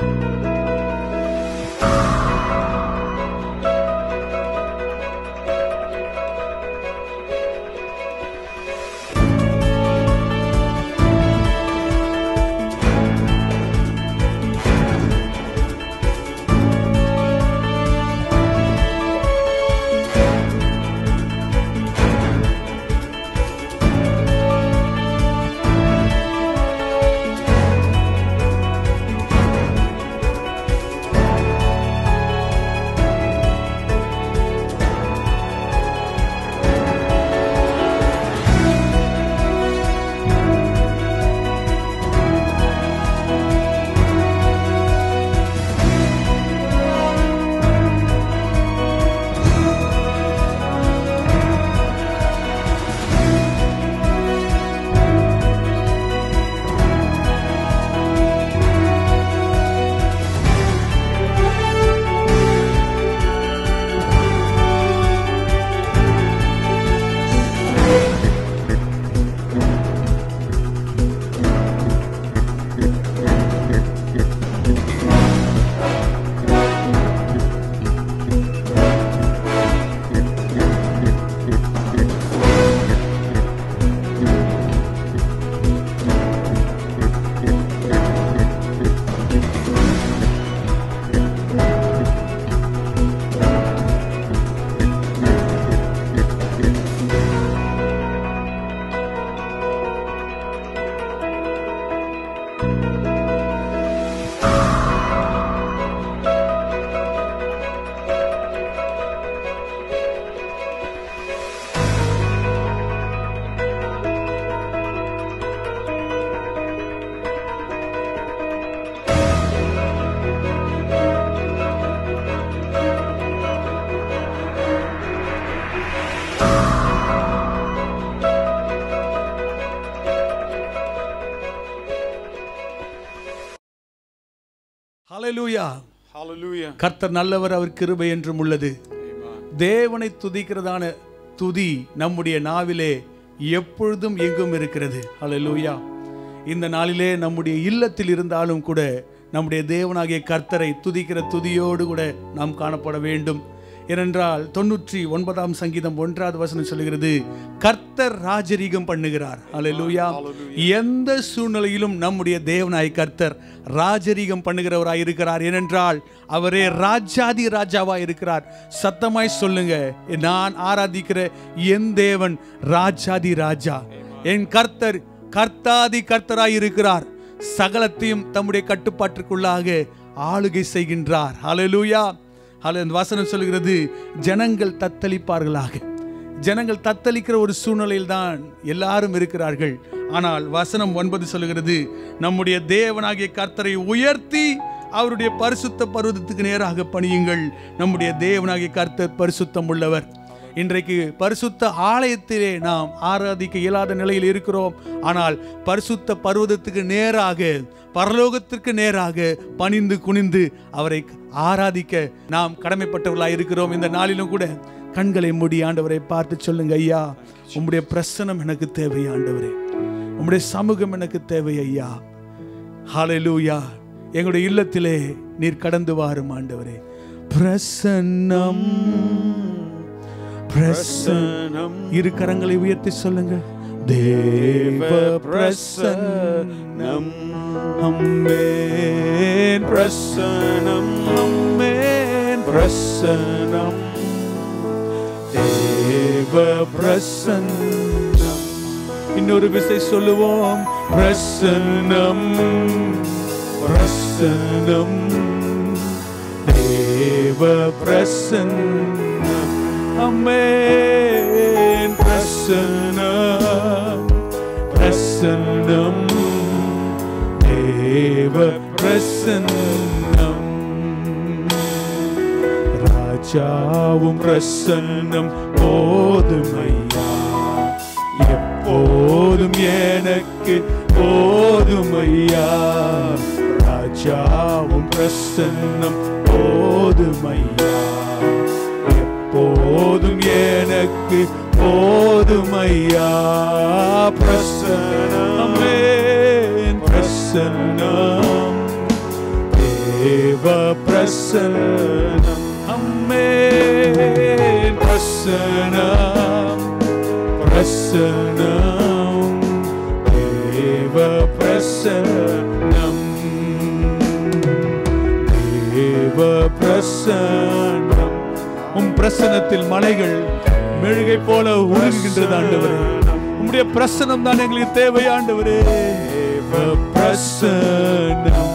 ஹalleluya Hallelujah. கர்த்தர் நல்லவர் அவர் கிருபை என்றும் உள்ளது Amen. தேவனை துதிக்கிறதான துதி நம்முடைய நாவிலே எப்பொழுதும் எங்கும் இருக்கிறது ஹalleluya இந்த நாளிலே நம்முடைய இல்லத்தில் இருந்தாலும் கூட நம்முடைய தேவனாகிய கர்த்தரை துதிக்கிற துதியோடு கூட நாம் காணப்பட வேண்டும் ஏனென்றால் தொண்ணூற்றி ஒன்பதாம் சங்கீதம் ஒன்றாவது வசனம் சொல்லுகிறது கர்த்தர் ராஜரீகம் பண்ணுகிறார் ஹalleluya எந்த சூழ்நிலையிலும் நம்முடைய தேவனாய் கர்த்தர் ராஜரீகம் பண்ணுகிறவராய் இருக்கிறார் ஏனென்றால் அவரே ராஜாதி ராஜாவா இருக்கிறார் சத்தமாய் சொல்லுங்க நான் ஆராதிக்கிற என் தேவன் ராஜாதி ராஜா என் கர்த்தர் கர்த்தாதி கர்த்தராய் இருக்கிறார் சகலத்தையும் தம்முடைய கட்டுப்பாட்டிற்குள்ளாக ஆளுகை செய்கின்றார் ஹalleluya ஹalleluya இந்த வசனம் சொல்கிறது ஜனங்கள் தத்தளிப்பார்களாக ஜனங்கள் தத்தளிக்கிற ஒரு சூழ்நிலையில் தான் எல்லாரும் இருக்கிறார்கள் ஆனால் வசனம் ஒன்பது சொல்லுகிறது நம்முடைய தேவனாகிய கர்த்தரை உயர்த்தி அவருடைய பரிசுத்த பருவத்துக்கு நேராக பணியுங்கள் நம்முடைய தேவனாகிய கர்த்தர் பரிசுத்தம் உள்ளவர் இன்றைக்கு பரிசுத்த ஆலயத்திலே நாம் ஆராதிக்க இயலாத நிலையில் இருக்கிறோம் ஆனால் பரிசுத்த பர்வதத்துக்கு நேராக பரலோகத்திற்கு நேராக பணிந்து குனிந்து அவரை ஆராதிக்க நாம் கடமைப்பட்டவர்களாக இருக்கிறோம் இந்த நாளிலும் கூட கண்களை மூடி ஆண்டவரை பார்த்து சொல்லுங்க ஐயா உம்முடைய பிரசனம் எனக்கு தேவை ஆண்டவரே உம்முடைய சமூகம் எனக்கு தேவை ஐயா ஹalleluya எங்களுடைய இல்லத்திலே நீர் கடந்து வாரும் ஆண்டவரே பிரசன்னம் பிரசன்னம் இரு கரங்களை உயர்த்தி சொல்லுங்க தேவ பிரசன்னம் அம்மேன் பிரசன்னம் அம்மேன் பிரசன்னம் தேவ பிரசன்னம் இன்னொரு விசை சொல்லுவோம் பிரசன்னம் பிரசன்னம் தேவ பிரசன்னம் அம்மேன் பிரசன்னம் பிரசன்னம் தேவ பிரசன்னம் ராஜாவும் பிரசன்னம் போதுமையா எப்போதும் எனக்கு போதுமையா ராஜாவும் பிரசன்னம் போதுமையா எப்போதும் எனக்கு போதுமையா பிரசன்னமே பிரசன்னம் தேவ பிரசனம் அம்மே பிரசனம் பிரசனம் தேவ பிரசனம் தேவ பிரசனம் உம் பிரசனத்தில் மலைகள் மெழுகை போல உருகுகின்றது ஆண்டவரே உம்முடைய பிரசனம் தான் எங்களுக்கு தேவை ஆண்டவரே தேவ பிரசனம்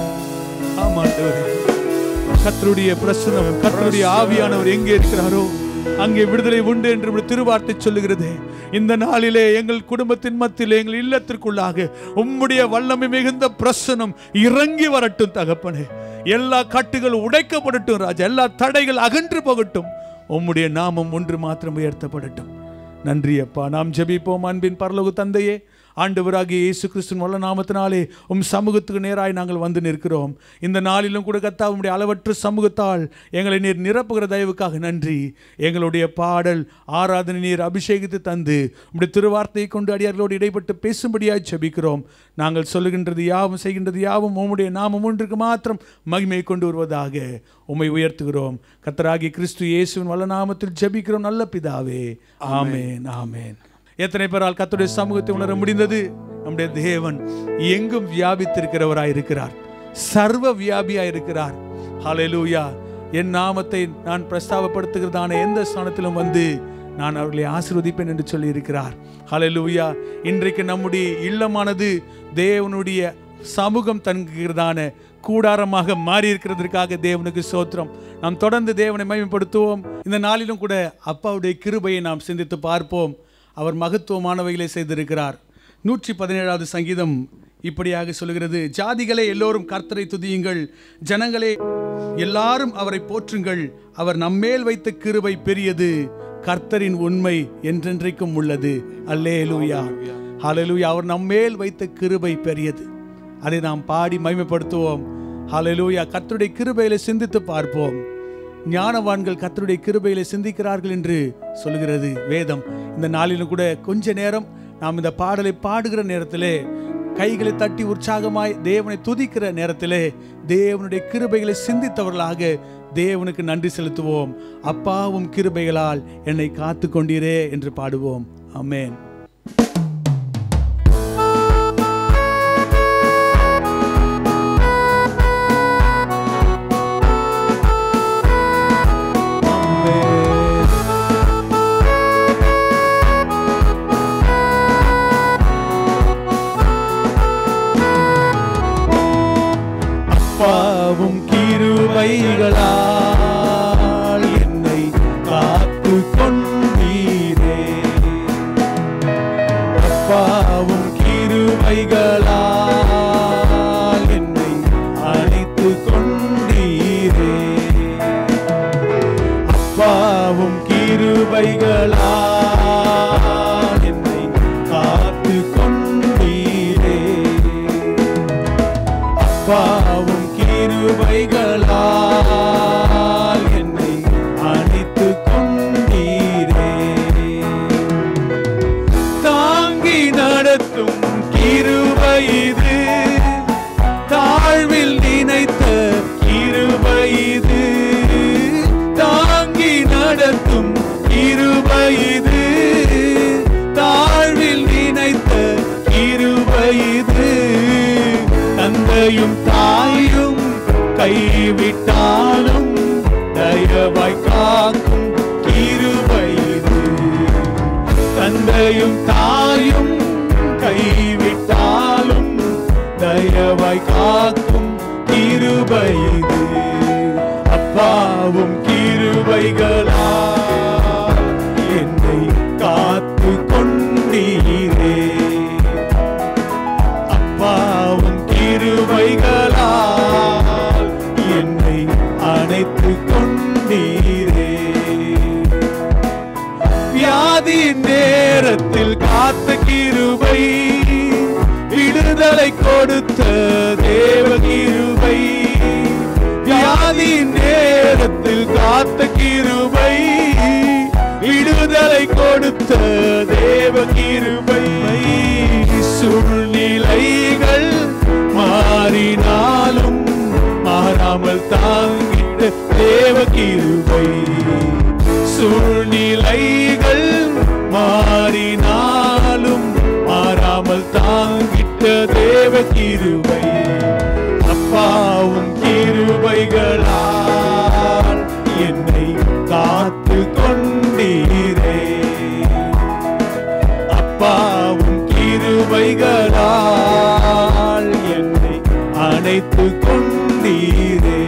ஆமா ஆண்டவரே கர்த்தருடைய பிரசனம் கர்த்தருடைய ஆவியானவர் எங்கே இருக்கிறாரோ அங்கே விடுதலை உண்டு என்று உம்முடைய திருவார்த்தை சொல்லுகிறது இந்த நாளிலே எங்கள் குடும்பத்தின் மத்தியிலே எங்கள் இல்லத்திற்குள்ளாக உம்முடைய வல்லமை மிகுந்த பிரசனம் இறங்கி வரட்டும் தகப்பனே எல்லா கட்டுகள் உடைக்கப்படட்டும் ராஜா எல்லா தடைகள் அகன்று போகட்டும் உம்முடைய நாமம் ஒன்று மாத்திரம் உயர்த்தப்படட்டும் நன்றி அப்பா நாம் ஜெபிப்போம் அன்பின் பரலோக தந்தையே ஆண்டவராகிய இயேசு கிறிஸ்துவின் வல்ல நாமத்தினாலே உம் சமூகத்துக்கு நேராய் நாங்கள் வந்து நிற்கிறோம் இந்த நாளிலும் கூட கத்தா உம்முடைய அளவற்ற சமூகத்தால் எங்களை நீர் நிரப்புகிற தயவுக்காக நன்றி எங்களுடைய பாடல் ஆராதனை நீர் அபிஷேகித்து தந்து உம்முடைய திருவார்த்தையை கொண்டு அடியார்களோடு இடைப்பட்டு பேசும்படியாய் ஜெபிக்கிறோம் நாங்கள் சொல்லுகின்றது யாவும் செய்கின்றது யாவும் உம்முடைய நாமம் ஒன்றுக்கு மாத்திரம் மகிமையை கொண்டு வருவதாக உம்மை உயர்த்துகிறோம் கத்தராகி கிறிஸ்து இயேசுவின் வல்ல நாமத்தில் ஜெபிக்கிறோம் நல்ல பிதாவே ஆமென் ஆமென் எத்தனை பேரால் கர்த்தருடைய சமூகத்தை உணர முடிந்தது நம்முடைய தேவன் எங்கும் வியாபித்திருக்கிறவராய் இருக்கிறார் சர்வ வியாபியாய் இருக்கிறார் ஹalleluya என் நாமத்தை நான் பிரஸ்தாபப்படுத்துகிறதான எந்த ஸ்தானத்திலும் வந்து நான் அவர்களை ஆசீர்வதிப்பேன் என்று சொல்லி இருக்கிறார் ஹalleluya இன்றைக்கு நம்முடைய இல்லமானது தேவனுடைய சமூகம் தங்குகிறதான கூடாரமாக மாறி இருக்கிறதற்காக தேவனுக்கு சோத்திரம் நாம் தொடர்ந்து தேவனை மகிமைப்படுத்துவோம் இந்த நாளிலும் கூட அப்பாவுடைய கிருபையை நாம் சிந்தித்து பார்ப்போம் அவர் மகத்துவமானவைகளை செய்திருக்கிறார் நூற்றி பதினேழாவது சங்கீதம் இப்படியாக சொல்கிறது ஜாதிகளே எல்லோரும் கர்த்தரை துதியுங்கள் ஜனங்களே எல்லாரும் அவரை போற்றுங்கள் அவர் நம்மேல் வைத்த கிருபை பெரியது கர்த்தரின் உண்மை என்றென்றைக்கும் உள்ளது அல்லேலூயா ஹalleluya அவர் நம்மேல் வைத்த கிருபை பெரியது அதை நாம் பாடி மகிமைப்படுத்துவோம் ஹalleluya கர்த்தருடைய கிருபையில சிந்தித்து பார்ப்போம் ஞானவான்கள் கர்த்தருடைய கிருபையில சிந்திக்கிறார்கள் என்று சொல்கிறது வேதம் இந்த நாளிலும் கூட கொஞ்ச நேரம் நாம் இந்த பாடலை பாடுகிற நேரத்திலே கைகளை தட்டி உற்சாகமாய் தேவனை துதிக்கிற நேரத்திலே தேவனுடைய கிருபைகளை சிந்தித்தவர்களாக தேவனுக்கு நன்றி செலுத்துவோம் அப்பாவும் கிருபைகளால் என்னை காத்து கொண்டீரே என்று பாடுவோம் ஆமென் அப்பாவும் கிருபைகளால் என்னை காத்து கொண்டீரே அப்பாவும் கிருபைகளால் என்னை அழைத்து கொண்டீரே அப்பாவும் கிருபைகளால் என்னை காத்து கொண்டீரே அப்பாவும் கிருபைகளால் என்னை அணைத்து கொண்டீரே தாங்கி நடத்தும் கிருபை இது தாழ்வில் நினைத்த கிருபை இது தாங்கி நடத்தும் கிருபை இது தாழ்வில் நினைத்த கிருபை இது தந்தையும் தாயும் கைவிட்டாலும் தயவாய் காக்கும் கிருபை இது தந்தையும் தாயும் கைவிட்டாலும் தயவாய் காக்கும் கிருபை இது அப்பாவும் கிருபைகளா என்னை காத்து கொண்டீரே அப்பாவும் கிருபைகளால் என்னை அணைத்து கொண்டீரே வியாதி நேரத்தில் காத்த கிருபை விடுதலை கொடுத்த தேவ கிருபைகளால் என்னை காத்து கொண்டீரே அப்பாவும் கிருபைகளால் என்னை அணைத்து கொண்டீரே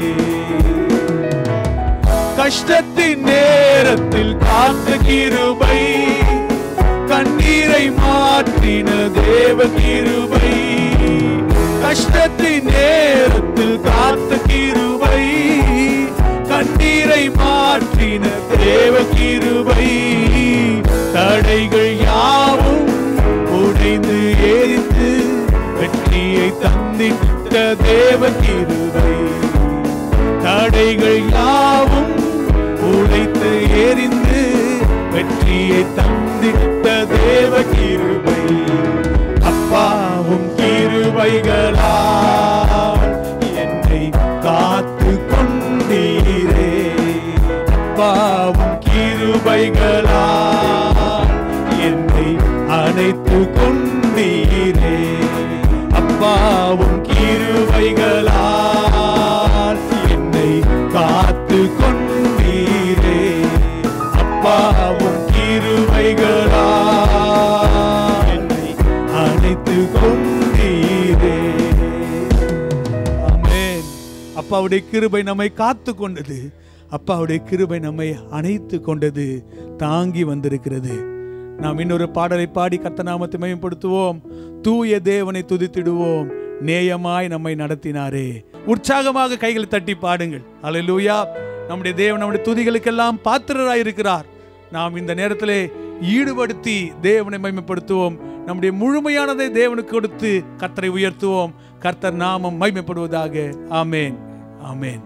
கஷ்டத்தின் நேரத்தில் காத்த கிருபை கண்ணீரை மாற்றின தேவ கிருபை கஷ்டத்தின் நேரத்தில் காத்த கிருபை கண்ணீரை மாற்றின தேவ கிருபை தடைகள் யாவும் உடைந்து எரிந்து வெற்றியை தந்திட்ட தேவ கிருபை தடைகள் யாவும் உடைத்து எரிந்து வெற்றியை தந்திட்ட தேவ கிருபை அப்பாவும் கிருபைகளால் என்னை காத்து கொண்டீரே அப்பாவும் கிருபைகளால் என்னை அணைத்து கொண்டீரே அப்பாவும் கிருபைகளால் என்னை காத்து கொண்டீரே அப்பாவும் கிருபைகளால் என்னை அணைத்து கொண்டீரே ஆமென் அப்பாவுடைய கிருபை நம்மை காத்து கொண்டது அப்பாவுடைய கிருபை நம்மை அணைத்து கொண்டது தாங்கி வந்திருக்கிறது நாம் இன்னொரு பாடலை பாடி கர்த்தநாமத்தை மேம்படுத்துவோம் தூய தேவனை துதித்திடுவோம் நேயமாய் நம்மை நடத்தினாரே உற்சாகமாக கைகளை தட்டி பாடுங்கள் அல்லேலூயா நம்முடைய தேவன் நம்முடைய துதிகளுக்கெல்லாம் பாத்திரராய் இருக்கிறார் நாம் இந்த நேரத்திலே ஈடுபடுத்தி தேவனை மைமைப்படுத்துவோம் நம்முடைய முழுமையானதை தேவனுக்கு கொடுத்து கர்த்தரை உயர்த்துவோம் கர்த்தர் நாமம் மைமைப்படுவதாக ஆமேன் ஆமேன்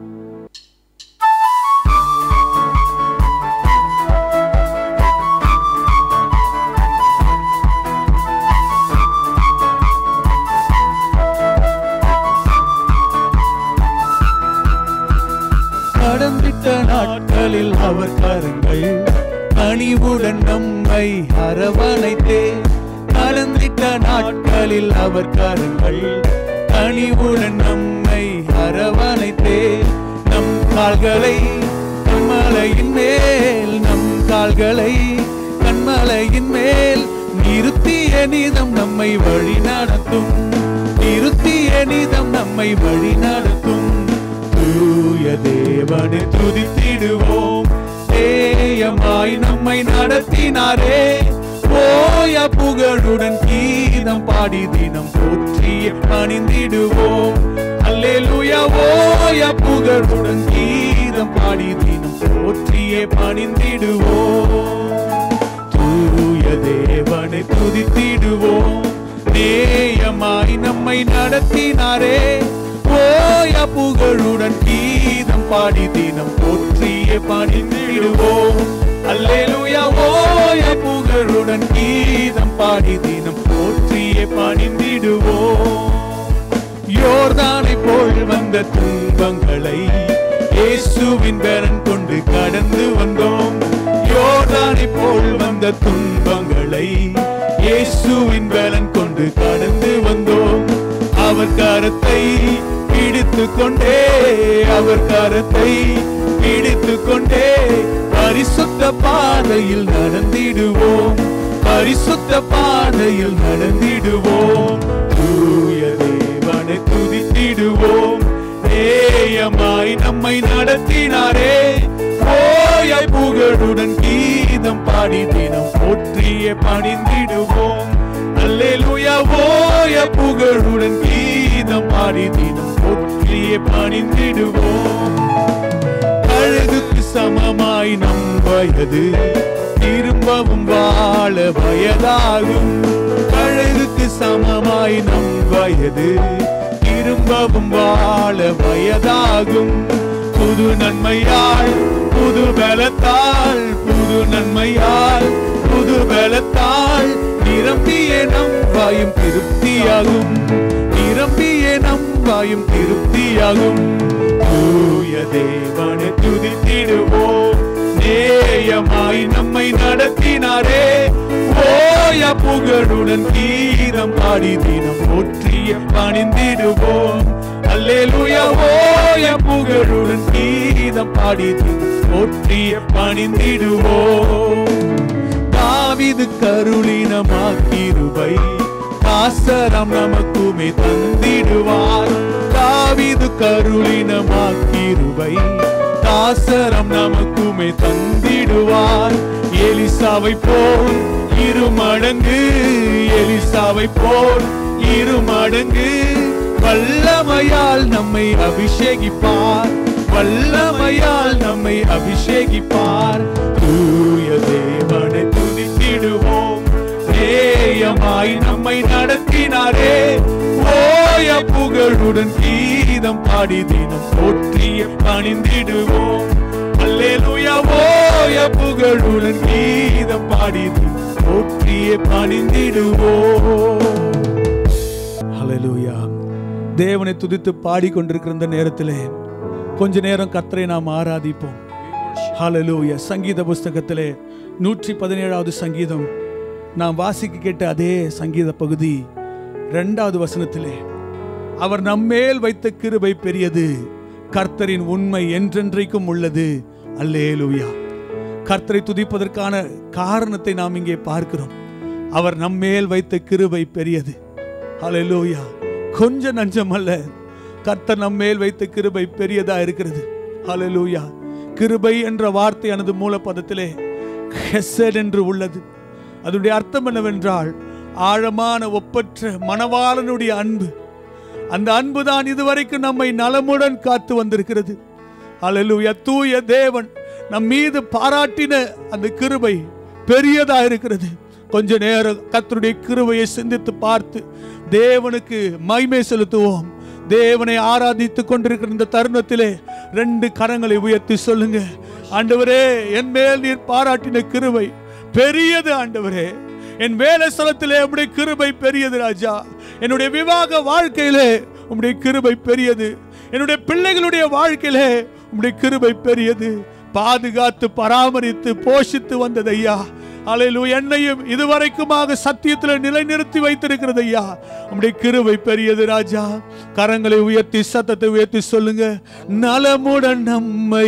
கடந்திட்ட நாட்களில் அவர் கரங்கள் கனிவுடன் நம்மை அரவணைத்தே கடந்திட்ட நாட்களில் அவர் கரங்கள் கனிவுடன் நம்மை அரவணைத்தே நம் கால்களை கண்மலையின் மேல் நம் கால்களை கண்மலையின் மேல் நிறுத்திய நீதம் நம்மை வழி நடத்தும் நிறுத்திய நீதம் நம்மை வழி நடத்தும் தூய தேவனை துதித்திடுவோம் தேயமாய் நம்மை நடத்தினாரே ஓய புகழுடன் கீதம் பாடி தினம் போற்றிய பணிந்திடுவோம் அல்லேலூயா ஓய புகழுடன் கீதம் பாடி தினம் போற்றிய பணிந்திடுவோம் தூய தேவனை துதித்திடுவோம் நேயமாய் நம்மை நடத்தினாரே ஓய புகழுடன் கீதம் பாடி தினம் போற்றிய பணிந்திடுவோம் அல்லேலூயா ஓய புகழுடன் கீதம் பாடி தினம் போற்றிய பணிந்திடுவோம் யோர்தானை போல் வந்த துன்பங்களை இயேசுவின் பலன் கொண்டு கடந்து வந்தோம் யோர்தானை போல் வந்த துன்பங்களை இயேசுவின் பலன் கொண்டு கடந்து வந்தோம் அவர் கரத்தை பிடித்து கொண்டே அவர் கரத்தை பிடித்து கொண்டே பரிசுத்த பாதையில் நடந்திடுவோம் பரிசுத்த பாதையில் நடந்திடுவோம் தூய தேவனை துதித்திடுவோம் நேயமாய் நம்மை நடத்தினாரே ஓயாய் புகழுடன் கீதம் பாடி தினம் போற்றிய பணிந்திடுவோம் அல்லேலூயா ஓய புகழுடன் கீதம் பாடி தினம் போற்றிய பணிந்திடுவோம் அழகுக்கு சமமாய் நம் வயது திரும்பவும் வாழ வயதாகும் அழகுக்கு சமமாய் நம் வயது திரும்பவும் வாழ வயதாகும் புது நன்மையால் புது பலத்தால் புது நன்மையால் புது பலத்தால் நிரம்பிய நம் வாயும் திருப்தியாகும் நிரம்பிய நம் வாயும் திருப்தியாகும் தூய தேவனை துதித்திடுவோம் நேயமாய் நம்மை நடத்தினாரே ஓய புகழுடன் கீதம் பாடி தினம் போற்றிய பணிந்திடுவோம் அல்லேலூயா ஓ ஓய புகழுடன் கீதம் பாடி போற்றிய பணிந்திடுவோம் தாவிது கருளினமாக்கிருபை காசரம் நமக்குமே தந்திடுவார் தாவிது கருளினமாக்கிருபை காசரம் நமக்குமே தந்திடுவார் எலிசாவை போல் இரு மடங்கு எலிசாவை போல் இரு மடங்கு வல்லமையால் நம்மை அபிஷேகிப்பார் வல்லமையால் நம்மை அபிஷேகிப்பார் தூய தேவனை துதித்திடுவோம் நேயமாய் நம்மை நடத்தினாரே ஓய புகழுடன் கீதம் பாடி தினம் போற்றிய பணிந்திடுவோம் அல்லேலூயா ஓய புகழுடன் கீதம் பாடி தினம் போற்றிய பணிந்திடுவோம் ஹalleluya தேவனை துதித்து பாடிக்கொண்டிருக்கிற இந்த நேரத்திலே கொஞ்ச நேரம் கர்த்தரை நாம் ஆராதிப்போம் ஹalleluya சங்கீத புஸ்தகத்திலே நூற்றி பதினேழாவது சங்கீதம் நாம் வாசிக்க கேட்ட அதே சங்கீத பகுதி இரண்டாவது வசனத்திலே அவர் நம்மேல் வைத்த கிருபை பெரியது கர்த்தரின் உண்மை என்றென்றைக்கும் உள்ளது அல்லேலூயா கர்த்தரை துதிப்பதற்கான காரணத்தை நாம் இங்கே பார்க்கிறோம் அவர் நம்மேல் வைத்த கிருபை பெரியது ஹalleluya கொஞ்ச நஞ்சம் அல்ல கர்த்தர் நம்மேல் வைத்த கிருபை பெரியதா இருக்கிறது ஹalleluya கிருபை என்ற வார்த்தையானது மூலப்பதத்திலே ஹெசட் என்று உள்ளது அதனுடைய அர்த்தம் என்னவென்றால் ஆழமான ஒப்பற்ற மணவாளனுடைய அன்பு அந்த அன்பு தான் இதுவரைக்கும் நம்மை நலமுடன் காத்து வந்திருக்கிறது ஹalleluya தூய தேவன் நம் மீது பாராட்டின அந்த கிருபை பெரியதா இருக்கிறது கொஞ்ச நேரம் கர்த்தருடைய கிருபையை சிந்தித்து பார்த்து தேவனுக்கு மகிமை செலுத்துவோம் தேவனை ஆராதித்துக் கொண்டிருக்கிற இந்த தருணத்திலே ரெண்டு கரங்களை உயர்த்தி சொல்லுங்க ஆண்டவரே என் மேல் நீர் பாராட்டின கிருபை பெரியது ஆண்டவரே என் வேலை ஸ்தலத்திலே உம்முடைய கிருபை பெரியது ராஜா என்னுடைய விவாக வாழ்க்கையிலே உம்முடைய கிருபை பெரியது என்னுடைய பிள்ளைகளுடைய வாழ்க்கையிலே உம்முடைய கிருபை பெரியது பாதுகாத்து பராமரித்து போஷித்து வந்தது ஐயா அலையிலு என்னையும் இதுவரைக்குமாக சத்தியத்தில் நிலைநிறுத்தி வைத்திருக்கிறது ஐயா உம்முடைய கிருபை பெரியது ராஜா கரங்களை உயர்த்தி சத்தத்தை உயர்த்தி சொல்லுங்க நலமுடன் நம்மை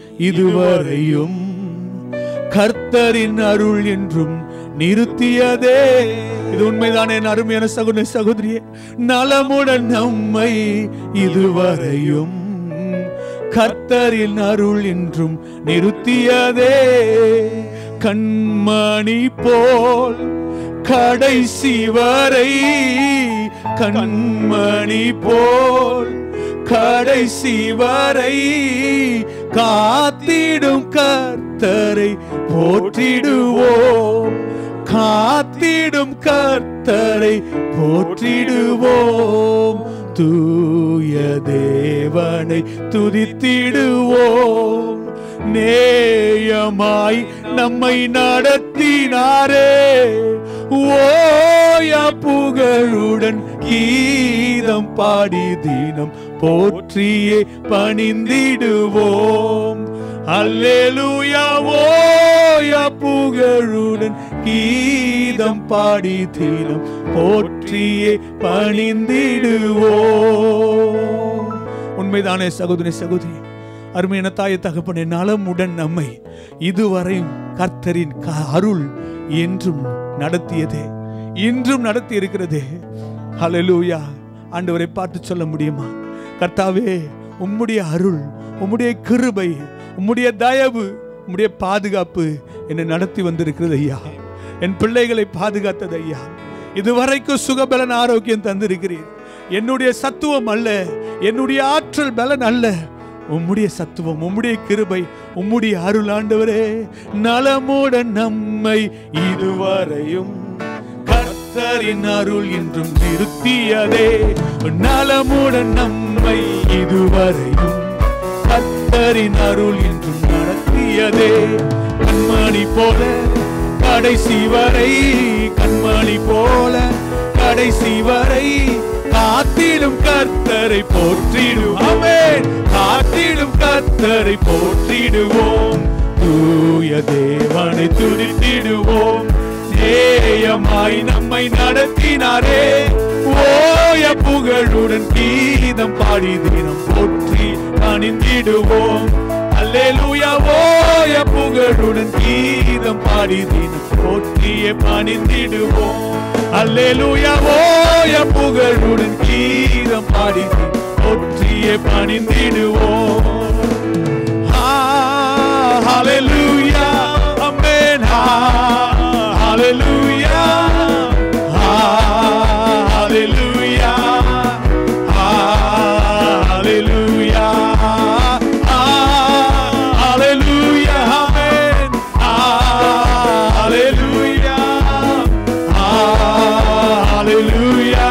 இதுவரையும் கர்த்தரின் அருள் என்றும் நிறுத்தியதே இது உண்மைதான் என் அருமையான சகுன சகோதரியே நலமுடன் நம்மை இதுவரையும் கர்த்தரின் அருள் என்றும் நிறுத்தியதே கண்மணி போல் கடைசி வரை கண்மணி போல் கடைசி வரை காத்திடும் கர்த்தரை போற்றிடுவோம் காத்திடும் கர்த்தரை போற்றிடுவோம் தூய தேவனை துதித்திடுவோம் நேயமாய் நம்மை நடத்தினாரே ஓய புகழுடன் கீதம் பாடி தினம் போற்றியே பணிந்திடுவோம் அல்லேலூயா ஓய புகழுடன் கீதம் பாடி தினம் போற்றியே பணிந்திடுவோம் உண்மைதானே சகோதரி சகோதரி அருமையான தாய தகப்பனே நலமுடன் நம்மை இதுவரையும் கர்த்தரின் க- அருள் என்றும் நடத்தியதே இன்றும் நடத்தி இருக்கிறதே ஹalleluya ஆண்டவரை பார்த்து சொல்ல முடியுமா கர்த்தாவே உம்முடைய அருள் உம்முடைய கிருபை உம்முடைய தயவு உம்முடைய பாதுகாப்பு என்னை நடத்தி வந்திருக்கிறது ஐயா என் பிள்ளைகளை பாதுகாத்தது ஐயா இதுவரைக்கும் சுகபலன் ஆரோக்கியம் தந்திருக்கிறீர் என்னுடைய சத்துவம் அல்ல என்னுடைய ஆற்றல் பலன் அல்ல உம்முடைய சத்துவம் உம்முடைய கிருபை உம்முடைய அருள் ஆண்டவரே நலமுடன் நம்மை இதுவரையும் கர்த்தரின் அருள் என்றும் நிறுத்தியதே நலமுடன் நம்மை இதுவரையும் கர்த்தரின் அருள் என்றும் நடத்தியதே கண்மணி போல கடைசி வரை கண்மணி போல கடைசி வரை காத்திடும் கர்த்தரை போற்றிடுவோமே காத்திடும் கர்த்தரை போற்றிடுவோம் தூய தேவனை துதித்திடுவோம் நேயமாய் நம்மை நடத்தினாரே ஓய புகழுடன் கீதம் பாடி தினம் போற்றி பணிந்திடுவோம் அல்லேலூயா ஓய புகழுடன் கீதம் பாடி தினம் போற்றியே பணிந்திடுவோம் அல்லேலூயா ஓய புகழுடன் கீதம் பாடி தினம் போற்றியே பணிந்திடுவோம் Ah, hallelujah, amen. Ah, hallelujah, ah, hallelujah, ah, hallelujah, ah, hallelujah, amen. Ah, hallelujah, ah, hallelujah,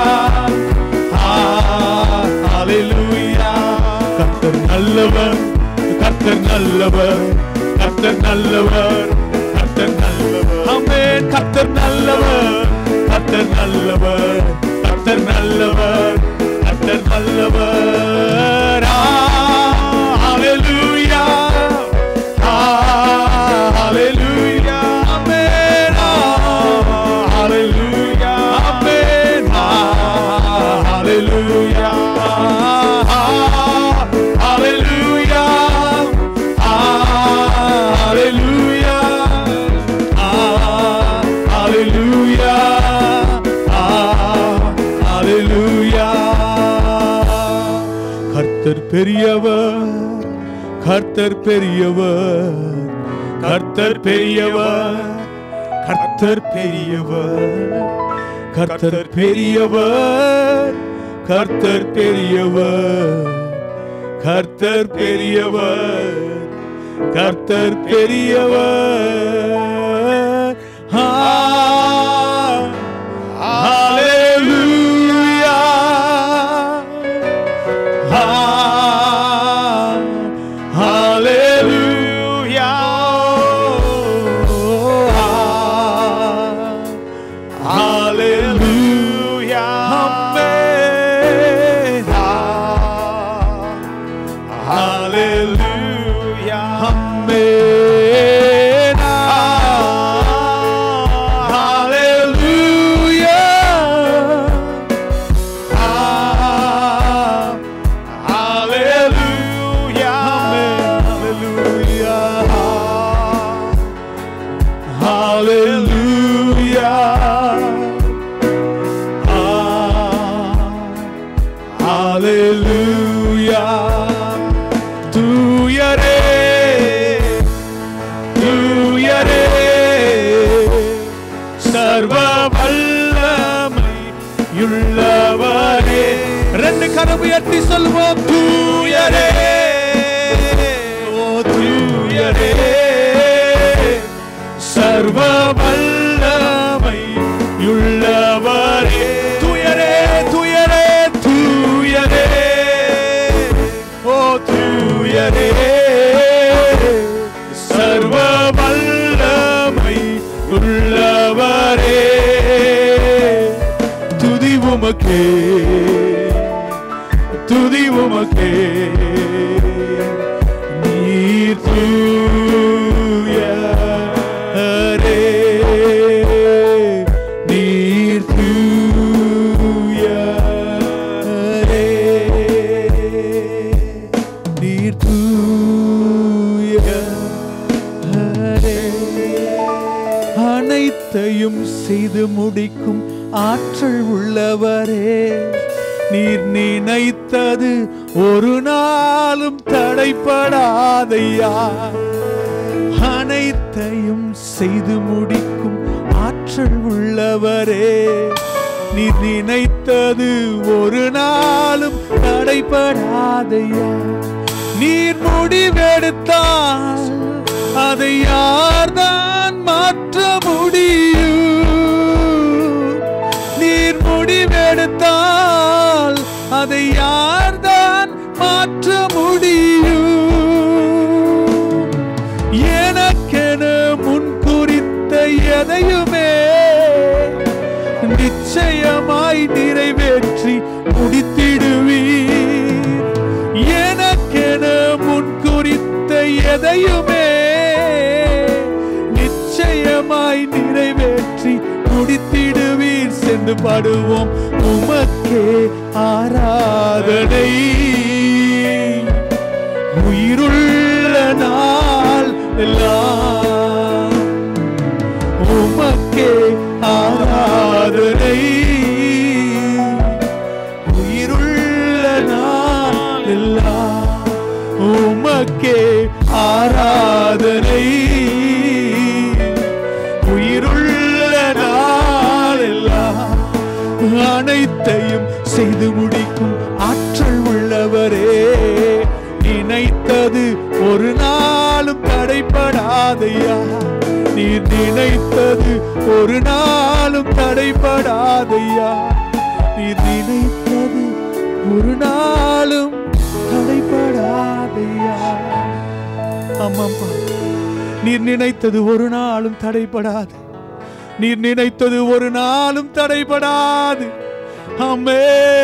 ah, hallelujah. கர்த்தர் நல்லவர் கர்த்தர் நல்லவர் கர்த்தர் நல்லவர் கர்த்தர் நல்லவர் ஆமென் கர்த்தர் நல்லவர் கர்த்தர் நல்லவர் கர்த்தர் நல்லவர் கர்த்தர் நல்லவர் ஆ, ஹalleluya ஆ, ஹalleluya ஆமென் ஆ, ஹalleluya ஆமென் ஆ, ஹalleluya ஆ, ஹalleluya ஆ, ஹalleluya ஆ, ஹalleluya ஆ, ஹalleluya கர்த்தர் பெரியவர் கர்த்தர் பெரியவர் கர்த்தர் பெரியவர் கர்த்தர் பெரியவர் கர்த்தர் பெரியவர் கர்த்தர் பெரியவர் கர்த்தர் பெரியவர் கர்த்தர் பெரியவர் ஆ, ஹalleluya Hallelujah. Hallelujah. Hallelujah. Ah, Hallelujah. தூயரே தூயரே சர்வ வல்லமை உள்ளவரே ரெண்டு கரம் உயர்த்தி சொல்வோம் தூயரே ஓ தூயரே சர்வ வல்லமை உள்ளவரே தூயரே தூயரே தூயரே ஓ தூயரே சர்வ வல்லமை உள்ளவரே துதி உமக்கே துதி உமக்கே நீர் தூயரே நீர் தூயரே நீர் தூயரே அனைத்தையும் செய்து முடிக்கும் ஆற்றல் உள்ளவரே நீர் நினைத்தது ஒரு நாளும் தடைப்படாதையா அனைத்தையும் செய்து முடிக்கும் ஆற்றல் உள்ளவரே நீர் நினைத்தது ஒரு நாளும் தடைப்படாதையா நீர் முடிவெடுத்தால் அதை யார்தான் மாற்ற முடியும் நீர் முடிவெடுத்தால் அதை யார்தான் மாற்ற முடியும் எனக்கென முன் குறித்த எதையுமே நிச்சயமாய் நிறைவேற்றி முடித்திடுவீர் எனக்கென முன் குறித்த எதையுமே நிச்சயமாய் நிறைவேற்றி முடித்திடுவீர் சென்று பாடுவோம் உமக்கே ஆராதனை எல்லாம் உமக்கே ஆராதனை உயிருள்ள நாள் எல்லாம் உமக்கே ஆராதனை உயிருள்ள நாள் எல்லாம் அனைத்தையும் செய்து முடிக்கும் ஆற்றல் உள்ளவரே நினைத்தது ஒரு நாளும் தடைப்படாதையா நீர் நினைத்தது ஒரு நாளும் தடைப்படாதையா நீர் நினைத்தது ஒரு நாளும் தடைப்படாதையா ஆமாப்பா நீர் நினைத்தது ஒரு நாளும் தடைப்படாது நீர் நினைத்தது ஒரு நாளும் தடைபடாது ஆமே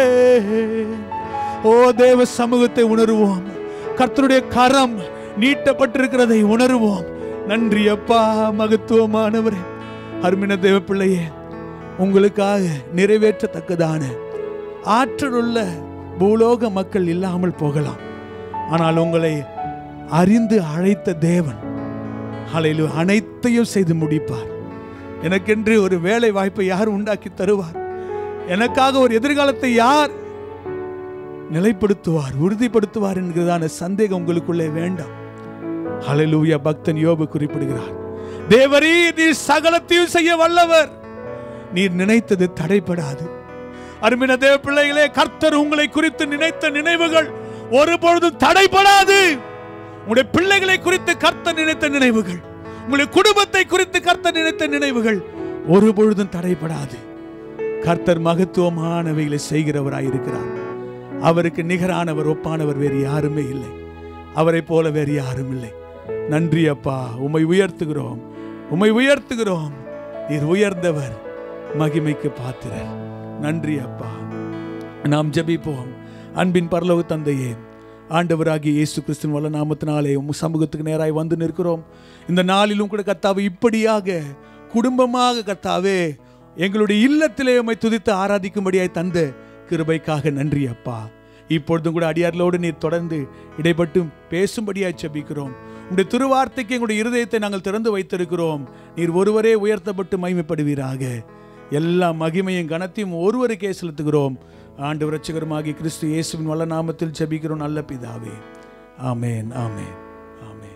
ஓ தேவ சமூகத்தை உணர்வோம் கர்த்தருடைய கரம் நீட்டப்பட்டிருக்கிறதை உணர்வோம் நன்றி அப்பா மகத்துவமானவரே அருமின தேவ பிள்ளையே உங்களுக்காக நிறைவேற்றத்தக்கதான ஆற்றலுள்ள பூலோக மக்கள் இல்லாமல் போகலாம் ஆனால் உங்களை அறிந்து அழைத்த தேவன் அலையிலு அனைத்தையும் செய்து முடிப்பார் எனக்கென்று ஒரு வேலை வாய்ப்பை யார் உண்டாக்கி தருவார் எனக்காக ஒரு எதிர்காலத்தை யார் நிலைப்படுத்துவார் உறுதிப்படுத்துவார் என்கிறதான சந்தேகம் உங்களுக்குள்ளே வேண்டாம் ஹalleluya பக்தன் யோபு குறிப்பிடுகிறார் தேவரீ நீர் சகலத்தையும் செய்ய வல்லவர் நீர் நினைத்தது தடைப்படாது அருமையான தேவ பிள்ளைகளே கர்த்தர் உங்களை குறித்து நினைத்த நினைவுகள் ஒருபொழுதும் தடைப்படாது உங்களுடைய பிள்ளைகளை குறித்து கர்த்தர் நினைத்த நினைவுகள் உங்களுடைய குடும்பத்தை குறித்து கர்த்தர் நினைத்த நினைவுகள் ஒருபொழுதும் தடைப்படாது கர்த்தர் மகத்துவமானவைகளை செய்கிறவராய் இருக்கிறார் அவருக்கு நிகரானவர் ஒப்பானவர் வேறு யாருமே இல்லை அவரை போல வேறு யாரும் இல்லை நன்றி அப்பா உம்மை உயர்த்துகிறோம் உம்மை உயர்த்துகிறோம் நீர் உயர்ந்தவர் மகிமைக்கு பாத்திரர் நன்றி அப்பா நாம் ஜெபிப்போம் அன்பின் பரலோக தந்தையே ஆண்டவராகிய இயேசு கிறிஸ்துவின் வல்ல நாமத்தினாலே உம் சமூகத்துக்கு நேராய் வந்து நிற்கிறோம் இந்த நாளிலும் கூட கர்த்தாவே இப்படியாக குடும்பமாக கர்த்தாவே எங்களுடைய இல்லத்திலே உம்மை துதித்து ஆராதிக்கும்படியாய் தந்த கிருபைக்காக நன்றி அப்பா இப்பொழுதும் கூட அடியார்களோடு நீர் தொடர்ந்து இடைப்பட்டு பேசும்படியாய் செபிக்கிறோம் உடைய திருவார்த்தைக்கு எங்களுடைய இருதயத்தை நாங்கள் திறந்து வைத்திருக்கிறோம் நீர் ஒருவரே உயர்த்தப்பட்டு மகிமைப்படுவீராக எல்லா மகிமையும் கனத்தையும் ஒருவருக்கே செலுத்துகிறோம் ஆண்டு ரட்சகருமாகி கிறிஸ்து இயேசுவின் வல்ல நாமத்தில் ஜெபிக்கிறோம் நல்ல பிதாவே ஆமேன் ஆமேன் ஆமேன்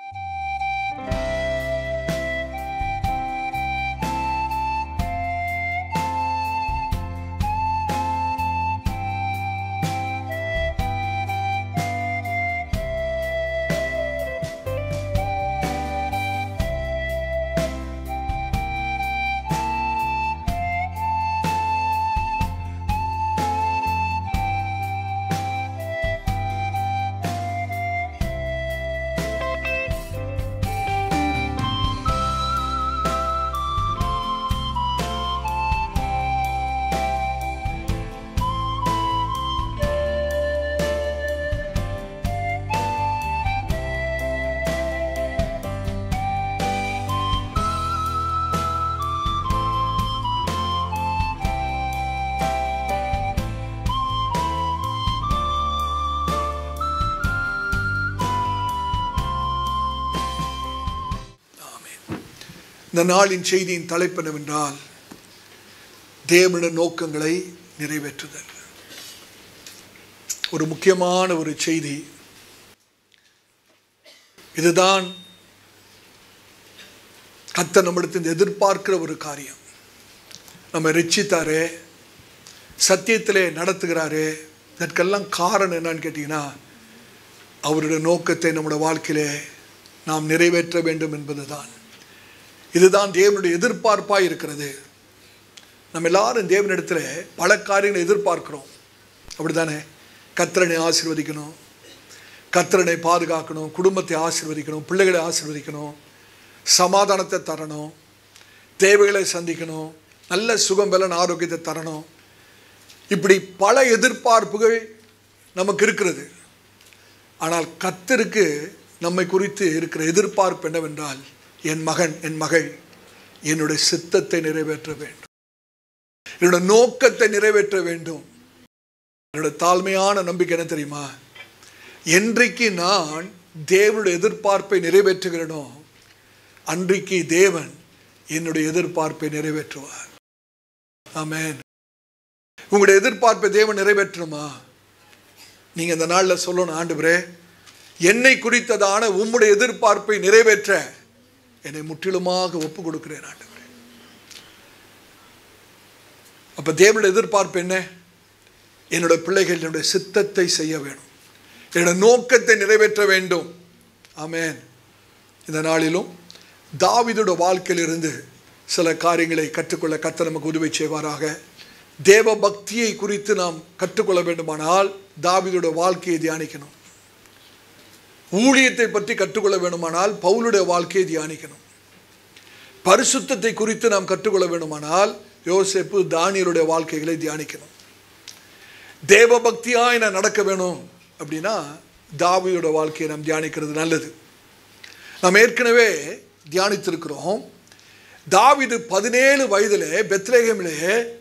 இந்த நாளின் செய்தியின் தலைப்பு என்னவென்றால் தேவனுடைய நோக்கங்களை நிறைவேற்றுதல் ஒரு முக்கியமான ஒரு செய்தி இதுதான் கத்த நம்மிடத்தில் எதிர்பார்க்கிற ஒரு காரியம் நம்ம ரட்சித்தாரே சத்தியத்திலே நடத்துகிறாரே இதற்கெல்லாம் காரணம் என்னன்னு கேட்டிங்கன்னா அவருடைய நோக்கத்தை நம்முடைய வாழ்க்கையிலே நாம் நிறைவேற்ற வேண்டும் என்பதுதான் இதுதான் தேவனுடைய எதிர்பார்ப்பாக இருக்கிறது நம்ம எல்லாரும் தேவனிடத்தில் பல காரியங்களை எதிர்பார்க்கிறோம் அப்படிதானே கத்திரனை ஆசீர்வதிக்கணும் கத்திரனை பாதுகாக்கணும் குடும்பத்தை ஆசீர்வதிக்கணும் பிள்ளைகளை ஆசீர்வதிக்கணும் சமாதானத்தை தரணும் தேவைகளை சந்திக்கணும் நல்ல சுகம் பலன் ஆரோக்கியத்தை தரணும் இப்படி பல எதிர்பார்ப்புகள் நமக்கு இருக்கிறது ஆனால் கத்தருக்கு நம்மை குறித்து இருக்கிற எதிர்பார்ப்பு என்னவென்றால் என் மகன் என் மகள் என்னுடைய சித்தத்தை நிறைவேற்ற வேண்டும் என்னோட நோக்கத்தை நிறைவேற்ற வேண்டும் என்னோட தாழ்மையான நம்பிக்கை என்ன தெரியுமா என்றைக்கு நான் தேவனுடைய எதிர்பார்ப்பை நிறைவேற்றுகிறனோ அன்றைக்கு தேவன் என்னுடைய எதிர்பார்ப்பை நிறைவேற்றுவார் ஆமென் உங்களுடைய எதிர்பார்ப்பை தேவன் நிறைவேற்றணுமா நீங்க இந்த நாள்ல சொல்லணும் ஆண்டவரே என்னை குறித்ததான உம்முடைய எதிர்பார்ப்பை நிறைவேற்ற என்னை முற்றிலுமாக ஒப்பு கொடுக்கிறேன் ஆண்டவரே அப்ப தேவனுடைய எதிர்பார்ப்பு என்ன என்னோட பிள்ளைகள் என்னுடைய சித்தத்தை செய்ய வேணும் என்னோட நோக்கத்தை நிறைவேற்ற வேண்டும் ஆமென் இந்த நாளிலும் தாவீதோட வாழ்க்கையிலிருந்து சில காரியங்களை கற்றுக்கொள்ள கர்த்தர் நமக்கு உதவி செய்வாராக தேவ பக்தியை குறித்து நாம் கற்றுக்கொள்ள வேண்டுமானால் தாவீதோட வாழ்க்கையை தியானிக்கணும் ஊழியத்தை பற்றி கற்றுக்கொள்ள வேண்டுமானால் பவுலுடைய வாழ்க்கையை தியானிக்கணும் பரிசுத்தத்தை குறித்து நாம் கற்றுக்கொள்ள வேண்டுமானால் யோசேப்பு தானியலுடைய வாழ்க்கைகளை தியானிக்கணும் தேவ பக்தியாய் நான் நடக்க வேணும் அப்படின்னா தாவியோட வாழ்க்கையை நாம் தியானிக்கிறது நல்லது நாம் ஏற்கனவே தியானித்திருக்கிறோம் தாவிது பதினேழு வயதிலே பெத்லேகமிலே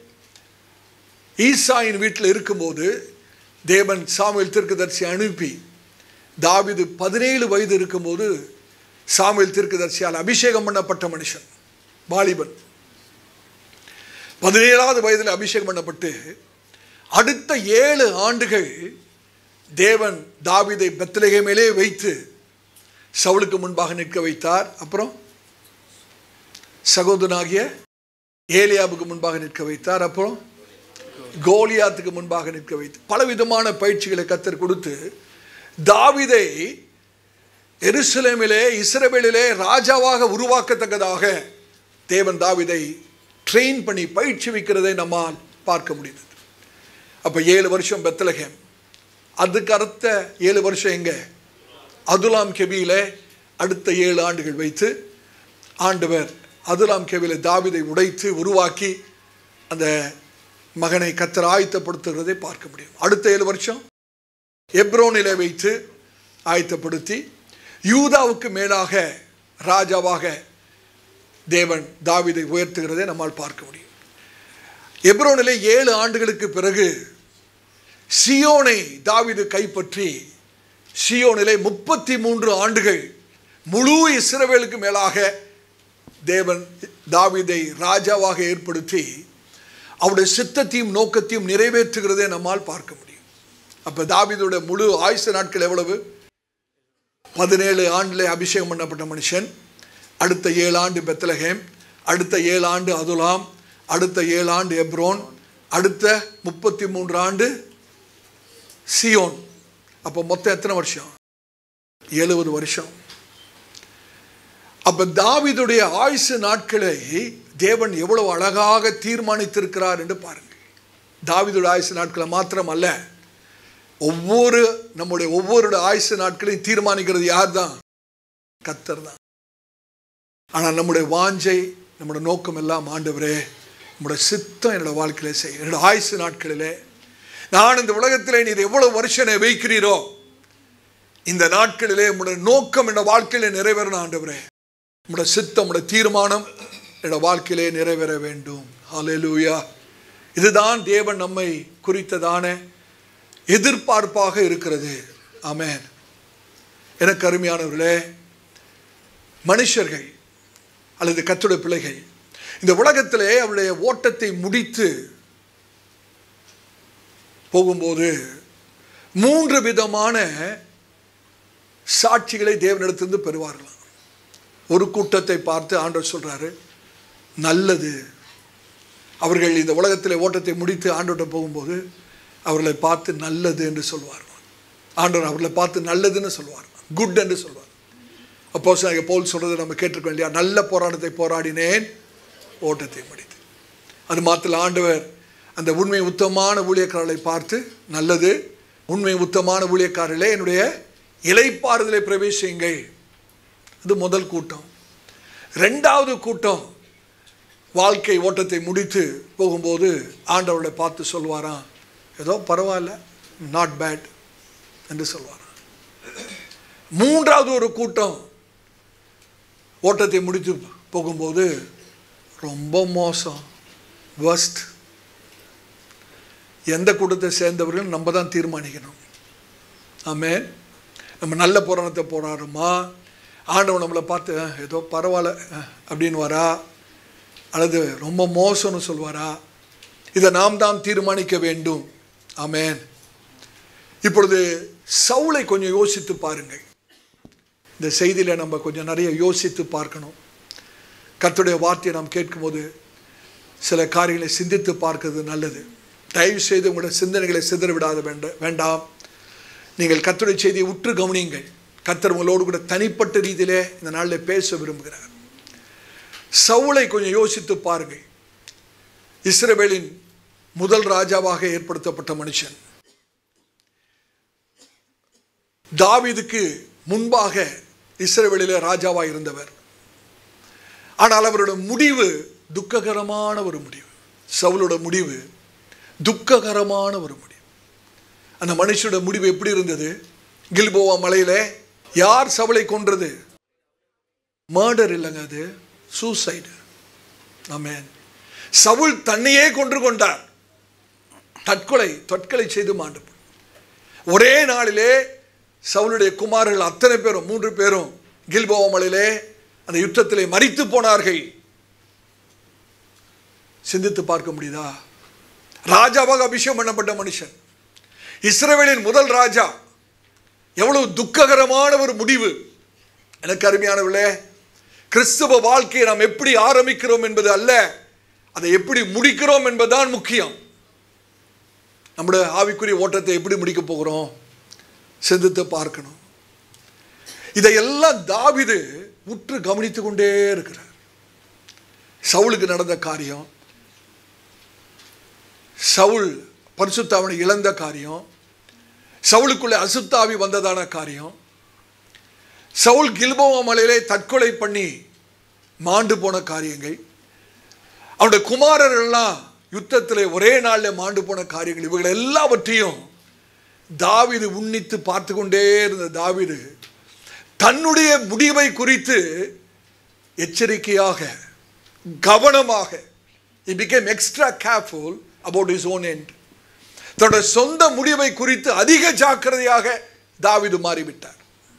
ஈசாயின் வீட்டில் இருக்கும்போது தேவன் சாமுவேல் தீர்க்கதரிசி அனுப்பி தாவிது பதினேழு வயது இருக்கும்போது சாமுவேல் தீர்க்கதரிசியால் அபிஷேகம் பண்ணப்பட்ட மனுஷன் வாலிபன் பதினேழாவது வயதில் அபிஷேகம் பண்ணப்பட்டு அடுத்த ஏழு ஆண்டுகள் தேவன் தாவிதை பெத்லகேமிலே வைத்து சவுலுக்கு முன்பாக நிற்க வைத்தார் அப்புறம் சகோதரனாகிய ஏலியாவுக்கு முன்பாக நிற்க வைத்தார் அப்புறம் கோலியாத்துக்கு முன்பாக நிற்க வைத்து பலவிதமான பயிற்சிகளை கத்தர் கொடுத்து தாவிதை எருசலேமிலே இஸ்ரவேலிலே ராஜாவாக உருவாக்கத்தக்கதாக தேவன் தாவிதை ட்ரெயின் பண்ணி பயிற்சி வைக்கிறதை நம்மால் பார்க்க முடியுது அப்போ ஏழு வருஷம் பெத்தலகேம் அதுக்கு அடுத்த ஏழு வருஷம் எங்க அதுலாம் கெபியில அடுத்த ஏழு ஆண்டுகள் வைத்து ஆண்டவர் அதுலாம் கெபியில தாவிதை உடைத்து உருவாக்கி அந்த மகனை கத்தர் ஆயத்தப்படுத்துகிறதை பார்க்க முடியும் அடுத்த ஏழு வருஷம் எப்ரோனிலே வைத்து ஆயத்தப்படுத்தி யூதாவுக்கு மேலாக ராஜாவாக தேவன் தாவிதை உயர்த்துகிறதை நம்மால் பார்க்க முடியும் எப்ரோனிலே ஏழு ஆண்டுகளுக்கு பிறகு சியோனை தாவிது கைப்பற்றி சியோனிலே முப்பத்தி மூன்று ஆண்டுகள் முழு இஸ்ரவேலுக்கு மேலாக தேவன் தாவிதை ராஜாவாக ஏற்படுத்தி அவருடைய சித்தத்தையும் நோக்கத்தையும் நிறைவேற்றுகிறதை நம்மால் பார்க்க முடியும் அப்ப தாவிதோட முழு ஆயுச நாட்கள் எவ்வளவு பதினேழு ஆண்டிலே அபிஷேகம் பண்ணப்பட்ட மனுஷன் அடுத்த ஏழு ஆண்டு பெத்தலகேம் அடுத்த ஏழு ஆண்டு அதுலாம் அடுத்த ஏழு ஆண்டு எப்ரோன் அடுத்த முப்பத்தி மூன்று ஆண்டு சியோன் அப்போ மொத்தம் எத்தனை வருஷம் எழுபது வருஷம் அப்ப தாவிதுடைய ஆயுசு நாட்களை தேவன் எவ்வளவு அழகாக தீர்மானித்திருக்கிறார் என்று பாருங்கள் தாவிதுடைய ஆயுசு நாட்களை மாத்திரம் அல்ல ஒவ்வொரு நம்முடைய ஒவ்வொரு ஆயுசு நாட்களையும் தீர்மானிக்கிறது யார் தான் கத்தர் தான் ஆனால் நம்முடைய வாஞ்சை நம்முடைய நோக்கம் எல்லாம் ஆண்டவரே நம்முடைய சித்தம் என்னோட வாழ்க்கையில செய் என்னோட ஆயுசு நாட்களிலே நான் இந்த உலகத்திலே நீர் எவ்வளவு வருஷம் என்னை வைக்கிறீரோ இந்த நாட்களிலே உங்களுடைய நோக்கம் என்னோட வாழ்க்கையில நிறைவேறணும் ஆண்டவரே உங்களுடைய சித்தம் உங்களுடைய தீர்மானம் என்னோட வாழ்க்கையிலே நிறைவேற வேண்டும் ஹalleluya இதுதான் தேவன் நம்மை குறித்ததான எதிர்பார்ப்பாக இருக்கிறது ஆமென் எனக்கு அருமையானவர்களே மனுஷர்கள் அல்லது கத்துடைய பிள்ளைகள் இந்த உலகத்திலே அவருடைய ஓட்டத்தை முடித்து போகும்போது மூன்று விதமான சாட்சிகளை தேவனிடத்திலிருந்து பெறுவார்களாம் ஒரு கூட்டத்தை பார்த்து ஆண்டவர் சொல்றாரு நல்லது அவர்கள் இந்த உலகத்தில் ஓட்டத்தை முடித்து ஆண்டோட்ட போகும்போது அவர்களை பார்த்து நல்லது என்று சொல்வார் ஆண்டவர் அவர்களை பார்த்து நல்லதுன்னு சொல்வார் குட் என்று சொல்வார் அப்போ போல் சொல்றதை நம்ம கேட்டிருக்கோம் இல்லையா நல்ல போராட்டத்தை போராடினேன் ஓட்டத்தை முடித்து அது மாத்திரம் ஆண்டவர் அந்த உண்மை உத்தமமான ஊழியக்காரர்களை பார்த்து நல்லது உண்மை உத்தமமான ஊழியக்காரர்களே என்னுடைய இலைப்பாறுதலை பிரவேசியுங்கள் அது முதல் கூட்டம் ரெண்டாவது கூட்டம் வாழ்க்கை ஓட்டத்தை முடித்து போகும்போது ஆண்டவர்களை பார்த்து சொல்வாராம் ஏதோ பரவாயில்ல நாட் பேட் என்று சொல்வாராம் மூன்றாவது ஒரு கூட்டம் ஓட்டத்தை முடித்து போகும்போது ரொம்ப மோசம் worst எந்த கூட்டத்தை சேர்ந்தவர்கள் நம்ம தான் தீர்மானிக்கணும் ஆமென் நம்ம நல்ல புராணத்தை போராடுறோமா ஆண்டவன் நம்மளை பார்த்து "அஹ், ஏதோ பரவாயில்ல அஹ்" அப்படின்னு வரா அல்லது ரொம்ப மோசம்னு சொல்வாரா இதை நாம் தான் தீர்மானிக்க வேண்டும் ஆமென் இப்பொழுது சவுளை கொஞ்சம் யோசித்து பாருங்கள் இந்த செய்தியில் நம்ம கொஞ்சம் நிறைய யோசித்து பார்க்கணும் கர்த்தருடைய வார்த்தையை நாம் கேட்கும்போது சில காரியங்களை சிந்தித்து பார்க்கிறது நல்லது தயவு செய்து உங்களுடைய சிந்தனைகளை சிதற விடாத வேண்ட வேண்டாம் நீங்கள் கர்த்தருடைய செய்தியை உற்று கவனியுங்கள் கர்த்தர் உங்களோடு கூட தனிப்பட்ட ரீதியிலே இந்த நாளில் பேச விரும்புகிறார் சவுளை கொஞ்சம் யோசித்து பாருங்கள் இஸ்ரவேலின் முதல் ராஜாவாக ஏற்படுத்தப்பட்ட மனுஷன் தாவீதுக்கு முன்பாக இஸ்ரவேலிலே ராஜாவாக இருந்தவர் ஆனால் அவரோட முடிவு துக்ககரமான ஒரு முடிவு சவுலோட முடிவு துக்ககரமான ஒரு முடிவு அந்த மனுஷனோட முடிவு எப்படி இருந்தது கில்போவா மலையில யார் சவலை கொன்றது மர்டர் இல்லைங்க அது சூசைடு ஆமென் சவுல் தன்னையே கொன்று கொண்டார் தற்கொலை தற்கொலை செய்து மாண்டு போனார். ஒரே நாளிலே சவுலுடைய குமாரர்கள் அத்தனை பேரும் மூன்று பேரும் கில்போவா மலையிலே அந்த யுத்தத்திலே மரித்து போனார்கள் சிந்தித்து பார்க்க முடியுதா ராஜாவாக அபிஷேகம் பண்ணப்பட்ட மனுஷன் இஸ்ரவேலின் முதல் ராஜா எவ்வளவு துக்ககரமான ஒரு முடிவு எனக்கு அருமையானவர்களே கிறிஸ்தவ வாழ்க்கையை நாம் எப்படி ஆரம்பிக்கிறோம் என்பது அல்ல அதை எப்படி முடிக்கிறோம் என்பதுதான் முக்கியம் நம்முடைய ஆவிக்குரிய ஓட்டத்தை எப்படி முடிக்க போகிறோம் சிந்தித்து பார்க்கணும் இதையெல்லாம் தாவிது உற்று கவனித்து கொண்டே இருக்கிறார் சவுலுக்கு நடந்த காரியம் சவுல் பரிசுத்தாவனை இழந்த காரியம் சவுலுக்குள்ளே அசுத்தாவி வந்ததான காரியம் சவுல் கில்போவா மலையிலே தற்கொலை பண்ணி மாண்டு போன காரியங்கள் அவருடைய குமாரர்கள்லாம் யுத்தத்தில் ஒரே நாளில் மாண்டு போன காரியங்கள் இவைகள் எல்லாவற்றையும் தாவீது உன்னித்து பார்த்து கொண்டே இருந்த தாவீது தன்னுடைய முடிவை குறித்து எச்சரிக்கையாக கவனமாக he became extra careful about his own end தன்னுடைய சொந்த முடிவை குறித்து அதிக ஜாக்கிரதையாக தாவீது மாறிவிட்டார்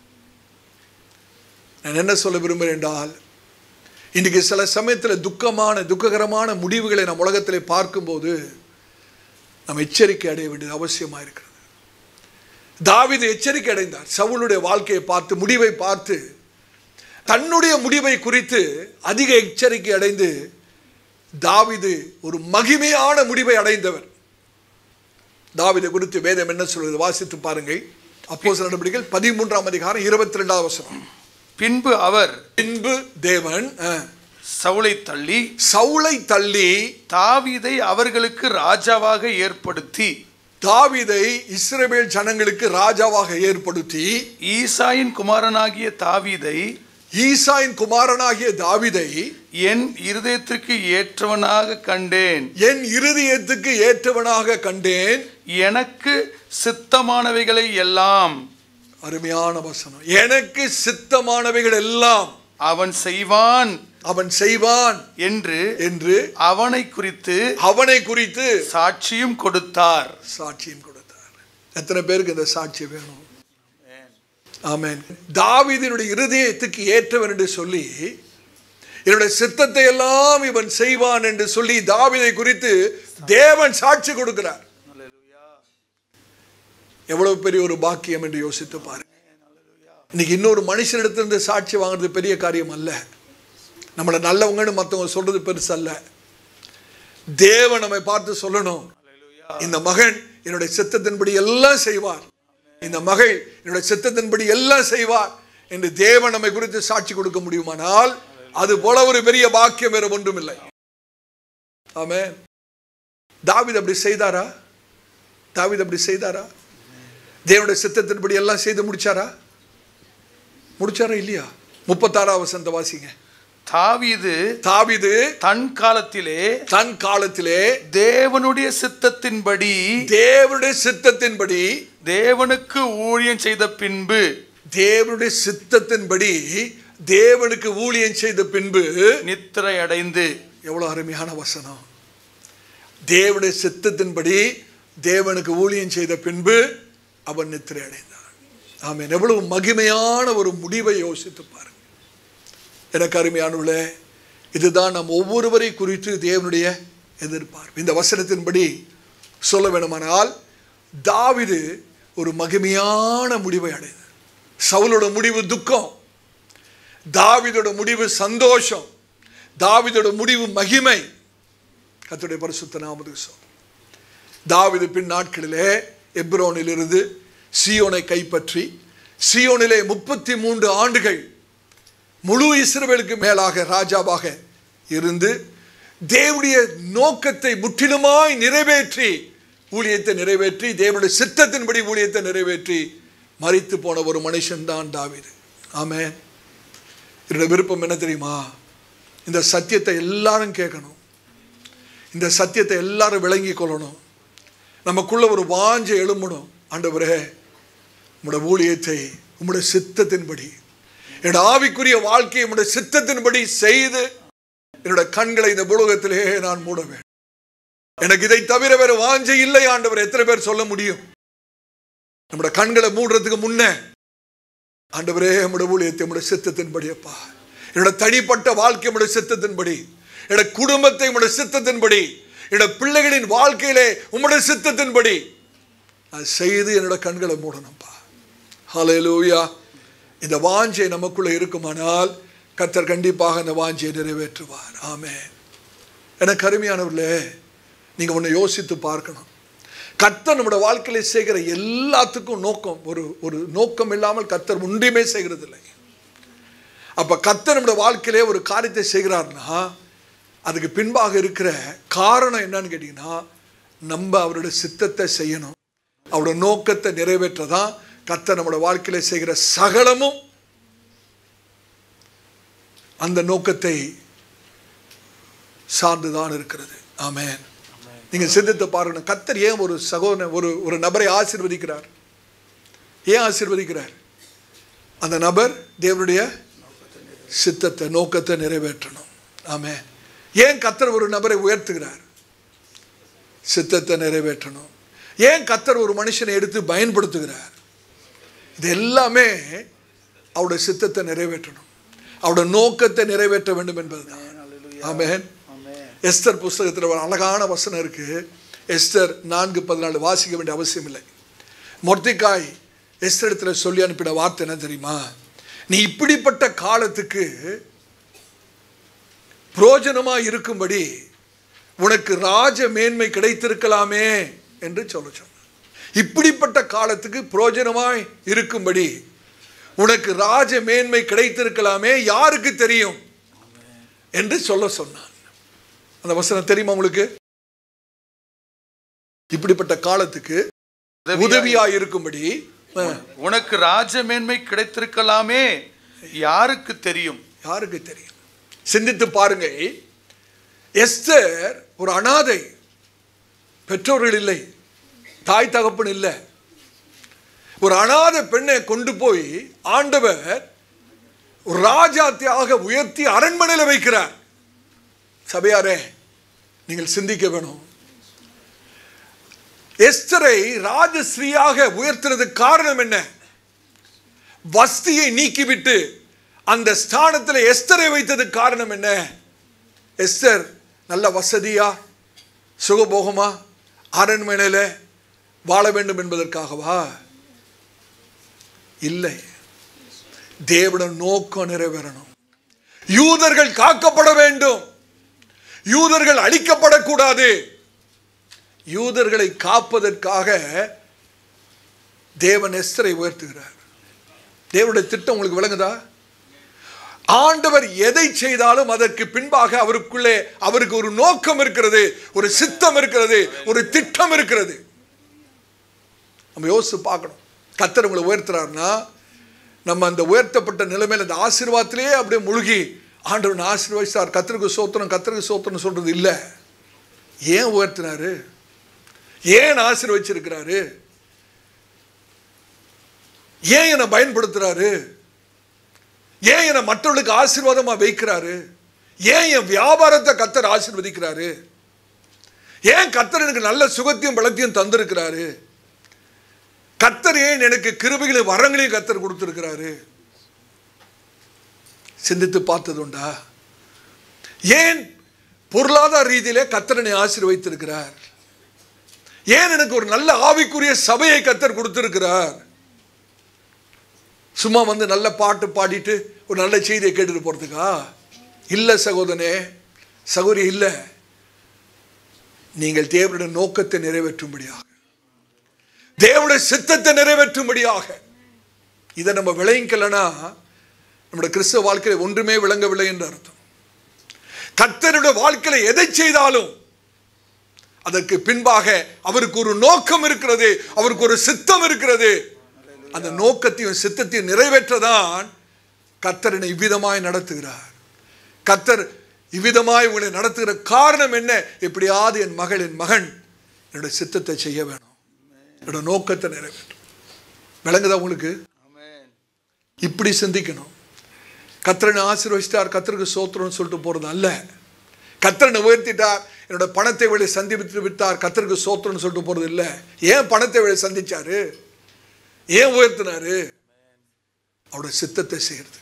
நான் என்ன சொல்ல விரும்புகிறேன் என்றால் இன்றைக்கு சில சமயத்தில் துக்கமான துக்ககரமான முடிவுகளை நம் உலகத்தில் பார்க்கும்போது நாம் எச்சரிக்கை அடைய வேண்டியது அவசியமாக இருக்கிறது தாவீது எச்சரிக்கை அடைந்தார் சவுளுடைய வாழ்க்கையை பார்த்து முடிவை பார்த்து தன்னுடைய முடிவை குறித்து அதிக எச்சரிக்கை அடைந்து தாவீது ஒரு மகிமையான முடிவை அடைந்தவர் தாவீதை குறித்து வேதம் என்ன சொல்கிறது வாசித்து பாருங்கள் அப்போ நடவடிக்கைகள் பதிமூன்றாம் அதிகாரம் இருபத்தி ரெண்டாவது வசனம் பின்பு அவர் பின்பு தேவன் அஹ், சவுலை தள்ளி சவுலை தள்ளி தாவீதை அவர்களுக்கு ராஜாவாக ஏற்படுத்தி தாவீதை இஸ்ரவேல் ஜனங்களுக்கு ராஜாவாக ஏற்படுத்தி ஈசாயின் குமாரனாகிய தாவீதை ஈசாயின் குமாரனாகிய தாவீதை என் இருதயத்திற்கு ஏற்றவனாக கண்டேன் என் இருதயத்துக்கு ஏற்றவனாக கண்டேன் எனக்கு சித்தமானவைகளை எல்லாம் அருமையான வசனம் எனக்கு சித்தமானவைகள் எல்லாம் அவன் செய்வான் அவன் செய்வான் என்று என்று அவனை குறித்து அவனை குறித்து சாட்சியும் கொடுத்தார் சாட்சியம் கொடுத்தார் எத்தனை பேருக்கு இந்த சாட்சி வேணும் ஆமென் தாவீதினுடைய இருதயத்துக்கு ஏற்றவன் என்று சொல்லி என்னுடைய சித்தத்தை எல்லாம் இவன் செய்வான் என்று சொல்லி தாவீதை குறித்து தேவன் சாட்சி கொடுக்கிறார் எவ்வளவு பெரிய ஒரு பாக்கியம் என்று யோசித்து பாருங்க இன்னைக்கு இன்னொரு மனுஷனிடத்திலிருந்து சாட்சி வாங்குறது பெரிய காரியம் அல்ல நம்மளை நல்லவங்கன்னு மற்றவங்க சொல்றது பெருசு அல்ல தேவன் நம்மை பார்த்து சொல்லணும் இந்த மகன் என்னுடைய சித்தத்தின்படி எல்லாம் செய்வார் இந்த மகள் என்னுடைய சித்தத்தின்படி எல்லாம் செய்வார் என்று தேவன் நம்மை குறித்து சாட்சி கொடுக்க முடியுமானால் அது போல ஒரு பெரிய பாக்கியம் வேற ஒன்றும் இல்லை ஆமே தாவீது அப்படி செய்தாரா தாவீது அப்படி செய்தாரா தேவனுடைய சித்தத்தின்படி எல்லாம் செய்து முடிச்சாரா முடிச்சாரா இல்லையா முப்பத்தாறாம் வசந்த வாசிங்க தாவீது தாவீது தன் காலத்திலே தன் காலத்திலே தேவனுடைய சித்தத்தின்படி தேவனுடைய சித்தத்தின்படி தேவனுக்கு ஊழியம் செய்த பின்பு தேவனுடைய சித்தத்தின்படி தேவனுக்கு ஊழியம் செய்த பின்பு நித்திரை அடைந்து எவ்வளவு அருமையான வசனம் தேவனுடைய சித்தத்தின்படி தேவனுக்கு ஊழியம் செய்த பின்பு அவன் நித்திரை அடைந்தான் ஆமென் எவ்வளவு மகிமையான ஒரு முடிவை யோசித்து பாருங்க எனக்கு அருமையானவர்களே இதுதான் நம் ஒவ்வொருவரை குறித்து தேவனுடைய எதிர்பார்ப்பு இந்த வசனத்தின்படி சொல்ல வேணுமானால் தாவிது ஒரு மகிமையான முடிவை அடைந்தார் சவுலோட முடிவு துக்கம் தாவிதோட முடிவு சந்தோஷம் தாவிதோட முடிவு மகிமை கர்த்தருடைய பரிசுத்த நாமத்துக்கு சொல் தாவிது பின் நாட்களிலே எப்ரோனிலிருந்து சியோனை கைப்பற்றி சியோனிலே முப்பத்தி மூன்று ஆண்டுகள் முழு இஸ்ரவேலுக்கு மேலாக ராஜாவாக இருந்து தேவனுடைய நோக்கத்தை முற்றிலுமாய் நிறைவேற்றி ஊழியத்தை நிறைவேற்றி தேவனுடைய சித்தத்தின்படி ஊழியத்தை நிறைவேற்றி மறித்து போன ஒரு மனுஷன்தான் தாவீது ஆமென் என்னோட விருப்பம் என்ன தெரியுமா இந்த சத்தியத்தை எல்லாரும் கேட்கணும் இந்த சத்தியத்தை எல்லாரும் விளங்கி கொள்ளணும் நமக்குள்ள ஒரு வாஞ்சை எழும்பணும் ஆண்டவரே உம்முடைய ஊழியத்தை உம்முடைய சித்தத்தின்படி என்னோட ஆவிக்குரிய வாழ்க்கையை உம்முடைய சித்தத்தின்படி செய்து என்னோட கண்களை இந்த புலகத்திலே நான் மூட வேண்டும் எனக்கு இதை தவிர வேற வாஞ்சை இல்லை ஆண்டவர் எத்தனை பேர் சொல்ல முடியும் நம்முடைய கண்களை மூடுறதுக்கு முன்ன ஆண்டவரே நம்முடைய ஊழியத்தை நம்முடைய சித்தத்தின்படி அப்பா என்னோட தனிப்பட்ட வாழ்க்கை நம்முடைய சித்தத்தின்படி என்னோட குடும்பத்தை உம்முடைய சித்தத்தின்படி என்னோட பிள்ளைகளின் வாழ்க்கையிலே உம்முடைய சித்தத்தின்படி அது செய்து என்னோட கண்களை மூடணும்ப்பா ஹalleluya இந்த வாஞ்சை நமக்குள்ள இருக்குமானால் கர்த்தர் கண்டிப்பாக அந்த வாஞ்சையை நிறைவேற்றுவார் ஆமென் எனக்கு அருமையானவர்களே நீங்க ஒன்று யோசித்து பார்க்கணும் கர்த்தர் நம்முடைய வாழ்க்கையில செய்கிற எல்லாத்துக்கும் நோக்கம் ஒரு ஒரு நோக்கம் இல்லாமல் கர்த்தர் ஒன்றுமே செய்கிறது இல்லை அப்ப கர்த்தர் நம்முடைய வாழ்க்கையிலே ஒரு காரியத்தை செய்கிறார்னா அதுக்கு பின்பாக இருக்கிற காரணம் என்னன்னு கேட்டீங்கன்னா நம்ம அவருடைய சித்தத்தை செய்யணும் அவருடைய நோக்கத்தை நிறைவேற்றதான் கர்த்தர் நம்முடைய வாழ்க்கையில செய்கிற சகலமும் அந்த நோக்கத்தை சார்ந்துதான் இருக்கிறது ஆமென் நீங்க சிந்தித்து பாருங்க கர்த்தர் ஏன் ஒரு சகோதரன் ஒரு ஒரு நபரை ஆசீர்வதிக்கிறார் ஏன் ஆசீர்வதிக்கிறார் அந்த நபர் தேவனுடைய சித்தத்தை நோக்கத்தை நிறைவேற்றணும் ஆமென் ஏன் கர்த்தர் ஒரு நபரை உயர்த்துகிறார் சித்தத்தை நிறைவேற்றணும் ஏன் கர்த்தர் ஒரு மனுஷனை எடுத்து பயன்படுத்துகிறார் இது எல்லாமே அவருடைய சித்தத்தை நிறைவேற்றணும் அவருடைய நோக்கத்தை நிறைவேற்ற வேண்டும் என்பதுதான் ஆமென் எஸ்தர் புஸ்தகத்தில் ஒரு அழகான வசனம் இருக்கு எஸ்தர் நான்கு பதினாலு வாசிக்க வேண்டிய அவசியம் இல்லை மொர்த்திக்காய் எஸ்தர் இடத்துல சொல்லி அனுப்பின வார்த்தை என்ன தெரியுமா நீ இப்படிப்பட்ட காலத்துக்கு புரோஜனமா இருக்கும்படி உனக்கு ராஜ மேன்மை கிடைத்திருக்கலாமே என்று சொல்ல சொன்னார் இப்படிப்பட்ட காலத்துக்கு புரோஜனமாய் இருக்கும்படி உனக்கு ராஜ மேன்மை கிடைத்திருக்கலாமே யாருக்கு தெரியும் என்று சொல்ல சொன்னான் அந்த வசனம் தெரியுமா உங்களுக்கு இப்படிப்பட்ட காலத்துக்கு உதவியா இருக்கும்படி அஹ், உனக்கு ராஜமேன்மை கிடைத்திருக்கலாமே யாருக்கு தெரியும் யாருக்கு தெரியும் சிந்தித்து பாருங்க எஸ்தர் ஒரு அனாதை பெற்றோர்கள் இல்லை தாய் தகப்பன் இல்லை ஒரு அனாதை பெண்ணை கொண்டு போய் ஆண்டவர் ஒரு ராஜாத்தியாக உயர்த்தி அரண்மனையில் வைக்கிறார் சபையாரே நீங்கள் சிந்திக்க வேணும் எஸ்தரை ராஜஸ்ரீயாக உயர்த்துறதுக்கு காரணம் என்ன வஸ்தியை நீக்கிவிட்டு அந்த ஸ்தானத்தில் எஸ்தரை வைத்ததுக்கு காரணம் என்ன எஸ்தர் நல்ல வசதியா சுகபோகமா அரண்மனையில் வாழ வேண்டும் என்பதற்காகவா இல்லை தேவன நோக்கம் நிறைவேறணும் யூதர்கள் காக்கப்பட வேண்டும் யூதர்கள் அழிக்கப்படக்கூடாது யூதர்களை காப்பதற்காக தேவன் எஸ்தரை உயர்த்துகிறார் தேவனுடைய திட்டம் உங்களுக்கு விளங்குதா ஆண்டவர் எதை செய்தாலும் அதற்கு பின்பாக அவருக்குள்ளே அவருக்கு ஒரு நோக்கம் இருக்கிறது ஒரு சித்தம் இருக்கிறது ஒரு திட்டம் இருக்கிறது நம்ம யோசித்து பார்க்கணும் கத்தர் உங்களை உயர்த்துறாருன்னா நம்ம அந்த உயர்த்தப்பட்ட நிலைமையில் அந்த ஆசீர்வாதத்திலேயே அப்படியே முழுகி ஆண்டவன் ஆசீர்வதிச்சார் கத்தருக்கு சோத்திரம் கத்தருக்கு சோத்திரம் சொல்றது இல்லை ஏன் உயர்த்தினாரு ஏன் ஆசீர்வச்சிருக்கிறாரு ஏன் என்னை பயன்படுத்துறாரு ஏன் என்னை மற்றவர்களுக்கு ஆசீர்வாதமா வைக்கிறாரு ஏன் என் வியாபாரத்தை கத்தர் ஆசீர்வதிக்கிறாரு ஏன் கத்தர் எனக்கு நல்ல சுகத்தையும் பலத்தையும் தந்திருக்கிறாரு கத்தர் ஏன் எனக்கு கிருபைகளையும் வரங்களையும் கத்தர் கொடுத்திருக்கிறாரு சிந்தித்து பார்த்ததுண்டா ஏன் பொருளாதார ரீதியிலே கத்தரனை ஆசீர்வைத்திருக்கிறார் ஏன் எனக்கு ஒரு நல்ல ஆவிக்குரிய சபையை கத்தர் கொடுத்திருக்கிறார் சும்மா வந்து நல்ல பாட்டு பாடிட்டு ஒரு நல்ல செய்தியை கேட்டுட்டு போறதுக்கா இல்லை சகோதரனே சகோதரி இல்லை நீங்கள் தேவனுடைய நோக்கத்தை நிறைவேற்றும்படியாக தேவனுடைய சித்தத்தை நிறைவேற்றும்படியாக இதை நம்ம விளைவிக்கலனா நம்முடைய கிறிஸ்தவ வாழ்க்கையில் ஒன்றுமே விளங்கவில்லை என்று அர்த்தம் கர்த்தருடைய வாழ்க்கையில் எதை செய்தாலும் அதற்கு பின்பாக அவருக்கு ஒரு நோக்கம் இருக்கிறது அவருக்கு ஒரு சித்தம் இருக்கிறது அந்த நோக்கத்தையும் சித்தத்தையும் நிறைவேற்றதான் கர்த்தரனை இவ்விதமாய் நடத்துகிறார் கர்த்தர் இவ்விதமாய் உங்களை நடத்துகிற காரணம் என்ன எப்படியாவது என் மகள் என் மகன் என்னோட சித்தத்தை செய்ய வேணும் என்னோட நோக்கத்தை நிறைவேற்றும் விளங்குதா உங்களுக்கு இப்படி சிந்திக்கணும் கத்திரனை ஆசீர்வதிச்சிட்டார் கத்தருக்கு சோத்திரம்னு சொல்லிட்டு போறது அல்ல கத்திரனை உயர்த்திட்டார் என்னோட பணத்தை வெளியே சந்தித்து விட்டார் கத்தருக்கு சோத்திரம்னு சொல்லிட்டு போறது இல்லை ஏன் பணத்தை வெளியே சந்திச்சாரு ஏன் உயர்த்தினாரு அவரோட சித்தத்தை செய்யறது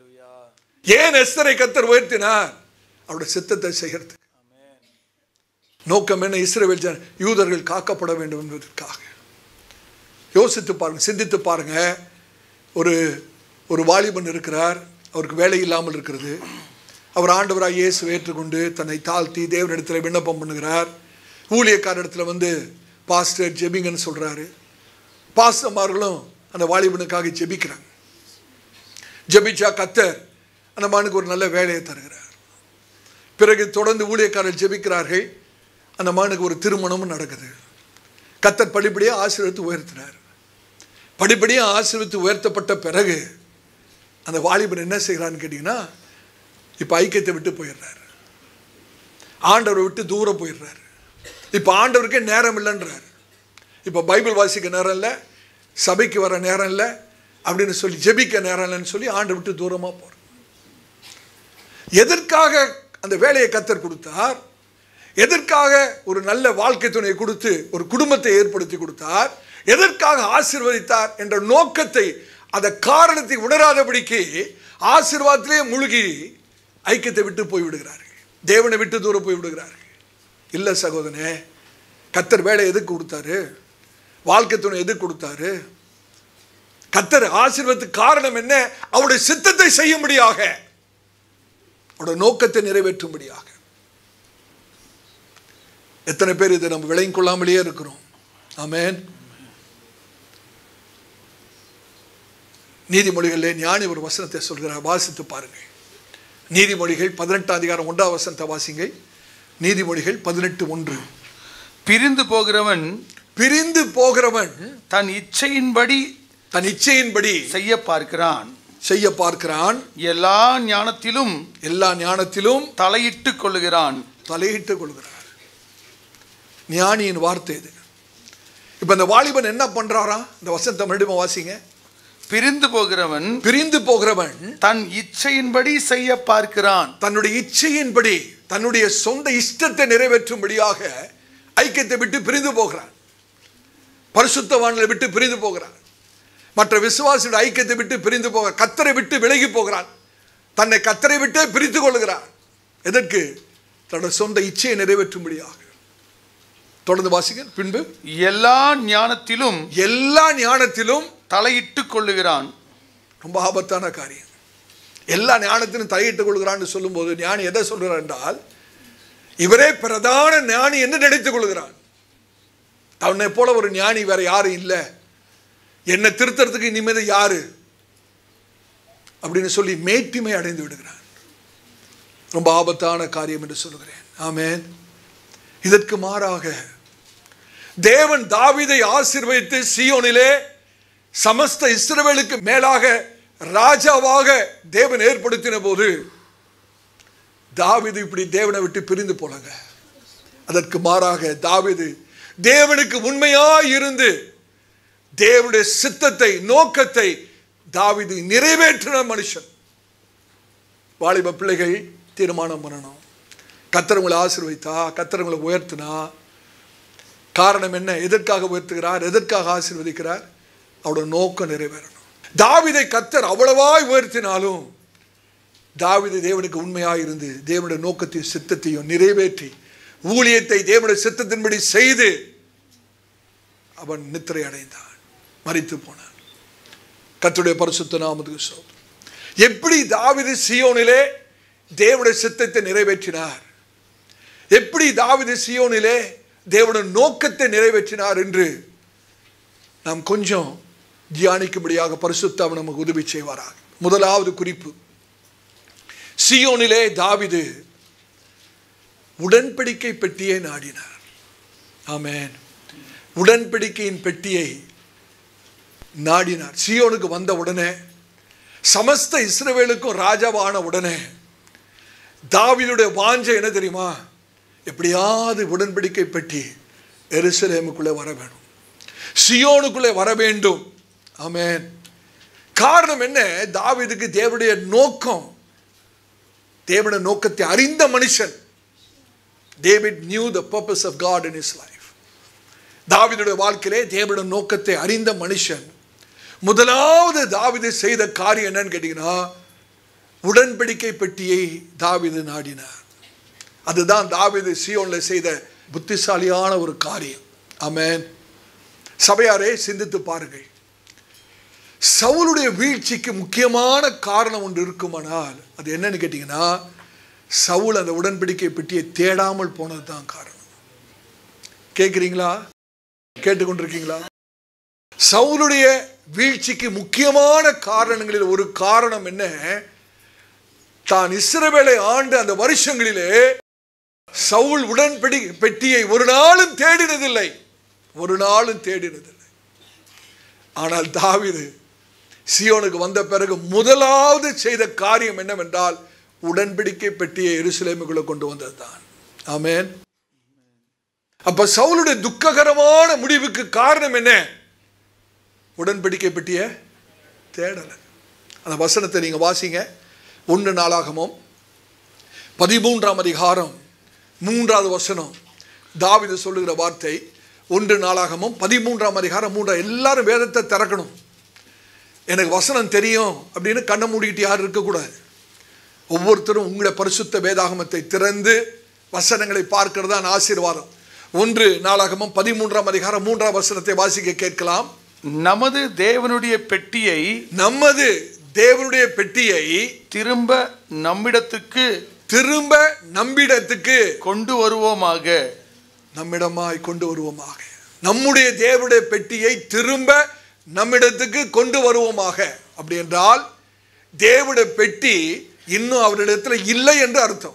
ஏன் எஸ்தரை கத்தர் உயர்த்தினார் அவரோட சித்தத்தை செய்யறது நோக்கம் என்ன இஸ்ரவேல் ஜன யூதர்கள் காக்கப்பட வேண்டும் என்பதற்காக யோசித்து பாருங்க சிந்தித்து பாருங்க ஒரு ஒரு வாலிபன் இருக்கிறார் அவருக்கு வேலை இல்லாமல் இருக்கிறது அவர் ஆண்டவராக இயேசு ஏற்றுக்கொண்டு தன்னை தாழ்த்தி தேவனிடத்தில் விண்ணப்பம் பண்ணுகிறார் ஊழியக்காரிடத்தில் வந்து பாஸ்டர் ஜெபிங்கன்னு சொல்கிறாரு பாஸ்டர்மார்களும் அந்த வாலிபனுக்காக ஜெபிக்கிறாங்க ஜெபிச்சா கத்தர் அந்த மகனுக்கு ஒரு நல்ல வேலையை தருகிறார் பிறகு தொடர்ந்து ஊழியக்காரர்கள் ஜெபிக்கிறார்கள் அந்த மகனுக்கு ஒரு திருமணமும் நடக்குது கத்தர் படிப்படியாக ஆசீர்வதித்து உயர்த்தினார் படிப்படியாக ஆசீர்வதித்து உயர்த்தப்பட்ட பிறகு அந்த வாலிபன் என்ன செய்கிறான்னு கேட்டிங்கன்னா இப்போ ஐக்கியத்தை விட்டு போயிடுறாரு ஆண்டவரை விட்டு தூரம் போயிடுறாரு இப்போ ஆண்டவருக்கே நேரம் இல்லைன்றார் இப்போ பைபிள் வாசிக்க நேரம் இல்லை சபைக்கு வர நேரம் இல்லை அப்படின்னு சொல்லி ஜெபிக்க நேரம் இல்லைன்னு சொல்லி ஆண்டை விட்டு தூரமாக போகிறார் எதற்காக அந்த வேலையை கத்தர் கொடுத்தார் எதற்காக ஒரு நல்ல வாழ்க்கை துணையை கொடுத்து ஒரு குடும்பத்தை ஏற்படுத்தி கொடுத்தார் எதற்காக ஆசீர்வதித்தார் என்ற நோக்கத்தை அந்த காரணத்தை உணராதபடிக்கு ஆசீர்வாதத்திலே முழுகி ஐக்கியத்தை விட்டு போய் விடுகிறார்கள் தேவனை விட்டு தூரம் போய் விடுகிறார்கள் இல்லை சகோதரனே கத்தர் வேலை எதுக்கு கொடுத்தாரு வாழ்க்கை துணை எதுக்கு கொடுத்தாரு கத்தர் ஆசீர்வாதத்துக்கு காரணம் என்ன அவருடைய சித்தத்தை செய்யும்படியாக அவருடைய நோக்கத்தை நிறைவேற்றும்படியாக எத்தனை பேர் இதை நம்ம விளையும் கொள்ளாமலேயே இருக்கிறோம் ஆமென் நீதிமொழிகளிலே ஞானி ஒரு வசனத்தை சொல்கிறார் வாசித்து பாருங்கள் நீதிமொழிகள் பதினெட்டாம் அதிகாரம் ஒன்றாம் வசனத்தை வாசிங்க நீதிமொழிகள் பதினெட்டு ஒன்று பிரிந்து போகிறவன் பிரிந்து போகிறவன் தன் இச்சையின்படி தன் இச்சையின்படி செய்ய பார்க்கிறான் செய்ய பார்க்கிறான் எல்லா ஞானத்திலும் எல்லா ஞானத்திலும் தலையிட்டு கொள்ளுகிறான் தலையிட்டு கொள்கிறார் ஞானியின் வார்த்தை இது இப்போ இந்த வாலிபன் என்ன பண்றாரா இந்த வசனத்தை மறுபடியும் வாசிங்க பிரிந்து போகிறவன் பிரிந்து போகிறவன் தன் இச்சையின்படி செய்ய பார்க்கிறான் தன்னுடைய இச்சையின்படி தன்னுடைய சொந்த இஷ்டத்தை நிறைவேற்றும்படியாக ஐக்கியத்தை விட்டு பிரிந்து போகிறான் பரிசுத்தவான்களை விட்டு பிரிந்து போகிறான் மற்ற விசுவாசியோட ஐக்கியத்தை விட்டு பிரிந்து போக கத்தரை விட்டு விலகி போகிறான் தன்னை கத்தரை விட்டே பிரித்து கொள்கிறான் எதற்கு தன்னுடைய சொந்த இச்சையை நிறைவேற்றும்படியாக தொடர்ந்து வாசிங்க பின்பு எல்லா ஞானத்திலும் எல்லா ஞானத்திலும் தலையிட்டு கொள்ளுகிறான் ரொம்ப ஆபத்தான காரியம் எல்லா ஞானத்திலும் தலையிட்டுக் கொள்கிறான்னு சொல்லும்போது ஞானி எதை சொல்கிறார் என்றால் இவரே பிரதான ஞானி என்று நினைத்துக் கொள்கிறான் தன்னை போல ஒரு ஞானி வேற யாரும் இல்லை என்னை திருத்தறதுக்கு இனிமேல் யாரு அப்படின்னு சொல்லி மேட்டிமை அடைந்து விடுகிறான் ரொம்ப ஆபத்தான காரியம் என்று சொல்லுகிறேன் ஆமென் இதற்கு மாறாக தேவன் தாவீதை ஆசீர்வதித்து சீயோனிலே சமஸ்த இஸ்ரவேலுக்கு மேலாக ராஜாவாக தேவன் ஏற்படுத்தின போது தாவீது இப்படி தேவனை விட்டு பிரிந்து போலங்க அதற்கு மாறாக தாவீது தேவனுக்கு உண்மையாய் இருந்து தேவனுடைய சித்தத்தை நோக்கத்தை தாவீது நிறைவேற்றின மனுஷன் வாலிப பிள்ளைகள் தீர்மானம் பண்ணணும் கத்தரவங்களை ஆசீர்வைத்தா கத்தரவங்களை உயர்த்தினா காரணம் என்ன எதற்காக உயர்த்துகிறார் எதற்காக ஆசீர்வதிக்கிறார் அவரோட நோக்கம் நிறைவேறணும் தாவிதை கத்தர் அவ்வளவாய் உயர்த்தினாலும் தாவிது தேவனுக்கு உண்மையாக இருந்து தேவனுடைய நோக்கத்தையும் சித்தத்தையும் நிறைவேற்றி ஊழியத்தை தேவனுடைய சித்தத்தின்படி செய்து அவன் நித்திரை அடைந்தான் மறித்து போனான் கர்த்தருடைய பரிசுத்த நாமத்துக்கு சோதரம் எப்படி தாவிது சியோனிலே தேவனுடைய சித்தத்தை நிறைவேற்றினார் எப்படி தாவிது சியோனிலே தேவனுடைய நோக்கத்தை நிறைவேற்றினார் என்று நாம் கொஞ்சம் தியானிக்கும்படியாக பரிசுத்தாவை நமக்கு உதவி செய்வாராக முதலாவது குறிப்பு சியோனிலே தாவிது உடன்படிக்கை பெட்டியை நாடினார் ஆமென் உடன்படிக்கையின் பெட்டியை நாடினார் சியோனுக்கு வந்த உடனே சமஸ்த இஸ்ரவேலுக்கும் ராஜாவான உடனே தாவீதுடைய வாஞ்சை என்ன தெரியுமா எப்படியாவது உடன்படிக்கை பெட்டி எருசலேமுக்குள்ளே வர வேணும் சியோனுக்குள்ளே வர வேண்டும் ஆமென் காரணம் என்ன தாவீதுக்கு தேவனுடைய நோக்கம் தேவனுடைய நோக்கத்தை அறிந்த மனுஷன் David knew the purpose of God in his life தாவிதுடைய வாழ்க்கையிலே தேவனுடைய நோக்கத்தை அறிந்த மனுஷன் முதலாவது தாவிது செய்த காரியம் என்னன்னு கேட்டீங்கன்னா உடன்படிக்கை பெட்டியை தாவிது நாடினார் அதுதான் தாவிது சியோன்ல செய்த புத்திசாலியான ஒரு காரியம் ஆமென் சபையாரே சிந்தித்து பாருங்கள் சவுளுடைய வீழ்ச்சிக்கு முக்கியமான காரணம் ஒன்று இருக்குமானால் அது என்னன்னு கேட்டிங்கன்னா சவுல் அந்த உடன்படிக்கை பெட்டியை தேடாமல் போனது தான் காரணம் கேட்குறீங்களா கேட்டுக்கொண்டிருக்கீங்களா சவுலுடைய வீழ்ச்சிக்கு முக்கியமான காரணங்களில் ஒரு காரணம் என்ன தான் இஸ்ரவேலை ஆண்டு அந்த வருஷங்களிலே சவுல் உடன்படி பெட்டியை ஒரு நாளும் தேடினதில்லை ஒரு நாளும் தேடினதில்லை ஆனால் தாவீது சியோனுக்கு வந்த பிறகு முதலாவது செய்த காரியம் என்னவென்றால் உடன்படிக்கை பெட்டியை எருசலேமுக்குள்ள கொண்டு வந்ததுதான் ஆமென் அப்ப சவுலுடைய துக்ககரமான முடிவுக்கு காரணம் என்ன உடன்படிக்கை பெட்டிய தேடலை அந்த வசனத்தை நீங்க வாசிங்க ஒன்று நாளாகமும் பதிமூன்றாம் அதிகாரம் மூன்றாவது வசனம் தாவிது சொல்லுகிற வார்த்தை ஒன்று நாளாகமும் பதிமூன்றாம் அதிகாரம் மூன்றாம் எல்லாரும் வேதத்தை திறக்கணும் எனக்கு வசனம் தெரியும் அப்படின்னு கண்ணை மூடிக்கிட்டு யாரும் இருக்கக்கூடாது ஒவ்வொருத்தரும் உங்களுடைய பரிசுத்த வேதாகமத்தை திறந்து வசனங்களை பார்க்கிறது தான் ஆசீர்வாதம் ஒன்று நாளாகமும் பதிமூன்றாம் அதிகாரம் மூன்றாம் வசனத்தை வாசிக்க கேட்கலாம் நமது தேவனுடைய பெட்டியை நமது தேவனுடைய பெட்டியை திரும்ப நம்மிடத்துக்கு திரும்ப நம்மிடத்துக்கு கொண்டு வருவோமாக நம்மிடமாய் கொண்டு வருவோமாக நம்முடைய தேவனுடைய பெட்டியை திரும்ப நம்மிடத்துக்கு கொண்டு வருவோமாக அப்படி என்றால் தேவனுடைய பெட்டி இன்னும் அவரிடத்துல இல்லை என்று அர்த்தம்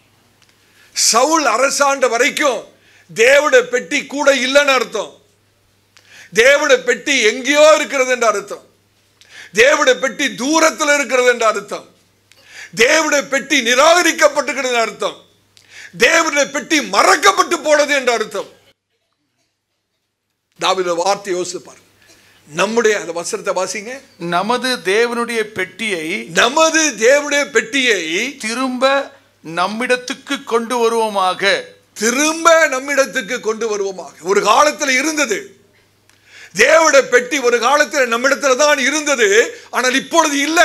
சவுல் அரசாண்ட வரைக்கும் தேவனுடைய பெட்டி கூட இல்லைன்னு அர்த்தம் தேவனுடைய பெட்டி எங்கேயோ இருக்கிறது என்று அர்த்தம் தேவனுடைய பெட்டி தூரத்தில் இருக்கிறது என்று அர்த்தம் தேவனுடைய பெட்டி நிராகரிக்கப்பட்டிருக்கிறது என்று அர்த்தம் தேவனுடைய பெட்டி மறக்கப்பட்டு போனது என்று அர்த்தம் தாவித வார்த்தை யோசிப்பார் நம்முடைய அந்த வசனத்தை வாசிங்க நமது தேவனுடைய பெட்டியை நமது தேவனுடைய பெட்டியை திரும்ப நம்மிடத்துக்கு கொண்டு வருவோமாக திரும்ப நம்மிடத்துக்கு கொண்டு வருவோமாக ஒரு காலத்தில் இருந்தது தேவனுடைய பெட்டி ஒரு காலத்தில் நம்மிடத்தில் தான் இருந்தது ஆனால் இப்பொழுது இல்லை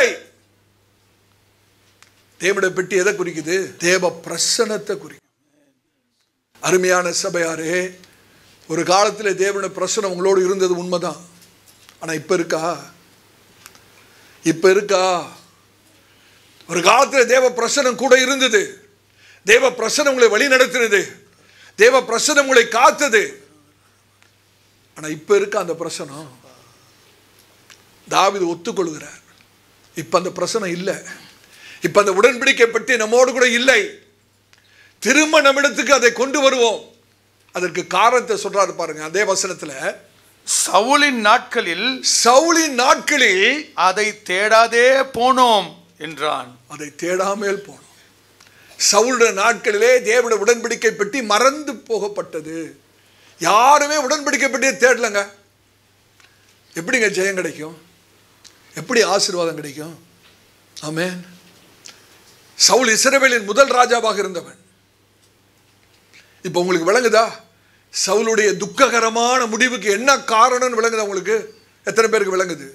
தேவனுடைய பெட்டி எதை குறிக்குது தேவ பிரசனத்தை குறிக்குது அருமையான சபையாரே ஒரு காலத்தில் தேவனுடைய பிரசனம் உங்களோடு இருந்தது உண்மைதான் ஆனால் இப்போ இருக்கா இப்போ இருக்கா ஒரு காலத்தில் தேவ பிரசனம் கூட இருந்தது தேவ பிரசனம் உங்களை வழி நடத்தினது தேவ பிரசனம் உங்களை காத்தது ஆனால் இப்போ இருக்க அந்த பிரசனம் தாவிது ஒத்துக்கொள்கிறார் இப்போ அந்த பிரசனம் இல்லை இப்போ அந்த உடன்படிக்கை பற்றி நம்மோடு கூட இல்லை திரும்ப நம்மிடத்துக்கு அதை கொண்டு வருவோம் அதற்கு காரணத்தை சொல்றாரு பாருங்க அதே வசனத்துல சவுலின் நாட்களில் சவுலின் நாட்களில் அதை தேடாதே போனோம் என்றான் அதை தேடாமல் போனோம் சவுளுடைய நாட்களிலே தேவனுடைய உடன்படிக்கை பெட்டி மறந்து போகப்பட்டது யாருமே உடன்படிக்கை பெட்டியை தேடலங்க எப்படிங்க ஜெயம் கிடைக்கும் எப்படி ஆசீர்வாதம் கிடைக்கும் ஆமென் சவுல் இஸ்ரவேலின் முதல் ராஜாவாக இருந்தவன் இப்போ உங்களுக்கு விளங்குதா சவுலுடைய துக்ககரமான முடிவுக்கு என்ன காரணம்னு விளங்குதா உங்களுக்கு எத்தனை பேருக்கு விளங்குது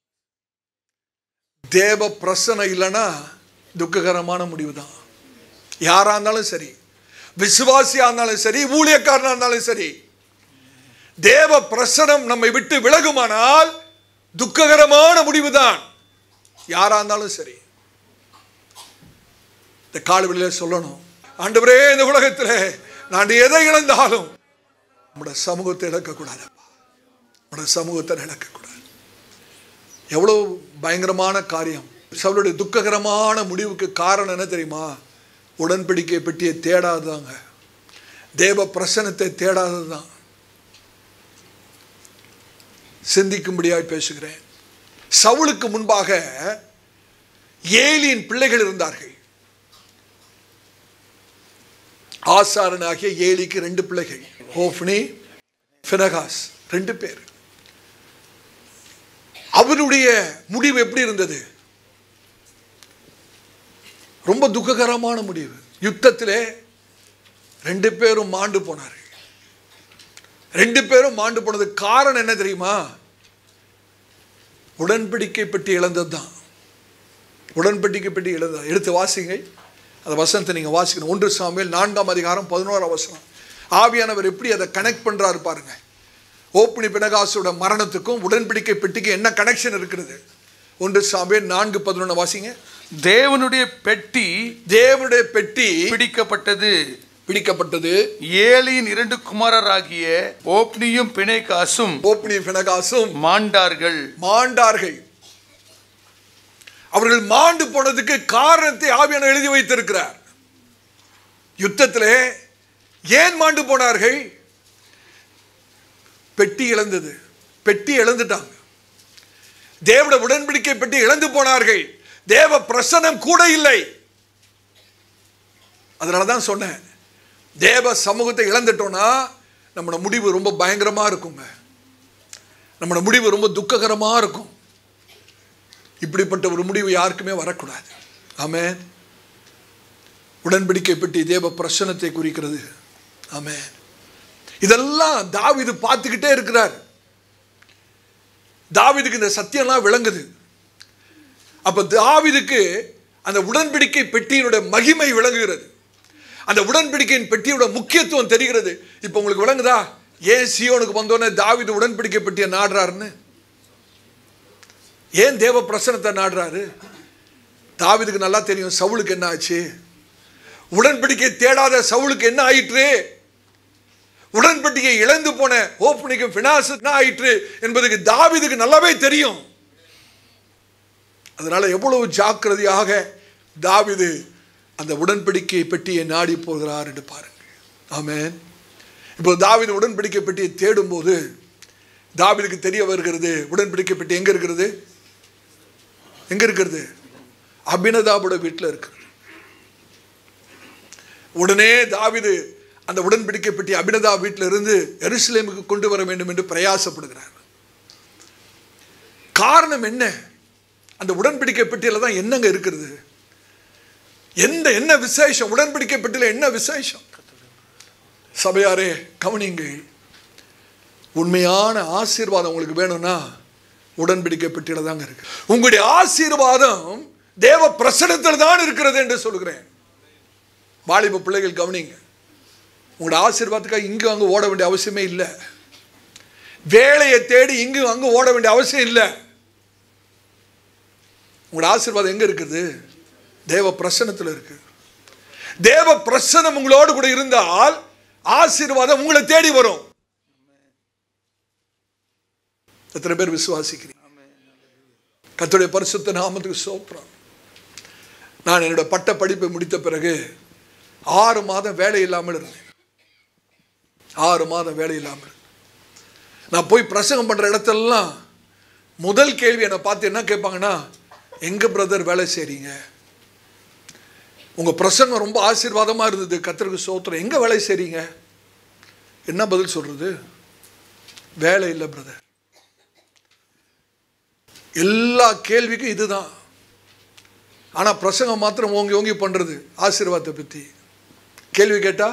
தேவ பிரசனை இல்லைன்னா துக்ககரமான முடிவு தான் யாரா இருந்தாலும் சரி விசுவாசியா இருந்தாலும் சரி ஊழியக்காரனா இருந்தாலும் சரி தேவ பிரசனம் நம்மை விட்டு விலகுமானால் துக்ககரமான முடிவுதான் யாரா இருந்தாலும் சரி இந்த காலவெளியில சொல்லணும் ஆண்டவரே இந்த உலகத்தில் நான் எதை இழந்தாலும் நம்முடைய சமூகத்தை இழக்கக்கூடாதப்பா நம்முடைய சமூகத்தை இழக்கக்கூடாது எவ்வளோ பயங்கரமான காரியம் சவுளுடைய துக்ககரமான முடிவுக்கு காரணம் என்ன தெரியுமா உடன்படிக்கை பெட்டியை தேடாததாங்க தேவ பிரசனத்தை தேடாதது தான் சிந்திக்கும்படியாய் பேசுகிறேன் சவுளுக்கு முன்பாக ஏலியின் பிள்ளைகள் இருந்தார்கள் ஆசாரனாகிய ஏலிக்கு ரெண்டு பிள்ளைகள் ஹோஃப்னி ஃபினகாஸ் ரெண்டு பேர் அவருடைய முடிவு எப்படி இருந்தது ரொம்ப துக்ககரமான முடிவு யுத்தத்திலே ரெண்டு பேரும் மாண்டு போனார்கள் ரெண்டு பேரும் மாண்டு போனது காரணம் என்ன தெரியுமா உடன்படிக்கை பெட்டி இழந்தது தான் உடன்படிக்கை பெட்டி இழந்தது எடுத்து வாசிங்க அந்த வசனத்தை நீங்கள் வாசிக்கணும் ஒன்று சாமியில் நான்காம் அதிகாரம் பதினோராம் வசனம் ஆவியானவர் எப்படி அதை கனெக்ட் பண்ணுறாரு பாருங்க ஓப்பனி பினகாசோட மரணத்துக்கும் உடன்படிக்கை பெட்டிக்கு என்ன கனெக்ஷன் இருக்கிறது ஒன்று சாமியில் நான்கு பதினொன்று வாசிங்க தேவனுடைய பெட்டி தேவனுடைய பெட்டி பிடிக்கப்பட்டது பிடிக்கப்பட்டது ஏலியின் இரண்டு குமாரராகிய ஓப்னியும் பிணைகாசும் ஓப்பனி பினகாசும் மாண்டார்கள் மாண்டார்கள் அவர்கள் மாண்டு போனதுக்கு காரணத்தை ஆவியான எழுதி வைத்திருக்கிறார் யுத்தத்திலே ஏன் மாண்டு போனார்கள் பெட்டி இழந்தது பெட்டி இழந்துட்டாங்க தேவட உடன்படிக்கை பெட்டி இழந்து போனார்கள் தேவ பிரசனம் கூட இல்லை அதனால தான் சொன்னேன் தேவ சமூகத்தை இழந்துட்டோம்னா நம்மளோட முடிவு ரொம்ப பயங்கரமா இருக்குங்க நம்மளோட முடிவு ரொம்ப துக்ககரமா இருக்கும் இப்படிப்பட்ட ஒரு முடிவு யாருக்குமே வரக்கூடாது ஆமென் உடன்படிக்கை பெட்டி தேவ பிரசனத்தை குறிக்கிறது ஆமென் இதெல்லாம் தாவீது பார்த்துக்கிட்டே இருக்கிறார் தாவீதுக்கு இந்த சத்தியம்லாம் விளங்குது அப்ப தாவீதுக்கு அந்த உடன்படிக்கை பெட்டியினுடைய மகிமை விளங்குகிறது அந்த உடன்படிக்கையின் பெட்டியோட முக்கியத்துவம் தெரிகிறது இப்போ உங்களுக்கு விளங்குதா ஏன் சியோனுக்கு வந்தோடனே தாவீது உடன்படிக்கை பெட்டியை நாடுறாருன்னு ஏன் தேவ பிரசனத்தை நாடுறாரு தாவீதுக்கு நல்லா தெரியும் சவுலுக்கு என்ன ஆச்சு உடன்படிக்கை தேடாத சவுலுக்கு என்ன ஆயிற்று உடன்படிக்கை இழந்து போன ஓப்பனிக்கும் பினாசு என்ன ஆயிற்று என்பதுக்கு தாவீதுக்கு நல்லாவே தெரியும் அதனால எவ்வளவு ஜாக்கிரதையாக தாவீது அந்த உடன்படிக்கை பெட்டியை நாடி போகிறார் என்று பாருங்கள் ஆமென் இப்போ தாவீது உடன்படிக்கை பெட்டியை தேடும்போது தாவீதுக்கு தெரிய வருகிறது உடன்படிக்கை பெட்டி எங்க இருக்கிறது எங்க இருக்கிறது அபினதாபோட வீட்டில் இருக்கிறது உடனே தாவீது அந்த உடன்படிக்கை பெட்டி அபினதா வீட்டில் இருந்து எருசலேமுக்கு கொண்டு வர வேண்டும் என்று பிரயாசப்படுகிறார் காரணம் என்ன அந்த உடன்படிக்கை பெட்டியில தான் என்னங்க இருக்கிறது எந்த என்ன விசேஷம் உடன்படிக்கை பெட்டியில என்ன விசேஷம் சபையாரே கவனிங்கள் உண்மையான ஆசீர்வாதம் உங்களுக்கு வேணும்னா உடன்படிக்கை பெட்டியில தாங்க இருக்கு உங்களுடைய ஆசீர்வாதம் தேவ பிரசனத்தில் தான் இருக்கிறது என்று சொல்கிறேன் வாலிப பிள்ளைகள் கவனிங்க உங்களோட ஆசீர்வாதத்துக்காக இங்கும் அங்கே ஓட வேண்டிய அவசியமே இல்லை வேலையை தேடி இங்கும் அங்கும் ஓட வேண்டிய அவசியம் இல்லை உங்களோட ஆசீர்வாதம் எங்க இருக்குது தேவ பிரசனத்தில் இருக்கு தேவ பிரசனம் உங்களோடு கூட இருந்தால் ஆசீர்வாதம் உங்களை தேடி வரும் எத்தனை பேர் விசுவாசிக்கிறீங்க கர்த்தருடைய பரிசுத்த நாமத்துக்கு சோப்ரம் நான் என்னோட பட்ட படிப்பை முடித்த பிறகு ஆறு மாதம் வேலை இல்லாமல் இருந்தேன் ஆறு மாதம் வேலை இல்லாமல் இருந்தேன். நான் போய் பிரசங்கம் பண்ற இடத்தெல்லாம் முதல் கேள்வி என்னை பார்த்து என்ன கேட்பாங்கன்னா எங்க பிரதர் வேலை செய்றீங்க உங்க பிரசங்கம் ரொம்ப ஆசீர்வாதமா இருந்தது கத்தருக்கு சோத்திரம் எங்க வேலை செய்றீங்க என்ன பதில் சொல்றது வேலை இல்லை பிரதர் எல்லா கேள்விக்கும் இதுதான் ஆனா பிரசங்கம் மாத்திரம் ஓங்கி ஓங்கி பண்றது ஆசீர்வாதத்தை பத்தி கேள்வி கேட்டா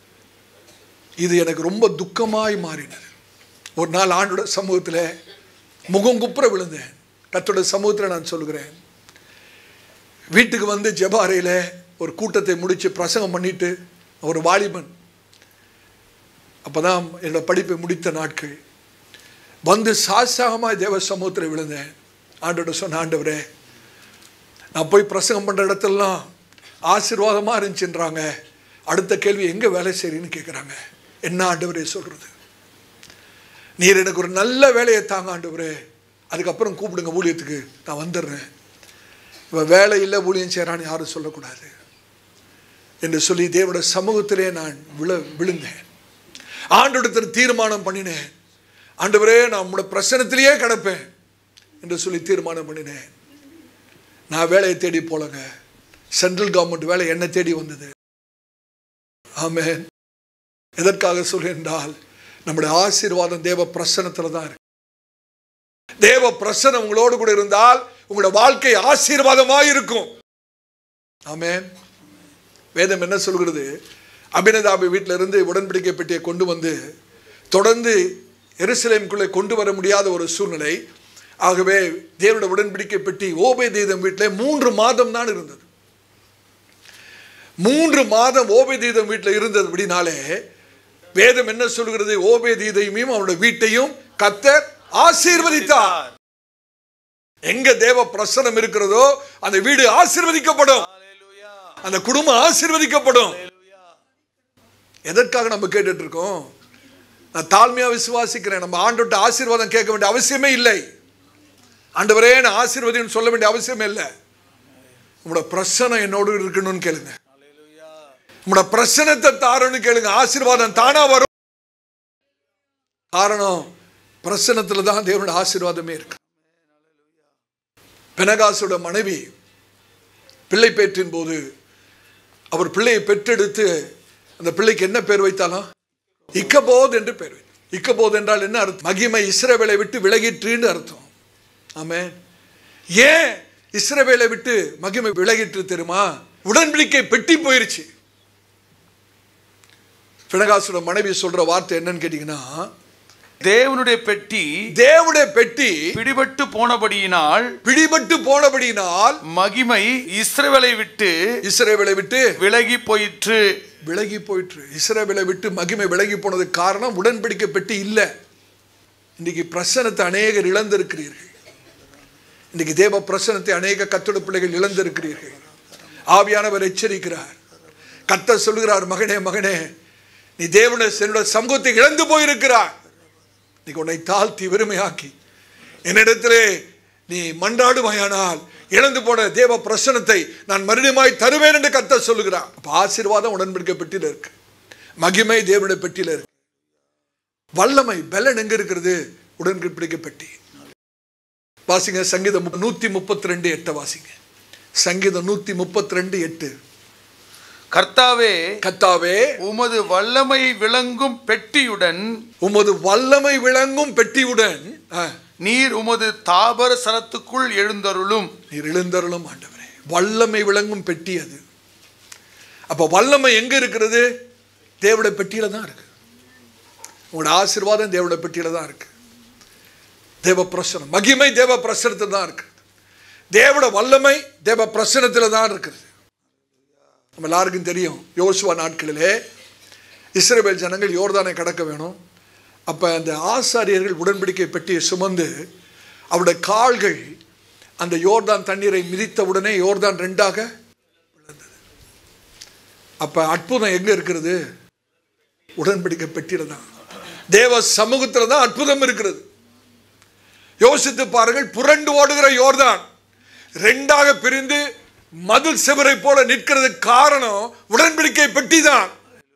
இது எனக்கு ரொம்ப துக்கமாய் மாறினது ஒரு நாள் ஆண்டோட சமூகத்தில் முகம் குப்புற விழுந்தேன் கத்தோட சமூகத்தில் நான் சொல்கிறேன் வீட்டுக்கு வந்து ஜெப அறையில் ஒரு கூட்டத்தை முடித்து பிரசங்கம் பண்ணிட்டு ஒரு வாலிபன் அப்போ தான் என்னோட படிப்பை முடித்த நாட்கள் வந்து சாசாகமாக தேவ சமூகத்தில் விழுந்தேன் ஆண்டோட சொன்ன ஆண்டவரே நான் போய் பிரசங்கம் பண்ணுற இடத்துலலாம் ஆசீர்வாதமாக இருந்துச்சுன்றாங்க அடுத்த கேள்வி எங்கே வேலை செய்றீன்னு கேட்குறாங்க என்ன ஆண்டவரே சொல்கிறது நீர் எனக்கு ஒரு நல்ல வேலையை தாங்க ஆண்டவரே அதுக்கப்புறம் கூப்பிடுங்க ஊழியத்துக்கு நான் வந்துடுறேன் இவன் வேலை இல்லை ஊழியம் செய்கிறான்னு யாரும் சொல்லக்கூடாது என்று சொல்லி தேவோட சமூகத்திலே நான் விழ விழுந்தேன் ஆண்டோடத்தில் தீர்மானம் பண்ணினேன் ஆண்டவரே நான் உங்களோட பிரசனத்திலேயே கிடப்பேன் என்று சொல்லி தீர்மானம் பண்ணினேன் நான் வேலையை தேடி போலங்க சென்ட்ரல் கவர்மெண்ட் வேலை என்ன தேடி வந்தது ஆமென் எதற்காக சொல்கின்றால் நம்முடைய ஆசீர்வாதம் தேவ பிரசனத்தில் தான் இருக்கு தேவ பிரசனம் உங்களோடு கூட இருந்தால் உங்களோட வாழ்க்கை ஆசீர்வாதமாக இருக்கும் ஆமென் வேதம் என்ன சொல்கிறது அபினதாபி வீட்டில இருந்து உடன்படிக்கை பெட்டியை கொண்டு வந்து தொடர்ந்து எருசலேமுக்குள்ளே கொண்டு வர முடியாத ஒரு சூழ்நிலை ஆகவே தேவனுடைய உடன்படிக்கை பெட்டி ஓபே தீதம் வீட்டில் மூன்று மாதம் தான் இருந்தது மூன்று மாதம் ஓபே தீதம் வீட்டில் இருந்ததுபடினாலே வேதம் என்ன சொல்கிறது ஓபே தீதையும் அவனுடைய வீட்டையும் கத்தர் ஆசீர்வதித்தார் எங்க தேவ பிரசனம் இருக்கிறதோ அந்த வீடு ஆசீர்வதிக்கப்படும் அந்த குடும்பம் ஆசீர்வதிக்கப்படும் எதற்காக நம்ம கேட்டுட்டு இருக்கோம் நான் தாழ்மையா விசுவாசிக்கிறேன் நம்ம ஆண்டோட்ட ஆசீர்வாதம் கேட்க வேண்டிய அவசியமே இல்லை ஆண்டவரே நான் ஆசீர்வாதம் சொல்ல வேண்டிய அவசியமே இல்லை உங்களோட பிரசனம் என்னோடு இருக்கணும்னு கேளுங்க உங்களோட பிரசனத்தை தாரன்னு கேளுங்க ஆசீர்வாதம் தானா வரும் காரணம் பிரசனத்துல தான் தேவனோட ஆசீர்வாதமே இருக்கு பெனகாசோட மனைவி பிள்ளை பேற்றின் போது அவர் பிள்ளையை பெற்றெடுத்து அந்த பிள்ளைக்கு என்ன பேர் வைத்தாலும் இக்கபோத் என்று பேர் வைத்தார் இக்கபோத் என்றால் என்ன அர்த்தம் மகிமை இஸ்ரவேலை விட்டு விலகிற்றுன்னு அர்த்தம் ஆமே ஏன் இஸ்ரவேலை விட்டு மகிமை விலகிற்று தெரியுமா உடன்படிக்கை பெட்டி போயிருச்சு பினகாசோட மனைவி சொல்ற வார்த்தை என்னன்னு கேட்டீங்கன்னா தேவனுடைய பெட்டி தேவனுடைய பெட்டி பிடிபட்டு போனபடியினால் பிடிபட்டு போனபடியினால் மகிமை இஸ்ரவேலை விட்டு இஸ்ரவேலை விட்டு விலகி போயிற்று விலகி போயிற்று இஸ்ரவேலை விட்டு மகிமை விலகி போனதுக்கு காரணம் உடன்படிக்கை பெட்டி இல்லை இன்னைக்கு பிரசனத்தை அநேகர் இழந்திருக்கிறீர்கள் இன்னைக்கு தேவ பிரசனத்தை அநேக கத்தோட பிள்ளைகள் இழந்திருக்கிறீர்கள் ஆவியானவர் எச்சரிக்கிறார் கத்த சொல்கிறார் மகனே மகனே நீ தேவன என்னோட சமூகத்தை இழந்து போயிருக்கிறார் இன்னைக்கு உன்னை தாழ்த்தி வெறுமையாக்கி என்னிடத்திலே நீ மன்றாடுவாயானால் இழந்து போன தேவ பிரசனத்தை நான் மறுபடியுமாய் தருவேன் என்று கத்த சொல்லுகிறார் அப்ப ஆசீர்வாதம் உடன்படிக்கை பெட்டியில இருக்கு மகிமை தேவனுடைய பெட்டியில இருக்கு வல்லமை பலன் எங்க இருக்கிறது உடன்படிக்கை பெட்டி வாசிங்க சங்கீதம் நூத்தி முப்பத்தி ரெண்டு எட்டை வாசிங்க சங்கீதம் நூத்தி முப்பத்தி ரெண்டு எட்டு கர்த்தாவே கத்தாவே உமது வல்லமை விளங்கும் பெட்டியுடன் உமது வல்லமை விளங்கும் பெட்டியுடன் ஆ, நீர் உமது தாபர சலத்துக்குள் எழுந்தருளும் நீர் எழுந்தருளும் ஆண்டவரே வல்லமை விளங்கும் பெட்டி அது அப்ப வல்லமை எங்க இருக்கிறது தேவட பெட்டியில தான் இருக்கு உங்களோட ஆசீர்வாதம் தேவட பெட்டியில தான் இருக்கு தேவ பிரசனம் மகிமை தேவ பிரசனத்தில் தான் இருக்கு தேவட வல்லமை தேவ பிரசனத்தில் தான் இருக்குது நம்ம எல்லாருக்கும் தெரியும் யோசுவா நாட்களிலே இஸ்ரேல் ஜனங்கள் யோர்தானை கடக்க வேணும் அப்போ அந்த ஆசாரியர்கள் உடன்படிக்கை பெட்டியை சுமந்து அவருடைய கால்கள் அந்த யோர்தான் தண்ணீரை மிதித்த உடனே யோர்தான் ரெண்டாக விழுந்தது அப்போ அற்புதம் எங்கே இருக்கிறது உடன்படிக்கை பெட்டியில தான் தேவ சமூகத்தில் தான் அற்புதம் இருக்கிறது யோசித்து பாருங்கள் புரண்டு ஓடுகிற யோர்தான் ரெண்டாக பிரிந்து மதில் செவரை போல நிற்கிறதுக்கு காரணம் உடன்படிக்கை பெட்டி தான்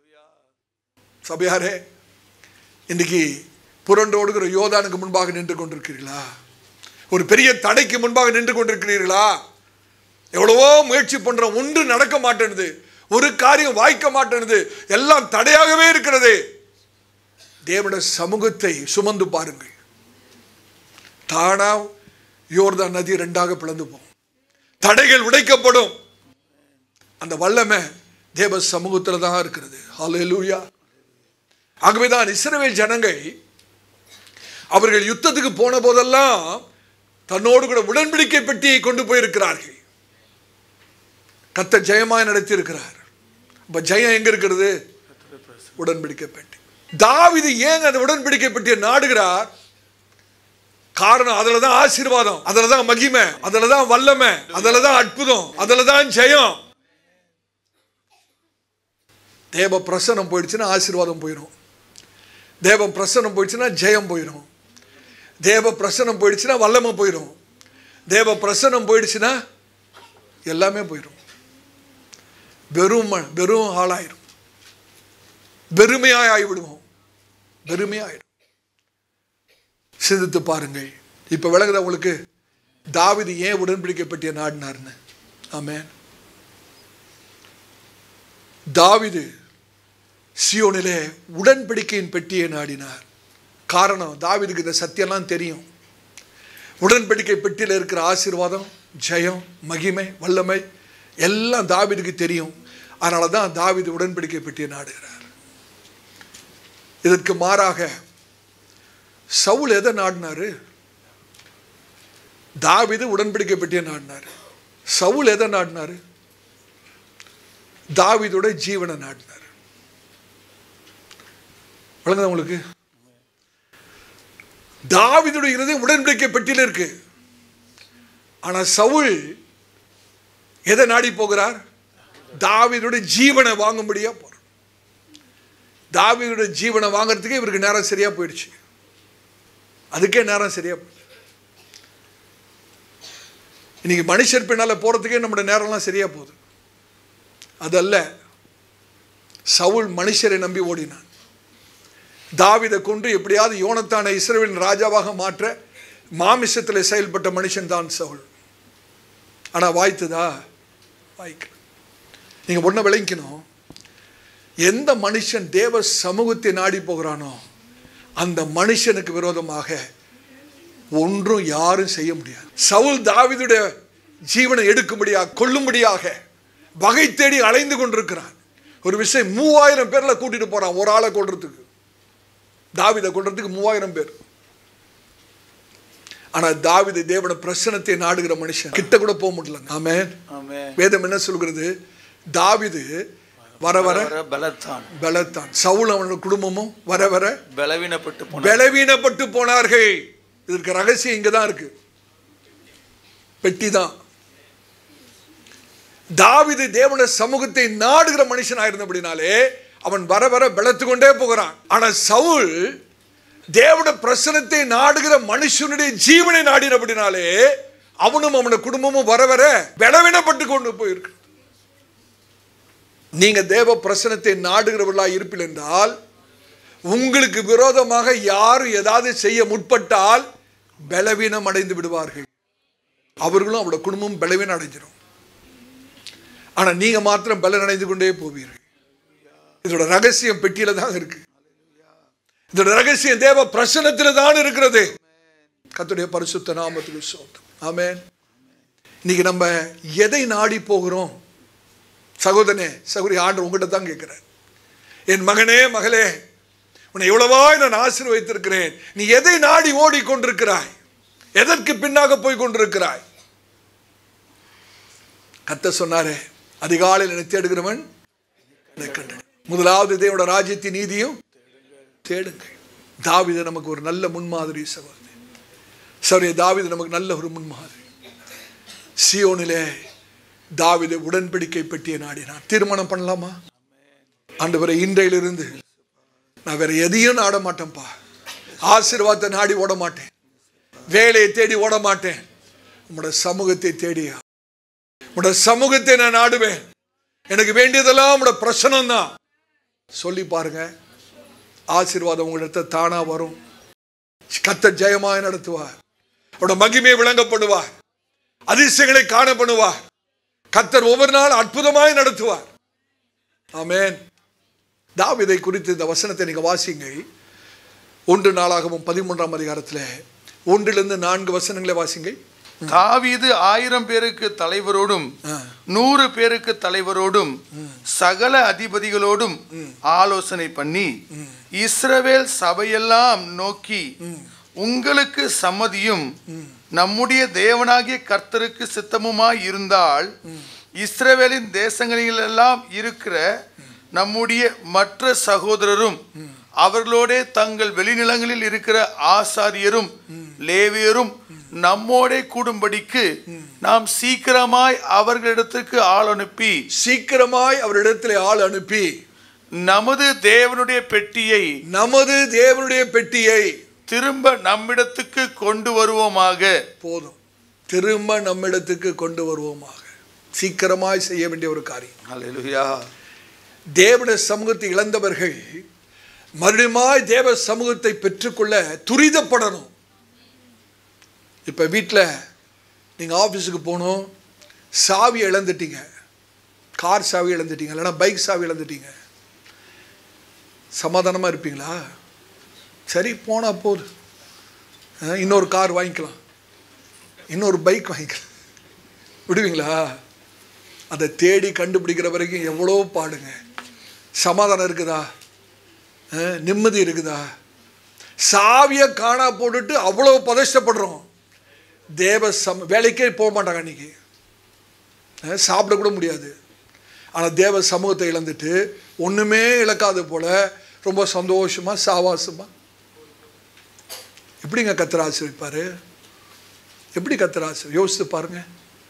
சபையாரே இன்னைக்கு புரண்டு ஓடுகிற யோதானுக்கு முன்பாக நின்று கொண்டிருக்கிறீர்களா ஒரு பெரிய தடைக்கு முன்பாக நின்று கொண்டிருக்கிறீர்களா எவ்வளவோ முயற்சி பண்றோம் ஒன்று நடக்க மாட்டேனுது ஒரு காரியம் வாய்க்க மாட்டேனுது எல்லாம் தடையாகவே இருக்கிறது தேவனுடைய சமூகத்தை சுமந்து பாருங்கள் தானா யோர்தான் நதி ரெண்டாக பிளந்து போகும் தடைகள் உடைக்கப்படும் அந்த வல்லமை தேவ சமூகத்தில் தான் இருக்கிறது ஹalleluya ஆகவேதான் இஸ்ரவேல் ஜனங்கள் அவர்கள் யுத்தத்துக்கு போன போதெல்லாம் தன்னோடு கூட உடன்படிக்கை பெட்டியை கொண்டு போயிருக்கிறார்கள் கத்த ஜெயமாய் நடத்தி இருக்கிறார் இப்ப ஜெயம் எங்க இருக்கிறது உடன்படிக்கை பெட்டி தாவிது ஏன் அந்த உடன்படிக்கை பெட்டியை நாடுகிறார் காரணம் அதுல தான் ஆசீர்வாதம் அதுல தான் மகிமை அதுல தான் வல்லமை அதுல தான் அற்புதம் அதுல தான் ஜெயம் தேவ பிரசனம் போயிடுச்சுன்னா ஆசீர்வாதம் போயிடும் தேவ பிரசனம் போயிடுச்சுன்னா ஜெயம் போயிடும் தேவ பிரசனம் போயிடுச்சுன்னா வல்லமை போயிடும் தேவ பிரசனம் போயிடுச்சுன்னா எல்லாமே போயிடும் வெறும் ம- வெறும் ஆளாயிரும் வெறுமையாய் ஆகிவிடுவோம் வெறுமையாயிடும் சிந்தித்து பாருங்கள் இப்ப விளங்குதா உங்களுக்கு தாவீது ஏன் உடன்படிக்கை பற்றிய நாடினார்னு ஆமென் தாவீது சியோனிலே உடன்படிக்கையின் பெட்டியை நாடினார் காரணம் தாவீதுக்கு இந்த சத்தியம்லாம் தெரியும் உடன்படிக்கை பெட்டியில் இருக்கிற ஆசீர்வாதம் ஜெயம் மகிமை வல்லமை எல்லாம் தாவீதுக்கு தெரியும் அதனால தான் தாவீது உடன்படிக்கை பெட்டியை நாடுகிறார் இதற்கு மாறாக சவுல் எதை நாடினாரு தாவீது உடன்படிக்கை பெட்டியை நாடினார் சவுல் எதை நாடினாரு தாவீதோட ஜீவனை நாடினார் விளங்குதா உங்களுக்கு தாவீதுடைய இருதயம் உடன்படிக்கை பெட்டியில் இருக்கு ஆனா சவுல் எதை நாடி போகிறார் தாவீதுடைய ஜீவனை வாங்கும்படியா போறார் தாவீதுடைய ஜீவனை வாங்குறதுக்கே இவருக்கு நேரம் சரியா போயிடுச்சு அதுக்கே நேரம் சரியா போயிடுச்சு இன்னைக்கு மனுஷர் பின்னால போறதுக்கே நம்முடைய நேரம்லாம் சரியா போகுது அதல்ல சவுல் மனுஷரை நம்பி ஓடினான் தாவிதை கொண்டு எப்படியாவது யோனத்தானை இஸ்ரவேலின் ராஜாவாக மாற்ற மாமிசத்தில் செயல்பட்ட மனுஷன் தான் சவுல் ஆனா வாய்த்ததா வாய்க்கல நீங்க ஒன்றை விளங்கிக்கணும் எந்த மனுஷன் தேவ சமூகத்தை நாடி போகிறானோ அந்த மனுஷனுக்கு விரோதமாக ஒன்றும் யாரும் செய்ய முடியாது சவுல் தாவீதுடைய ஜீவனை எடுக்கும்படியாக கொல்லும்படியாக வகை தேடி அலைந்து கொண்டிருக்கிறான் ஒரு விஷயம் மூவாயிரம் பேர்ல கூட்டிட்டு போறான் ஒரு ஆளை கொல்றதுக்கு தாவீதை கொல்றதுக்கு மூவாயிரம் பேர் ஆனா தாவீது தேவன பிரசனத்தை நாடுகிற மனுஷன் கிட்ட கூட போக முடியல ஆமென் ஆமென். வேதம் என்ன சொல்கிறது தாவீது வர வர வர பலத்தான் பலத்தான் சவுல் அவனோட குடும்பமும் வர வர பலவீனப்பட்டு போன பலவீனப்பட்டு போனார்கள் இதற்கு ரகசியம் இங்க தான் இருக்கு பெட்டி தான் தாவிது தேவன சமூகத்தை நாடுகிற மனுஷனா இருந்தபடினாலே அவன் வர வர பலத்து கொண்டே போகிறான் ஆனா சவுல் தேவன பிரசனத்தை நாடுகிற மனுஷனுடைய ஜீவனை நாடினபடினாலே அவனும் அவன குடும்பமும் வர வர பலவீனப்பட்டு கொண்டு போயிருக்கு நீங்க தேவ பிரசனத்தை நாடுகிறவர்களா இருப்பில் என்றால் உங்களுக்கு விரோதமாக யாரும் ஏதாவது செய்ய முற்பட்டால் பலவீனம் அடைந்து விடுவார்கள் அவர்களும் அவரோட குடும்பம் பலவீனம் அடைஞ்சிடும் ஆனா நீங்க மாத்திரம் பலன் அடைந்து கொண்டே போவீர்கள் இதோட ரகசியம் பெட்டியில தான் இருக்கு இதோட ரகசியம் தேவ பிரசனத்துல தான் இருக்கிறது கர்த்தருடைய பரிசுத்த நாமத்துக்கு சோதம் ஆமென் இன்னைக்கு நம்ம எதை நாடி போகிறோம் சகோதரனே சகோதரி ஆண்டு உங்ககிட்ட தான் கேட்கிறேன் என் மகனே மகளே உன்னை எவ்வளவாய் நான் ஆசீர்வதித்திருக்கிறேன் நீ எதை நாடி ஓடிக்கொண்டிருக்கிறாய் எதற்கு பின்னாக போய் கொண்டிருக்கிறாய் கத்த சொன்னாரே அதிகாலையில் என்னை தேடுகிறவன் என்னை கண்டேன் முதலாவது தேவோட ராஜ்யத்தின் நீதியும் தேடுங்கள் தாவித நமக்கு ஒரு நல்ல முன்மாதிரி சகோதரி சரி தாவித நமக்கு நல்ல ஒரு முன்மாதிரி சியோனிலே தாவித உடன்படிக்கை பெட்டியை நாடினான் தீர்மானம் பண்ணலாமா ஆண்டவரை இன்றையிலிருந்து நான் வேற எதையும் நாட மாட்டேன்ப்பா ஆசீர்வாதத்தை நாடி ஓட மாட்டேன் வேலையை தேடி ஓட மாட்டேன் உங்களோட சமூகத்தை தேடியா உங்களோட சமூகத்தை நான் நாடுவேன் எனக்கு வேண்டியதெல்லாம் உங்களோட பிரசனம் தான் சொல்லி பாருங்க ஆசீர்வாதம் உங்களிடத்த தானா வரும் கத்த ஜெயமாய் நடத்துவார் அவரோட மகிமையை விளங்கப்படுவார் அதிசயங்களை காண பண்ணுவார் கத்தர் ஒவ்வொரு நாள் அற்புதமாய் நடத்துவார் ஆமென் தாவிதை குறித்து இந்த வசனத்தை நீங்க வாசிங்க ஒன்று நாளாகவும் பதிமூன்றாம் அதிகாரத்தில் ஒன்றிலிருந்து நான்கு வசனங்களை வாசிங்க தாவீது ஆயிரம் பேருக்கு தலைவரோடும் நூறு பேருக்கு தலைவரோடும் சகல அதிபதிகளோடும் ஆலோசனை பண்ணி இஸ்ரவேல் சபையெல்லாம் நோக்கி உங்களுக்கு சம்மதியும் நம்முடைய தேவனாகிய கர்த்தருக்கு சித்தமுமாய் இருந்தால் இஸ்ரவேலின் தேசங்களிலெல்லாம் இருக்கிற நம்முடைய மற்ற சகோதரரும் அவர்களோடே தங்கள் வெளிநிலங்களில் இருக்கிற ஆசாரியரும் லேவியரும் நம்மோடே கூடும்படிக்கு நாம் சீக்கிரமாய் அவர்களிடத்திற்கு ஆள் அனுப்பி சீக்கிரமாய் அவரிடத்தில் ஆள் அனுப்பி நமது தேவனுடைய பெட்டியை நமது தேவனுடைய பெட்டியை திரும்ப நம்மிடத்துக்கு கொண்டு வருவோமாக போதும் திரும்ப நம்மிடத்துக்கு கொண்டு வருவோமாக சீக்கிரமாய் செய்ய வேண்டிய ஒரு காரியம் ஹalleluya தேவனுடைய சமூகத்தை இழந்தவர்கள் மறுபடியுமாய் தேவ சமூகத்தை பெற்றுக்கொள்ள துரிதப்படணும் இப்போ வீட்டில் நீங்கள் ஆஃபீஸுக்கு போகணும் சாவி இழந்துட்டீங்க கார் சாவி இழந்துட்டீங்க இல்லைன்னா பைக் சாவி இழந்துட்டீங்க சமாதானமாக இருப்பீங்களா சரி போனால் போதும் அஹ், இன்னொரு கார் வாங்கிக்கலாம் இன்னொரு பைக் வாங்கிக்கலாம் விடுவீங்களா அதை தேடி கண்டுபிடிக்கிற வரைக்கும் எவ்வளோ பாடுங்க சமாதானம் இருக்குதா அஹ், நிம்மதி இருக்குதா சாவியை காணா போட்டுட்டு அவ்வளோ பதஷ்டப்படுறோம் தேவ சம் வேலைக்கே போக மாட்டாங்க அன்றைக்கி சாப்பிட கூட முடியாது ஆனால் தேவ சமூகத்தை இழந்துட்டு ஒன்றுமே இழக்காத போல ரொம்ப சந்தோஷமாக சாவாசமாக எப்படிங்க கத்திர ஆசிரிப்பார் எப்படி கத்திர ஆசிரியர் யோசித்து பாருங்க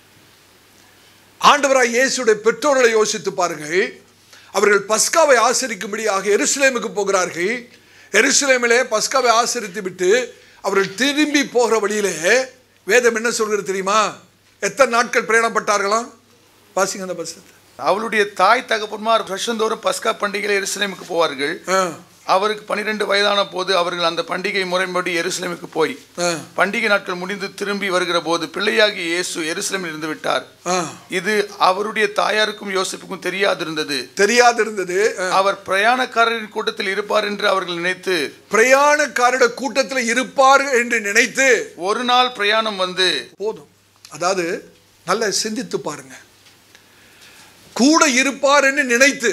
ஆண்டவராய் இயேசுடைய பெற்றோர்களை யோசித்து பாருங்கள் அவர்கள் பஸ்காவை ஆசரிக்கும்படியாக எருசலேமுக்கு போகிறார்கள் எருசலேமிலே பஸ்காவை ஆசரித்து விட்டு அவர்கள் திரும்பி போகிற வழியிலே வேதம் என்ன சொல்கிறது தெரியுமா எத்தனை நாட்கள் பிரயாணப்பட்டார்களாம் வாசிங்க அந்த பஸ் அவளுடைய தாய் தகப்பன்மார் வருஷந்தோறும் பஸ்கா பண்டிகையில் எருசலேமுக்கு போவார்கள் அவருக்கு பன்னிரெண்டு வயதான போது அவர்கள் அந்த பண்டிகை முறைப்படி எருசலேமுக்கு போய் பண்டிகை நாட்கள் முடிந்து திரும்பி வருகிற போது பிள்ளையாகிய இயேசு எருசலேமில் இருந்து விட்டார் இது அவருடைய தாயாருக்கும் யோசிப்புக்கும் தெரியாதிருந்தது தெரியாது இருந்தது அவர் பிரயாணக்காரரின் கூட்டத்தில் இருப்பார் என்று அவர்கள் நினைத்து பிரயாணக்காரோட கூட்டத்தில் இருப்பார் என்று நினைத்து ஒரு நாள் பிரயாணம் வந்து போதும் அதாவது நல்ல சிந்தித்து பாருங்க கூட இருப்பார் என்று நினைத்து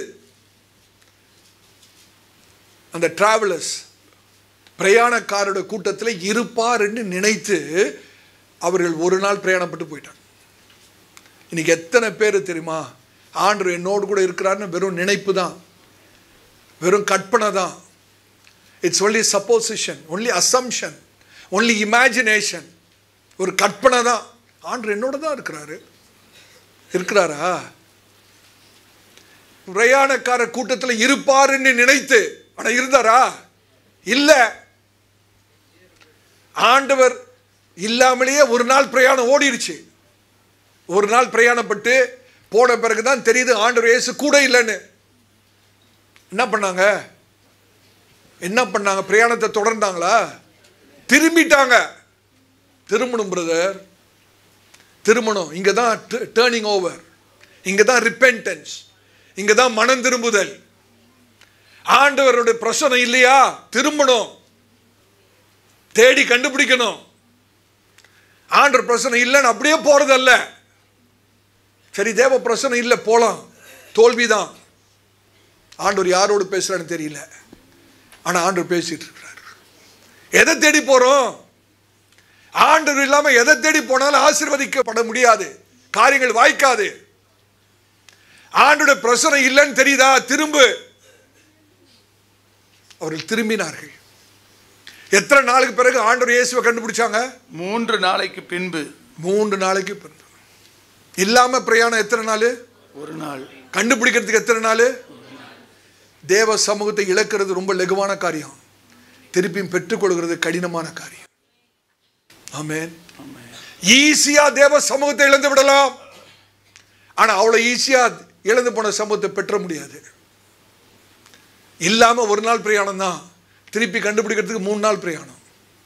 அந்த டிராவலர்ஸ் பிரயாணக்காரோட கூட்டத்தில் இருப்பார் என்று நினைத்து அவர்கள் ஒரு நாள் பிரயாணப்பட்டு போயிட்டாங்க இன்னைக்கு எத்தனை பேர் தெரியுமா ஆண்டு என்னோடு கூட இருக்கிறாருன்னு வெறும் நினைப்பு தான் வெறும் கற்பனை தான் it's only supposition only assumption only imagination ஒரு கற்பனை தான் ஆண்டு என்னோட தான் இருக்கிறாரு இருக்கிறாரா பிரயாணக்கார கூட்டத்தில் இருப்பாருன்னு நினைத்து ஆனால் இருந்தாரா இல்லை ஆண்டவர் இல்லாமலேயே ஒரு நாள் பிரயாணம் ஓடிடுச்சு ஒரு நாள் பிரயாணப்பட்டு போன பிறகு தான் தெரியுது ஆண்டவர் இயேசு கூட இல்லைன்னு என்ன பண்ணாங்க என்ன பண்ணாங்க பிரயாணத்தை தொடர்ந்தாங்களா திரும்பிட்டாங்க திருமணம் பிரதர் திருமணம் இங்கே தான் டேர்னிங் ஓவர் இங்கே தான் ரிப்பென்டன்ஸ் இங்கே தான் மனம் திரும்புதல் ஆண்டவருடைய பிரச்சனை இல்லையா திரும்பணும் தேடி கண்டுபிடிக்கணும் ஆண்டவர் பிரச்சனை இல்லைன்னு அப்படியே போறதல்ல சரி தேவ பிரச்சனை இல்லை போலாம் தோல்விதான் ஆண்டவர் யாரோடு பேசுறான்னு தெரியல ஆனா ஆண்டவர் பேசிட்டு இருக்கிறார் எதை தேடி போறோம் ஆண்டவர் இல்லாம எதை தேடி போனாலும் ஆசீர்வதிக்கப்பட முடியாது காரியங்கள் வாய்க்காது ஆண்டோட பிரச்சனை இல்லைன்னு தெரியுதா திரும்பு அவர்கள் திரும்பினார்கள் எத்தனை நாளுக்கு பிறகு ஆண்டவர் இயேசுவை கண்டுபிடிச்சாங்க மூன்று நாளைக்கு பின்பு மூன்று நாளைக்கு பிறகு இல்லாம பிரயாணம் எத்தனை நாள் ஒரு நாள் கண்டுபிடிக்கிறதுக்கு எத்தனை நாள் தேவ சமூகத்தை இழக்கிறது ரொம்ப லகுவான காரியம் திருப்பியும் பெற்றுக்கொள்கிறது கடினமான காரியம் ஆமென் ஈஸியா தேவ சமூகத்தை இழந்து விடலாம் ஆனா அவ்வளவு ஈஸியா இழந்து போன சமூகத்தை பெற்ற முடியாது இல்லாம ஒரு நாள் பிரயாணம் தான் திருப்பி கண்டுபிடிக்கிறதுக்கு மூணு நாள் பிரயாணம்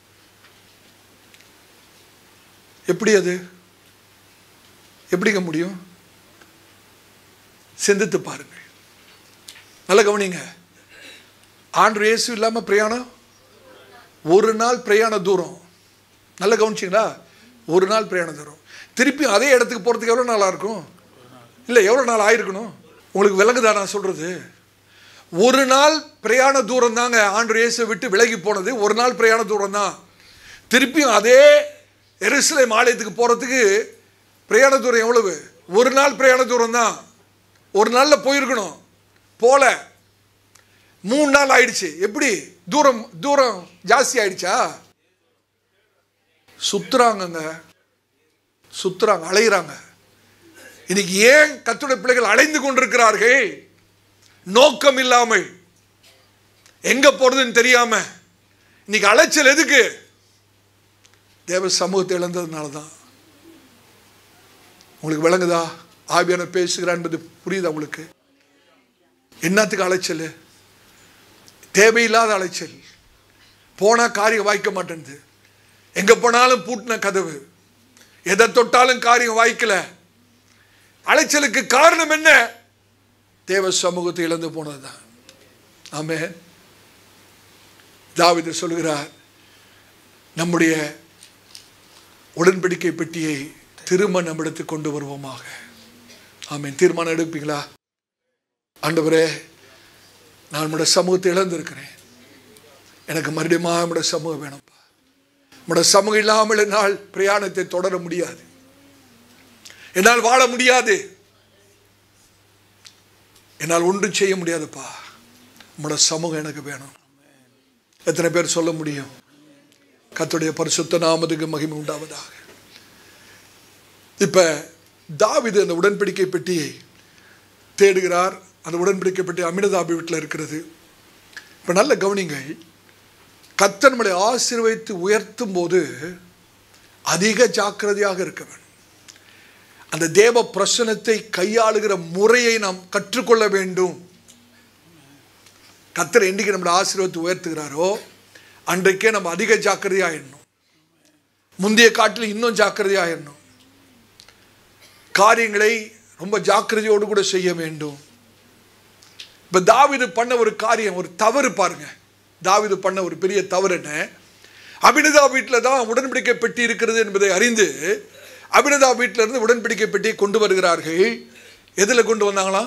எப்படி அது எப்படிங்க முடியும் சிந்தித்து பாருங்கள் நல்ல கவனிங்க ஆண்டு இயேசு இல்லாம பிரயாணம் ஒரு நாள் பிரயாண தூரம் நல்ல கவனிச்சிங்களா ஒரு நாள் பிரயாண தூரம் திருப்பி அதே இடத்துக்கு போகிறதுக்கு எவ்வளோ நாளாக இருக்கும் இல்லை எவ்வளோ நாள் ஆயிருக்கணும் உங்களுக்கு விலங்குதா நான் சொல்கிறது ஒரு நாள் பிரயாண தூரம் தாங்க ஆண்டு இயேசு விட்டு விலகி போனது ஒரு நாள் பிரயாண தூரம் தான் திருப்பியும் அதே எருசலேம் ஆலயத்துக்கு போகிறதுக்கு பிரயாண தூரம் எவ்வளவு ஒரு நாள் பிரயாண தூரம் தான் ஒரு நாளில் போயிருக்கணும் போல மூணு நாள் ஆயிடுச்சு எப்படி தூரம் தூரம் ஜாஸ்தி ஆயிடுச்சா சுத்துறாங்கங்க சுத்துறாங்க அலையிறாங்க இன்னைக்கு ஏன் கத்துடைய பிள்ளைகள் அலைந்து கொண்டிருக்கிறார்கள் நோக்கம் இல்லாமல் எங்க போறதுன்னு தெரியாம இன்னைக்கு அலைச்சல் எதுக்கு தேவ சமூகத்தை இழந்ததுனால தான் உங்களுக்கு விளங்குதா ஆவியான பேசுகிறான் என்பது புரியுதா உங்களுக்கு என்னத்துக்கு அலைச்சல் தேவையில்லாத அலைச்சல் போனா காரியம் வாய்க்க மாட்டேங்குது எங்க போனாலும் பூட்டின கதவு எதை தொட்டாலும் காரியம் வாய்க்கல அலைச்சலுக்கு காரணம் என்ன தேவ சமூகத்தை இழந்து போனதுதான் ஆமே தாவித சொல்கிறார் நம்முடைய உடன்படிக்கை பெட்டியை திரும்ப நம்மிடத்துக்கு கொண்டு வருவோமாக ஆமென் தீர்மானம் எடுப்பீங்களா ஆண்டவரே நான் நம்முடைய சமூகத்தை இழந்திருக்கிறேன் எனக்கு மறுபடியும் நம்முடைய சமூகம் வேணும்ப்பா நம்முடைய சமூகம் இல்லாமல் என்னால் பிரயாணத்தை தொடர முடியாது என்னால் வாழ முடியாது என்னால் ஒன்றும் செய்ய முடியாதுப்பா நம்முடைய சமூகம் எனக்கு வேணும் எத்தனை பேர் சொல்ல முடியும் கர்த்தருடைய பரிசுத்த நாமத்துக்கு மகிமை உண்டாவதாக இப்ப தாவீது அந்த உடன்படிக்கை பெட்டியை தேடுகிறார் அந்த உடன்படிக்கை பெட்டி அமினதாபி வீட்டில் இருக்கிறது இப்ப நல்ல கவனிங்க கர்த்தர் நம்மளை ஆசீர்வதித்து உயர்த்தும் போது அதிக ஜாக்கிரதையாக இருக்க வேண்டும் அந்த தேவ பிரசனத்தை கையாளுகிற முறையை நாம் கற்றுக்கொள்ள வேண்டும் கத்தர் என்றைக்கு நம்மளை ஆசீர்வதித்து உயர்த்துகிறாரோ அன்றைக்கே நம்ம அதிக ஜாக்கிரதையாயிடணும் முந்தைய காட்டில் இன்னும் ஜாக்கிரதையாயிடணும் காரியங்களை ரொம்ப ஜாக்கிரதையோடு கூட செய்ய வேண்டும் இப்ப தாவீது பண்ண ஒரு காரியம் ஒரு தவறு பாருங்க தாவீது பண்ண ஒரு பெரிய தவறு என்ன அபினதா வீட்டில் தான் உடன்படிக்கை பெட்டி இருக்கிறது என்பதை அறிந்து அபினதா வீட்டில இருந்து உடன்படிக்கை பெட்டியை கொண்டு வருகிறார்கள் எதுல கொண்டு வந்தாங்களா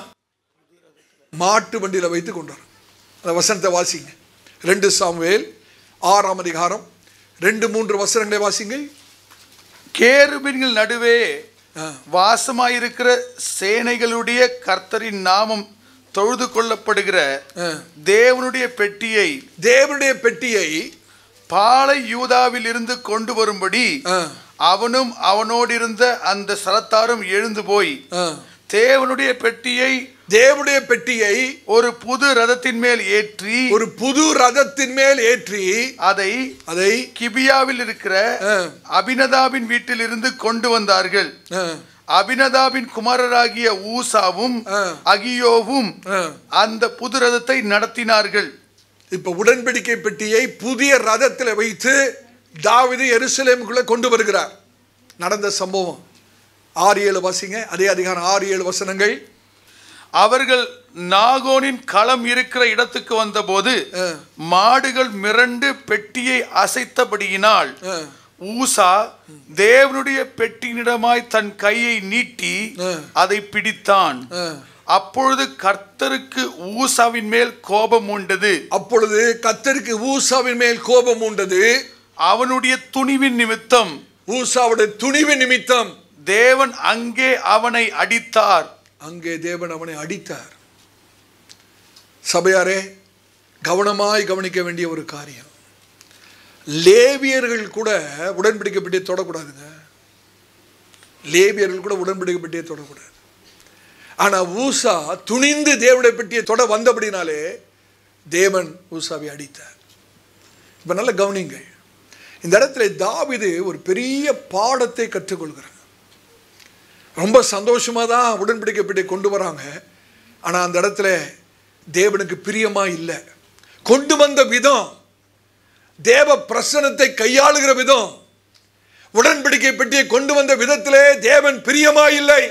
மாட்டு வண்டியில வைத்து கொண்டு வர அந்த வசனத்தை வாசிங்க ரெண்டு சாமுவேல் ஆறாம் அதிகாரம் ரெண்டு மூன்று வசனங்களை வாசிங்க கேருபின்கள் நடுவே ஆ. வாசமாயிருக்கிற சேனைகளுடைய கர்த்தரின் நாமம் தொழுது கொள்ளப்படுகிற ஆ. தேவனுடைய பெட்டியை தேவனுடைய பெட்டியை பாலை யூதாவில் இருந்து கொண்டு வரும்படி ஆ, அவனும் அவனோடிருந்த அந்த சரத்தாரும் எழுந்து போய் ஆ, தேவனுடைய பெட்டியை தேவனுடைய பெட்டியை ஒரு புது ரதத்தின் மேல் ஏற்றி ஒரு புது ரதத்தின் மேல் ஏற்றி அதை அதை கிபியாவில் இருக்கிற ஆ. அபினதாபின் வீட்டிலிருந்து கொண்டு வந்தார்கள் ஆ, அபினதாபின் குமாரராகிய ஊசாவும் ஆ. அகியோவும் ஆ. அந்த புது ரதத்தை நடத்தினார்கள் இப்ப உடன்படிக்கை பெட்டியை புதிய ரதத்தில் வைத்து தாவீது எருசலேமுக்குள்ள கொண்டு வருகிறார் நடந்த சம்பவம் ஆறு ஏழு வாசிங்க அதே அதிகாரம் ஆறு ஏழு வசனங்கள் அவர்கள் நாகோனின் களம் இருக்கிற இடத்துக்கு வந்தபோது ஆ. மாடுகள் மிரண்டு பெட்டியை அசைத்தபடியினால் ஆ, ஊசா தேவனுடைய பெட்டியினிடமாய் தன் கையை நீட்டி ஆ. அதை பிடித்தான் ஆ. அப்பொழுது கர்த்தருக்கு ஊசாவின் மேல் கோபம் உண்டது அப்பொழுது கத்தருக்கு ஊசாவின் மேல் கோபம் உண்டது அவனுடைய துணிவின் நிமித்தம் ஊசாவுடைய துணிவு நிமித்தம் தேவன் அங்கே அவனை அடித்தார் அங்கே தேவன் அவனை அடித்தார் சபையாரே கவனமாய் கவனிக்க வேண்டிய ஒரு காரியம் லேவியர்கள் கூட உடன்படிக்கை பெட்டியை தொடக்கூடாதுங்க லேவியர்கள் கூட உடன்படிக்கை பெட்டியை தொடக்கூடாது ஆனா ஊசா துணிந்து தேவனுடைய பெட்டியை தொட வந்தபடினாலே தேவன் ஊசாவை அடித்தார் இப்ப நல்ல கவனிங்கள் இந்த இடத்துல தாவீது ஒரு பெரிய பாடத்தை கற்றுக்கொள்கிறார் ரொம்ப சந்தோஷமாக தான் உடன்படிக்கை பெட்டியை கொண்டு வராங்க ஆனால் அந்த இடத்துல தேவனுக்கு பிரியமா இல்லை கொண்டு வந்த விதம் தேவ பிரசனத்தை கையாளுகிற விதம் உடன்படிக்கை பெட்டியை கொண்டு வந்த விதத்திலே தேவன் பிரியமா இல்லை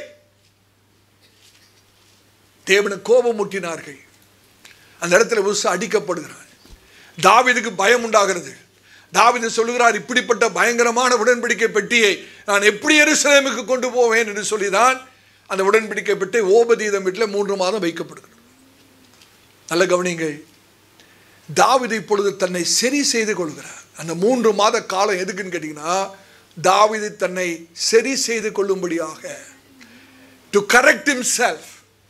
தேவனுக்கு கோபம் முட்டினார்கள் அந்த இடத்துல உசு அடிக்கப்படுகிறான் தாவீதுக்கு பயம் உண்டாகிறது தாவீது சொல்லுகிறார் இப்படிப்பட்ட பயங்கரமான உடன்படிக்கை பெட்டியை நான் எப்படி எருசலேமுக்கு கொண்டு போவேன் என்று சொல்லிதான் அந்த உடன்படிக்கை பெட்டி ஓபதீதம் வீட்டில் மூன்று மாதம் வைக்கப்படுகிறது நல்ல கவனிங்கள் தாவீது இப்பொழுது தன்னை சரி செய்து கொள்கிறார் அந்த மூன்று மாத காலம் எதுக்குன்னு கேட்டிங்கன்னா தாவீது தன்னை சரி செய்து கொள்ளும்படியாக டு கரெக்ட் himself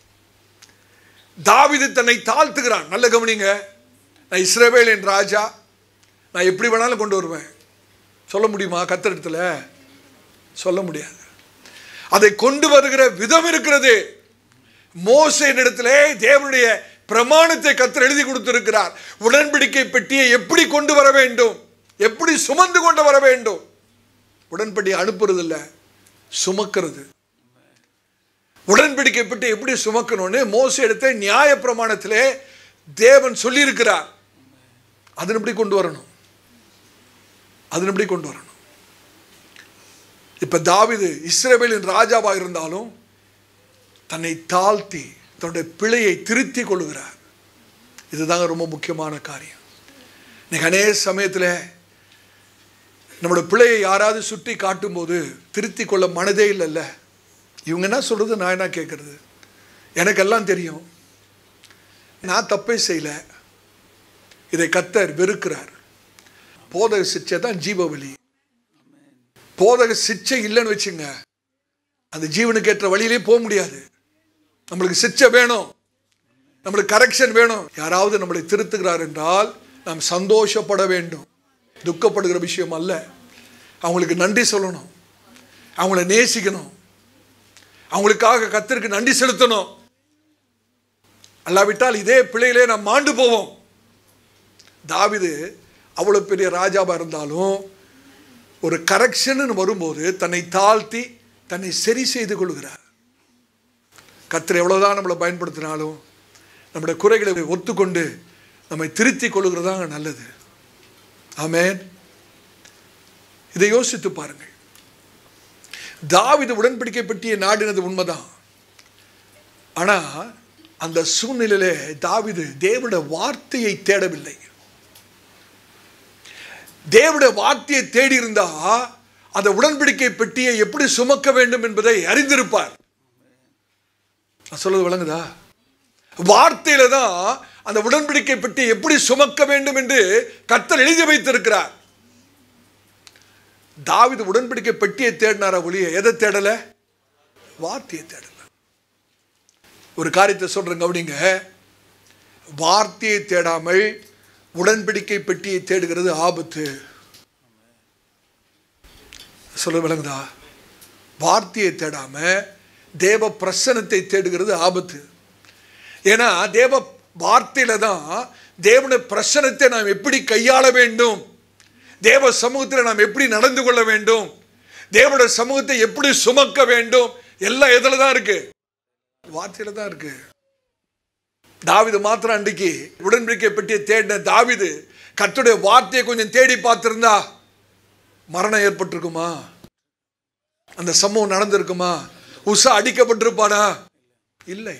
தாவீது தன்னை தாழ்த்துகிறான் நல்ல கவனிங்க நான் இஸ்ரவேலின் ராஜா நான் எப்படி வேணாலும் கொண்டு வருவேன் சொல்ல முடியுமா கத்திரத்தில் சொல்ல முடியாது அதை கொண்டு வருகிற விதம் இருக்கிறது மோசையின் இடத்திலே தேவனுடைய பிரமாணத்தை கத்தர் எழுதி கொடுத்திருக்கிறார் உடன்படிக்கை பெட்டியை எப்படி கொண்டு வர வேண்டும் எப்படி சுமந்து கொண்டு வர வேண்டும் உடன்படி அனுப்புறது இல்ல சுமக்கிறது உடன்படிக்கை பெட்டி எப்படி சுமக்கணும்னு மோசை எடுத்த நியாய பிரமாணத்திலே தேவன் சொல்லியிருக்கிறார் அதன் எப்படி கொண்டு வரணும் அதன் எப்படி கொண்டு வரணும் இப்ப தாவீது இஸ்ரவேலின் ராஜாவாக இருந்தாலும் தன்னை தாழ்த்தி தன்னுடைய பிழையை திருத்தி கொள்கிறார் இதுதாங்க ரொம்ப முக்கியமான காரியம் இன்னைக்கு அநேக சமயத்தில் நம்மளோட பிழையை யாராவது சுட்டி காட்டும்போது திருத்தி கொள்ள மனதே இல்லைல்ல இவங்க என்ன சொல்கிறது நான் என்ன கேட்குறது எனக்கெல்லாம் தெரியும் நான் தப்பே செய்யல இதை கத்தர் வெறுக்கிறார் போதக சிச்சை தான் ஜீவவழி போதக சிச்சை இல்லைன்னு வச்சுங்க அந்த ஜீவனுக்கு ஏற்ற வழியிலே போக முடியாது நம்மளுக்கு சிச்சை வேணும் நம்மளுக்கு கரெக்ஷன் வேணும் யாராவது நம்மளை திருத்துகிறார் என்றால் நாம் சந்தோஷப்பட வேண்டும் துக்கப்படுகிற விஷயம் அல்ல அவங்களுக்கு நன்றி சொல்லணும் அவங்கள நேசிக்கணும் அவங்களுக்காக கத்திற்கு நன்றி செலுத்தணும் அல்லாவிட்டால் இதே பிள்ளையிலே நாம் மாண்டு போவோம் தாவிது அவ்வளோ பெரிய ராஜாவாக இருந்தாலும் ஒரு கரெக்ஷன் வரும்போது தன்னை தாழ்த்தி தன்னை சரி செய்து கொள்கிறார் கத்தர் எவ்வளோதான் நம்மளை பயன்படுத்தினாலும் நம்முடைய குறைகளை ஒத்துக்கொண்டு நம்மை திருத்தி கொள்கிறதாங்க நல்லது ஆமேன் இதை யோசித்து பாருங்கள் தாவிது உடன்படிக்கை பற்றிய நாடினது உண்மைதான் ஆனா அந்த சூழ்நிலையிலே தாவிது தேவனுடைய வார்த்தையை தேடவில்லை தேவனுடைய வார்த்தையை தேடி இருந்தா அந்த உடன்படிக்கை பெட்டியை எப்படி சுமக்க வேண்டும் என்பதை அறிந்திருப்பார் நான் சொல்றது விளங்குதா வார்த்தையில தான் அந்த உடன்படிக்கை பெட்டி எப்படி சுமக்க வேண்டும் என்று கத்தர் எழுதி வைத்திருக்கிறார் தாவிது உடன்படிக்கை பெட்டியை தேடினார ஒளிய எதை தேடல வார்த்தையை தேடல ஒரு காரியத்தை சொல்றேன் கவனிங்க வார்த்தையை தேடாமல் உடன்படிக்கை பெட்டியை தேடுகிறது ஆபத்து சொல்ல விளங்குதா வார்த்தையை தேடாம தேவ பிரசனத்தை தேடுகிறது ஆபத்து ஏன்னா தேவ வார்த்தையில தான் தேவனுடைய பிரசனத்தை நாம் எப்படி கையாள வேண்டும் தேவ சமூகத்தில் நாம் எப்படி நடந்து கொள்ள வேண்டும் தேவனுடைய சமூகத்தை எப்படி சுமக்க வேண்டும் எல்லாம் எதில் தான் இருக்கு வார்த்தையில தான் இருக்கு தாவிது மாத்திரம் அன்றைக்கு உடன்படிக்கை பெட்டியை தேடின தாவிது கர்த்தருடைய வார்த்தையை கொஞ்சம் தேடி பார்த்திருந்தா மரணம் ஏற்பட்டிருக்குமா அந்த சம்பவம் நடந்திருக்குமா உஷா அடிக்கப்பட்டிருப்பானா இல்லை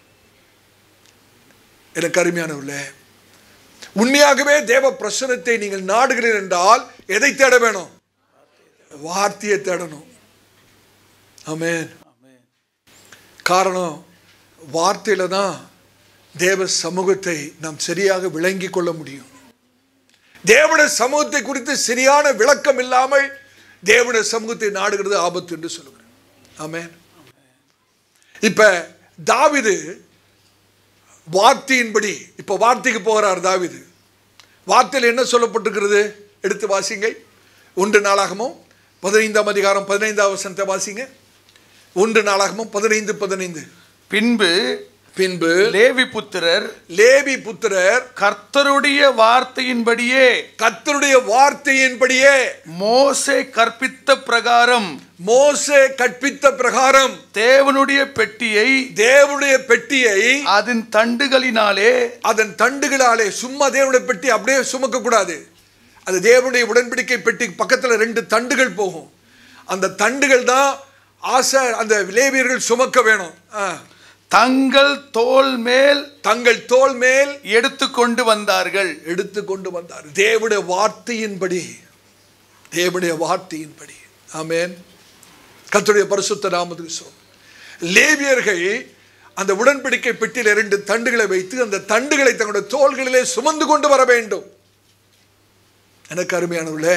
எனக்கு அருமையானவர்களே உண்மையாகவே தேவ பிரசனத்தை நீங்கள் நாடுகிறீர்கள் என்றால் எதை தேட வேணும் வார்த்தையை தேடணும் ஆமென் காரணம் வார்த்தையில தான் தேவ சமூகத்தை நாம் சரியாக விளங்கி கொள்ள முடியும் தேவனுடைய சமூகத்தை குறித்து சரியான விளக்கம் இல்லாமல் தேவனுடைய சமூகத்தை நாடுகிறது ஆபத்து என்று சொல்லுகிறேன் ஆமென் இப்ப தாவிது வார்த்தையின்படி இப்ப வார்த்தைக்கு போகிறார் தாவிது வார்த்தையில் என்ன சொல்லப்பட்டிருக்கிறது எடுத்து வாசிங்கள் ஒன்று நாளாகமும் பதினைந்தாம் அதிகாரம் பதினைந்தாம் வசனத்தை வாசிங்க ஒன்று நாளாகமும் பதினைந்து பதினைந்து பின்பு பின்பு லேவி புத்திரர் லேவி புத்திரர் கர்த்தருடைய வார்த்தையின்படியே கர்த்தருடைய வார்த்தையின்படியே மோசே கற்பித்த பிரகாரம் மோசே கற்பித்த பிரகாரம் தேவனுடைய பெட்டியை தேவனுடைய பெட்டியை அதன் தண்டுகளினாலே அதன் தண்டுகளாலே சும்மா தேவனுடைய பெட்டி அப்படியே சுமக்க கூடாது அது தேவனுடைய உடன்படிக்கை பெட்டி பக்கத்துல ரெண்டு தண்டுகள் போகும் அந்த தண்டுகள் தான் ஆசை அந்த லேவியர்கள் சுமக்க வேணும் ஆ. தங்கள் தோல் மேல் தங்கள் தோள் மேல் எடுத்துக்கொண்டு வந்தார்கள் எடுத்து கொண்டு வந்தார் தேவனுடைய வார்த்தையின்படி தேவனுடைய வார்த்தையின்படி ஆமென் கர்த்தருடைய பரிசுத்த நாமத்துக்கு சொல் லேவியர்கள் அந்த உடன்படிக்கை பெட்டியில் இரண்டு தண்டுகளை வைத்து அந்த தண்டுகளை தங்களுடைய தோள்களிலே சுமந்து கொண்டு வர வேண்டும் எனக்கு அருமையானவர்களே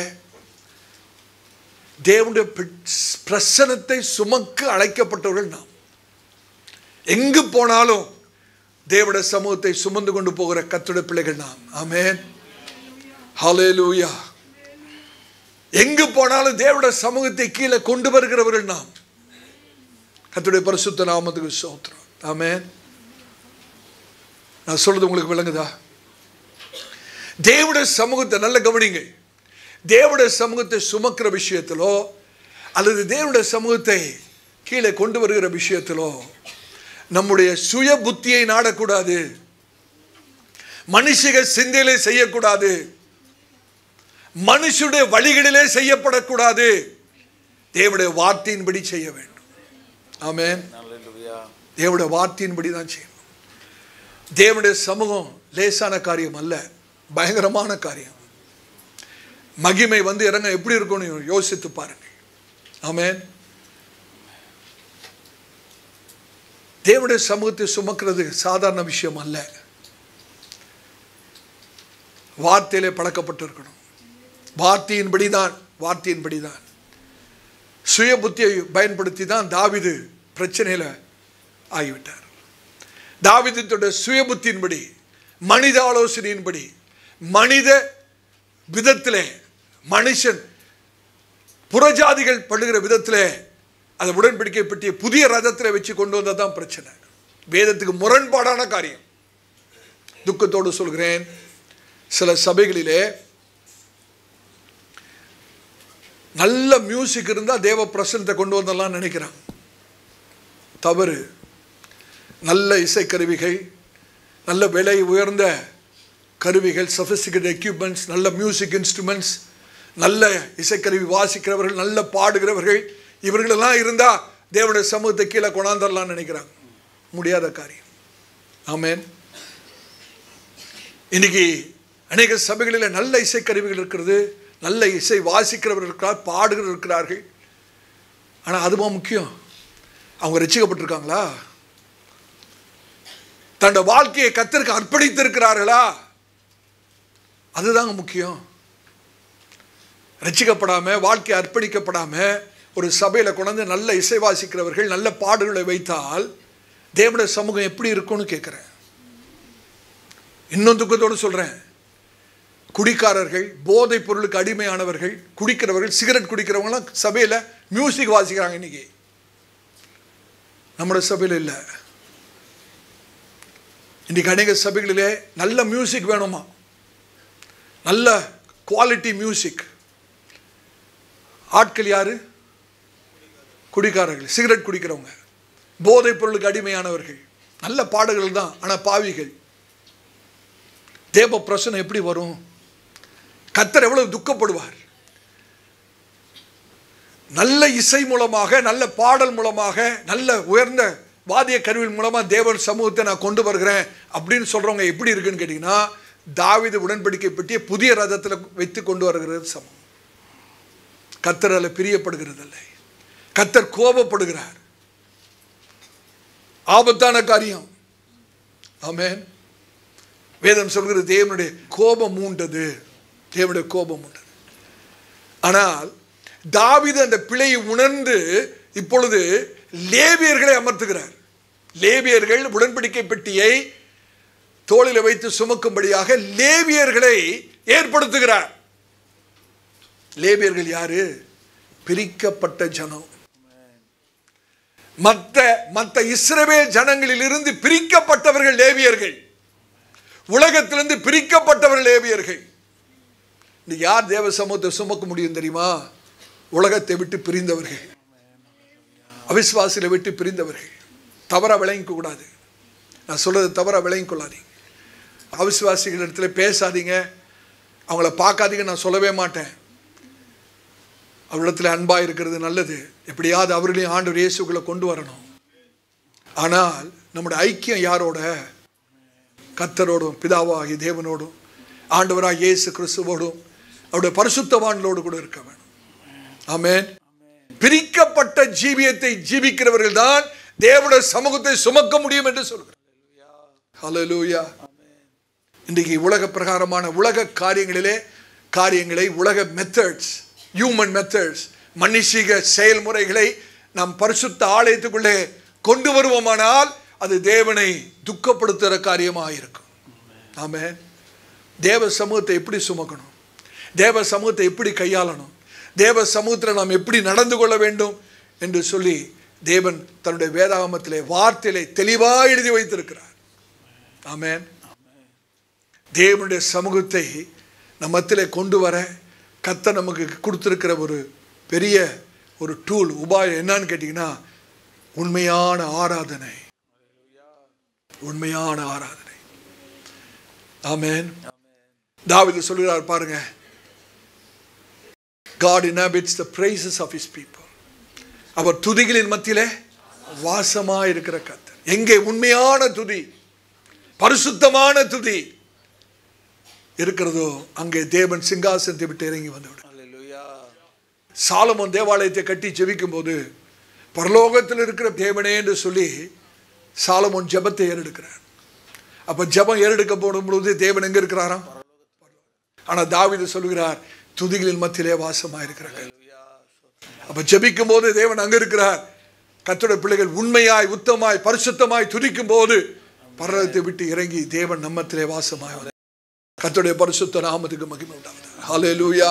தேவனுடைய பிர- பிரசனத்தை சுமக்க அழைக்கப்பட்டவர்கள் நாம் எங்கு போனாலும் தேவனுடைய சமூகத்தை சுமந்து கொண்டு போகிற கத்துடைய பிள்ளைகள் நாம் ஆமென் ஹalleluya எங்கு போனாலும் தேவனுடைய சமூகத்தை கீழே கொண்டு வருகிறவர்கள் நாம் கத்துடைய பரிசுத்த நாமத்துக்கு ஸ்தோத்திரம் ஆமென் நான் சொல்றது உங்களுக்கு விளங்குதா தேவனுடைய சமூகத்தை நல்ல கவனிங்க தேவனுடைய சமூகத்தை சுமக்கிற விஷயத்திலோ அல்லது தேவனுடைய சமூகத்தை கீழே கொண்டு வருகிற விஷயத்திலோ நம்முடைய சுய புத்தியை நாடக்கூடாது மனுஷக சிந்தையிலே செய்யக்கூடாது மனுஷுடைய வழிகளிலே செய்யப்படக்கூடாது தேவனுடைய வார்த்தையின்படி செய்ய வேண்டும் ஆமென் தேவனுடைய வார்த்தையின்படி தான் செய்யணும் தேவனுடைய சமூகம் லேசான காரியம் அல்ல பயங்கரமான காரியம் மகிமை வந்து இறங்க எப்படி இருக்கும்னு யோசித்து பாருங்க ஆமென் தேவனுடைய சமூகத்தை சுமக்கிறது சாதாரண விஷயம் அல்ல வார்த்தையிலே பழக்கப்பட்டிருக்கணும் வார்த்தையின்படி தான் வார்த்தையின்படி தான் சுய புத்தியை பயன்படுத்தி தான் தாவிது பிரச்சனையில் ஆகிவிட்டார் தாவிதத்துடைய சுய புத்தியின்படி மனித ஆலோசனையின்படி மனித விதத்திலே மனுஷன் புறஜாதிகள் படுகிற விதத்திலே அதை உடன்படிக்கை பற்றிய புதிய ரதத்தில் வச்சு கொண்டு வந்தது தான் பிரச்சனை வேதத்துக்கு முரண்பாடான காரியம் துக்கத்தோடு சொல்கிறேன் சில சபைகளிலே நல்ல மியூசிக் இருந்தால் தேவ பிரசனத்தை கொண்டு வந்தலாம் நினைக்கிறான் தவறு நல்ல இசைக்கருவிகள் நல்ல விலை உயர்ந்த கருவிகள் சஃபிஸ்டிகேட் எக்யூப்மெண்ட்ஸ் நல்ல மியூசிக் இன்ஸ்ட்ருமெண்ட்ஸ் நல்ல இசைக்கருவி வாசிக்கிறவர்கள் நல்ல பாடுகிறவர்கள் இவர்களெல்லாம் இருந்தால் தேவனுடைய சமூகத்தை கீழே கொண்டாந்துடலாம்னு நினைக்கிறாங்க முடியாத காரியம் ஆமென் இன்னைக்கு அநேக சபைகளில் நல்ல இசைக்கருவிகள் இருக்கிறது நல்ல இசை வாசிக்கிறவர்கள் இருக்கிறார் பாடுகிறவர் இருக்கிறார்கள் ஆனால் அதுவா முக்கியம் அவங்க ரசிக்கப்பட்டிருக்காங்களா தன்னோட வாழ்க்கையை கத்தருக்கு அர்ப்பணித்திருக்கிறார்களா அதுதாங்க முக்கியம் ரசிக்கப்படாம வாழ்க்கை அர்ப்பணிக்கப்படாம ஒரு சபையில் கொண்டாந்து நல்ல இசை வாசிக்கிறவர்கள் நல்ல பாடுகளை வைத்தால் தேவனுடைய சமூகம் எப்படி இருக்கும்னு கேட்குறேன் இன்னும் துக்கத்தோடு சொல்கிறேன் குடிக்காரர்கள் போதைப் பொருளுக்கு அடிமையானவர்கள் குடிக்கிறவர்கள் சிகரெட் குடிக்கிறவங்களாம் சபையில் மியூசிக் வாசிக்கிறாங்க இன்னைக்கு நம்மளோட சபையில் இல்லை இன்றைக்கி அநேக சபைகளிலே நல்ல மியூசிக் வேணுமா நல்ல குவாலிட்டி மியூசிக் ஆட்கள் யாரு குடிக்காரர்கள் சிகரெட் குடிக்கிறவங்க போதைப் பொருளுக்கு அடிமையானவர்கள் நல்ல பாடல்கள் தான் ஆனால் பாவிகள் தேவ பிரசனை எப்படி வரும் கத்தர் எவ்வளவு துக்கப்படுவார் நல்ல இசை மூலமாக நல்ல பாடல் மூலமாக நல்ல உயர்ந்த வாதிய கருவியின் மூலமாக தேவன் சமூகத்தை நான் கொண்டு வருகிறேன் அப்படின்னு சொல்கிறவங்க எப்படி இருக்குன்னு கேட்டிங்கன்னா தாவித உடன்படிக்கை பற்றிய புதிய ரதத்தில் வைத்து கொண்டு வருகிறது சமம் கத்தர் அதில் பிரியப்படுகிறதில்லை கத்தர் கோபப்படுகிறார் ஆபத்தான காரியம் ஆமென் வேதம் சொல்கிறது தேவனுடைய கோபம் மூண்டது தேவனுடைய கோபம் உண்டது ஆனால் தாவிது அந்த பிழையை உணர்ந்து இப்பொழுது லேவியர்களை அமர்த்துகிறார் லேவியர்கள் உடன்படிக்கை பெட்டியை தோளில் வைத்து சுமக்கும்படியாக லேவியர்களை ஏற்படுத்துகிறார் லேவியர்கள் யாரு பிரிக்கப்பட்ட ஜனம் மற்ற மற்ற இஸ்ரவேல் ஜனங்களிலிருந்து பிரிக்கப்பட்டவர்கள் லேவியர்கள் உலகத்திலிருந்து பிரிக்கப்பட்டவர்கள் லேவியர்கள் இன்னைக்கு யார் தேவ சமூகத்தை சுமக்க முடியும் தெரியுமா உலகத்தை விட்டு பிரிந்தவர்கள் அவிஸ்வாசில விட்டு பிரிந்தவர்கள் தவற விளங்கிக்க கூடாது நான் சொல்றது தவற விளங்கிக் கொள்ளாதீங்க அவிஸ்வாசிகள் இடத்துல பேசாதீங்க அவங்கள பார்க்காதீங்க நான் சொல்லவே மாட்டேன் அவரிடத்துல அன்பாக இருக்கிறது நல்லது எப்படியாவது அவர்களையும் ஆண்டு இயேசுக்குள்ள கொண்டு வரணும் ஆனால் நம்முடைய ஐக்கியம் யாரோட கத்தரோடும் பிதாவாகி தேவனோடும் ஆண்டவராக இயேசு கிறிஸ்துவோடும் அவருடைய பரிசுத்தவான்களோடு கூட இருக்க வேணும் ஆமென் பிரிக்கப்பட்ட ஜீவியத்தை ஜீவிக்கிறவர்கள் தான் தேவனுடைய சமூகத்தை சுமக்க முடியும் என்று சொல்கிறார் ஹalleluya இன்றைக்கு உலக பிரகாரமான உலக காரியங்களிலே காரியங்களை உலக மெத்தட்ஸ் ஹியூமன் மெத்தட்ஸ் மனுஷிக செயல்முறைகளை நாம் பரிசுத்த ஆலயத்துக்குள்ளே கொண்டு வருவோமானால் அது தேவனை துக்கப்படுத்துகிற காரியமாக இருக்கும் ஆமே தேவ சமூகத்தை எப்படி சுமக்கணும் தேவ சமூகத்தை எப்படி கையாளணும் தேவ சமூகத்தில் நாம் எப்படி நடந்து கொள்ள வேண்டும் என்று சொல்லி தேவன் தன்னுடைய வேதாகமத்திலே வார்த்தையிலே தெளிவாக எழுதி வைத்திருக்கிறார் ஆமென் தேவனுடைய சமூகத்தை நம்மத்திலே கொண்டு வர கத்த நமக்கு கொடுத்துருக்கிற ஒரு பெரிய ஒரு டூல் உபாயம் என்னன்னு கேட்டிங்கன்னா உண்மையான ஆராதனை உண்மையான ஆராதனை ஆமென் தாவீது சொல்கிறார் பாருங்க God inhabits the praises of his people அவர் துதிகளின் மத்தியிலே வாசமாக இருக்கிற கத்தர் எங்கே உண்மையான துதி பரிசுத்தமான துதி இருக்கிறதோ அங்கே தேவன் சிங்காசனத்தை விட்டு இறங்கி வந்துவிடும் சாலமோன் தேவாலயத்தை கட்டி ஜெபிக்கும் போது பரலோகத்தில் இருக்கிற தேவனே என்று சொல்லி சாலமோன் ஜெபத்தை ஏறெடுக்கிறார் அப்ப ஜெபம் ஏறெடுக்க போடும் பொழுது தேவன் எங்க இருக்கிறாராம் ஆனா தாவீது சொல்லுகிறார் துதிகளின் மத்தியிலே வாசமாக இருக்கிறார்கள் அப்ப ஜெபிக்கும் போது தேவன் அங்க இருக்கிறார் கத்தோட பிள்ளைகள் உண்மையாய் உத்தமாய் பரிசுத்தமாய் துதிக்கும் போது பரலத்தை விட்டு இறங்கி தேவன் நம்மத்திலே வாசமாய் வந்தார். கர்த்தருடைய பரிசுத்த நாமத்துக்கு மகிமை உண்டாவது ஹalleluya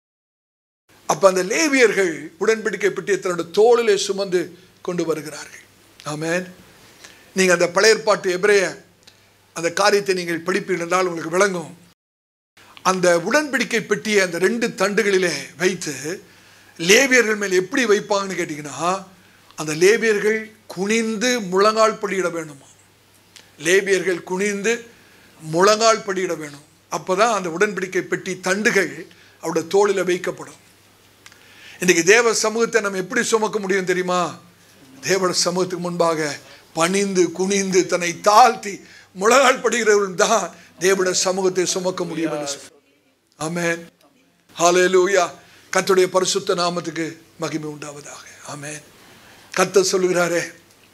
அப்ப அந்த லேவியர்கள் உடன்படிக்கை பெட்டியை தன்னோட தோளிலே சுமந்து கொண்டு வருகிறார்கள் ஆமென் நீங்க அந்த பழைய ஏற்பாட்டு எபிரேய அந்த காரியத்தை நீங்கள் படிப்பீர்கள் என்றால் உங்களுக்கு விளங்கும் அந்த உடன்படிக்கை பெட்டியை அந்த ரெண்டு தண்டுகளிலே வைத்து லேவியர்கள் மேல் எப்படி வைப்பாங்கன்னு கேட்டிங்கன்னா அந்த லேவியர்கள் குனிந்து முழங்கால் படியிட வேணுமா லேபியர்கள் குனிந்து முழங்கால் படியிட வேணும் அப்பதான் அந்த உடன்படிக்கை பெட்டி தண்டுகள் அவருடைய தோளில் வைக்கப்படும் இன்னைக்கு தேவ சமூகத்தை நம்ம எப்படி சுமக்க முடியும் தெரியுமா தேவ சமூகத்துக்கு முன்பாக பணிந்து குனிந்து தன்னை தாழ்த்தி முழங்கால் படுகிறவர்கள் தான் தேவனுடைய சமூகத்தை சுமக்க முடியும் என்று சொல்றார். ஆமென் ஹalleluya கர்த்தருடைய பரிசுத்த நாமத்துக்கு மகிமை உண்டாவதாக ஆமென் கர்த்தர் சொல்லுகிறாரே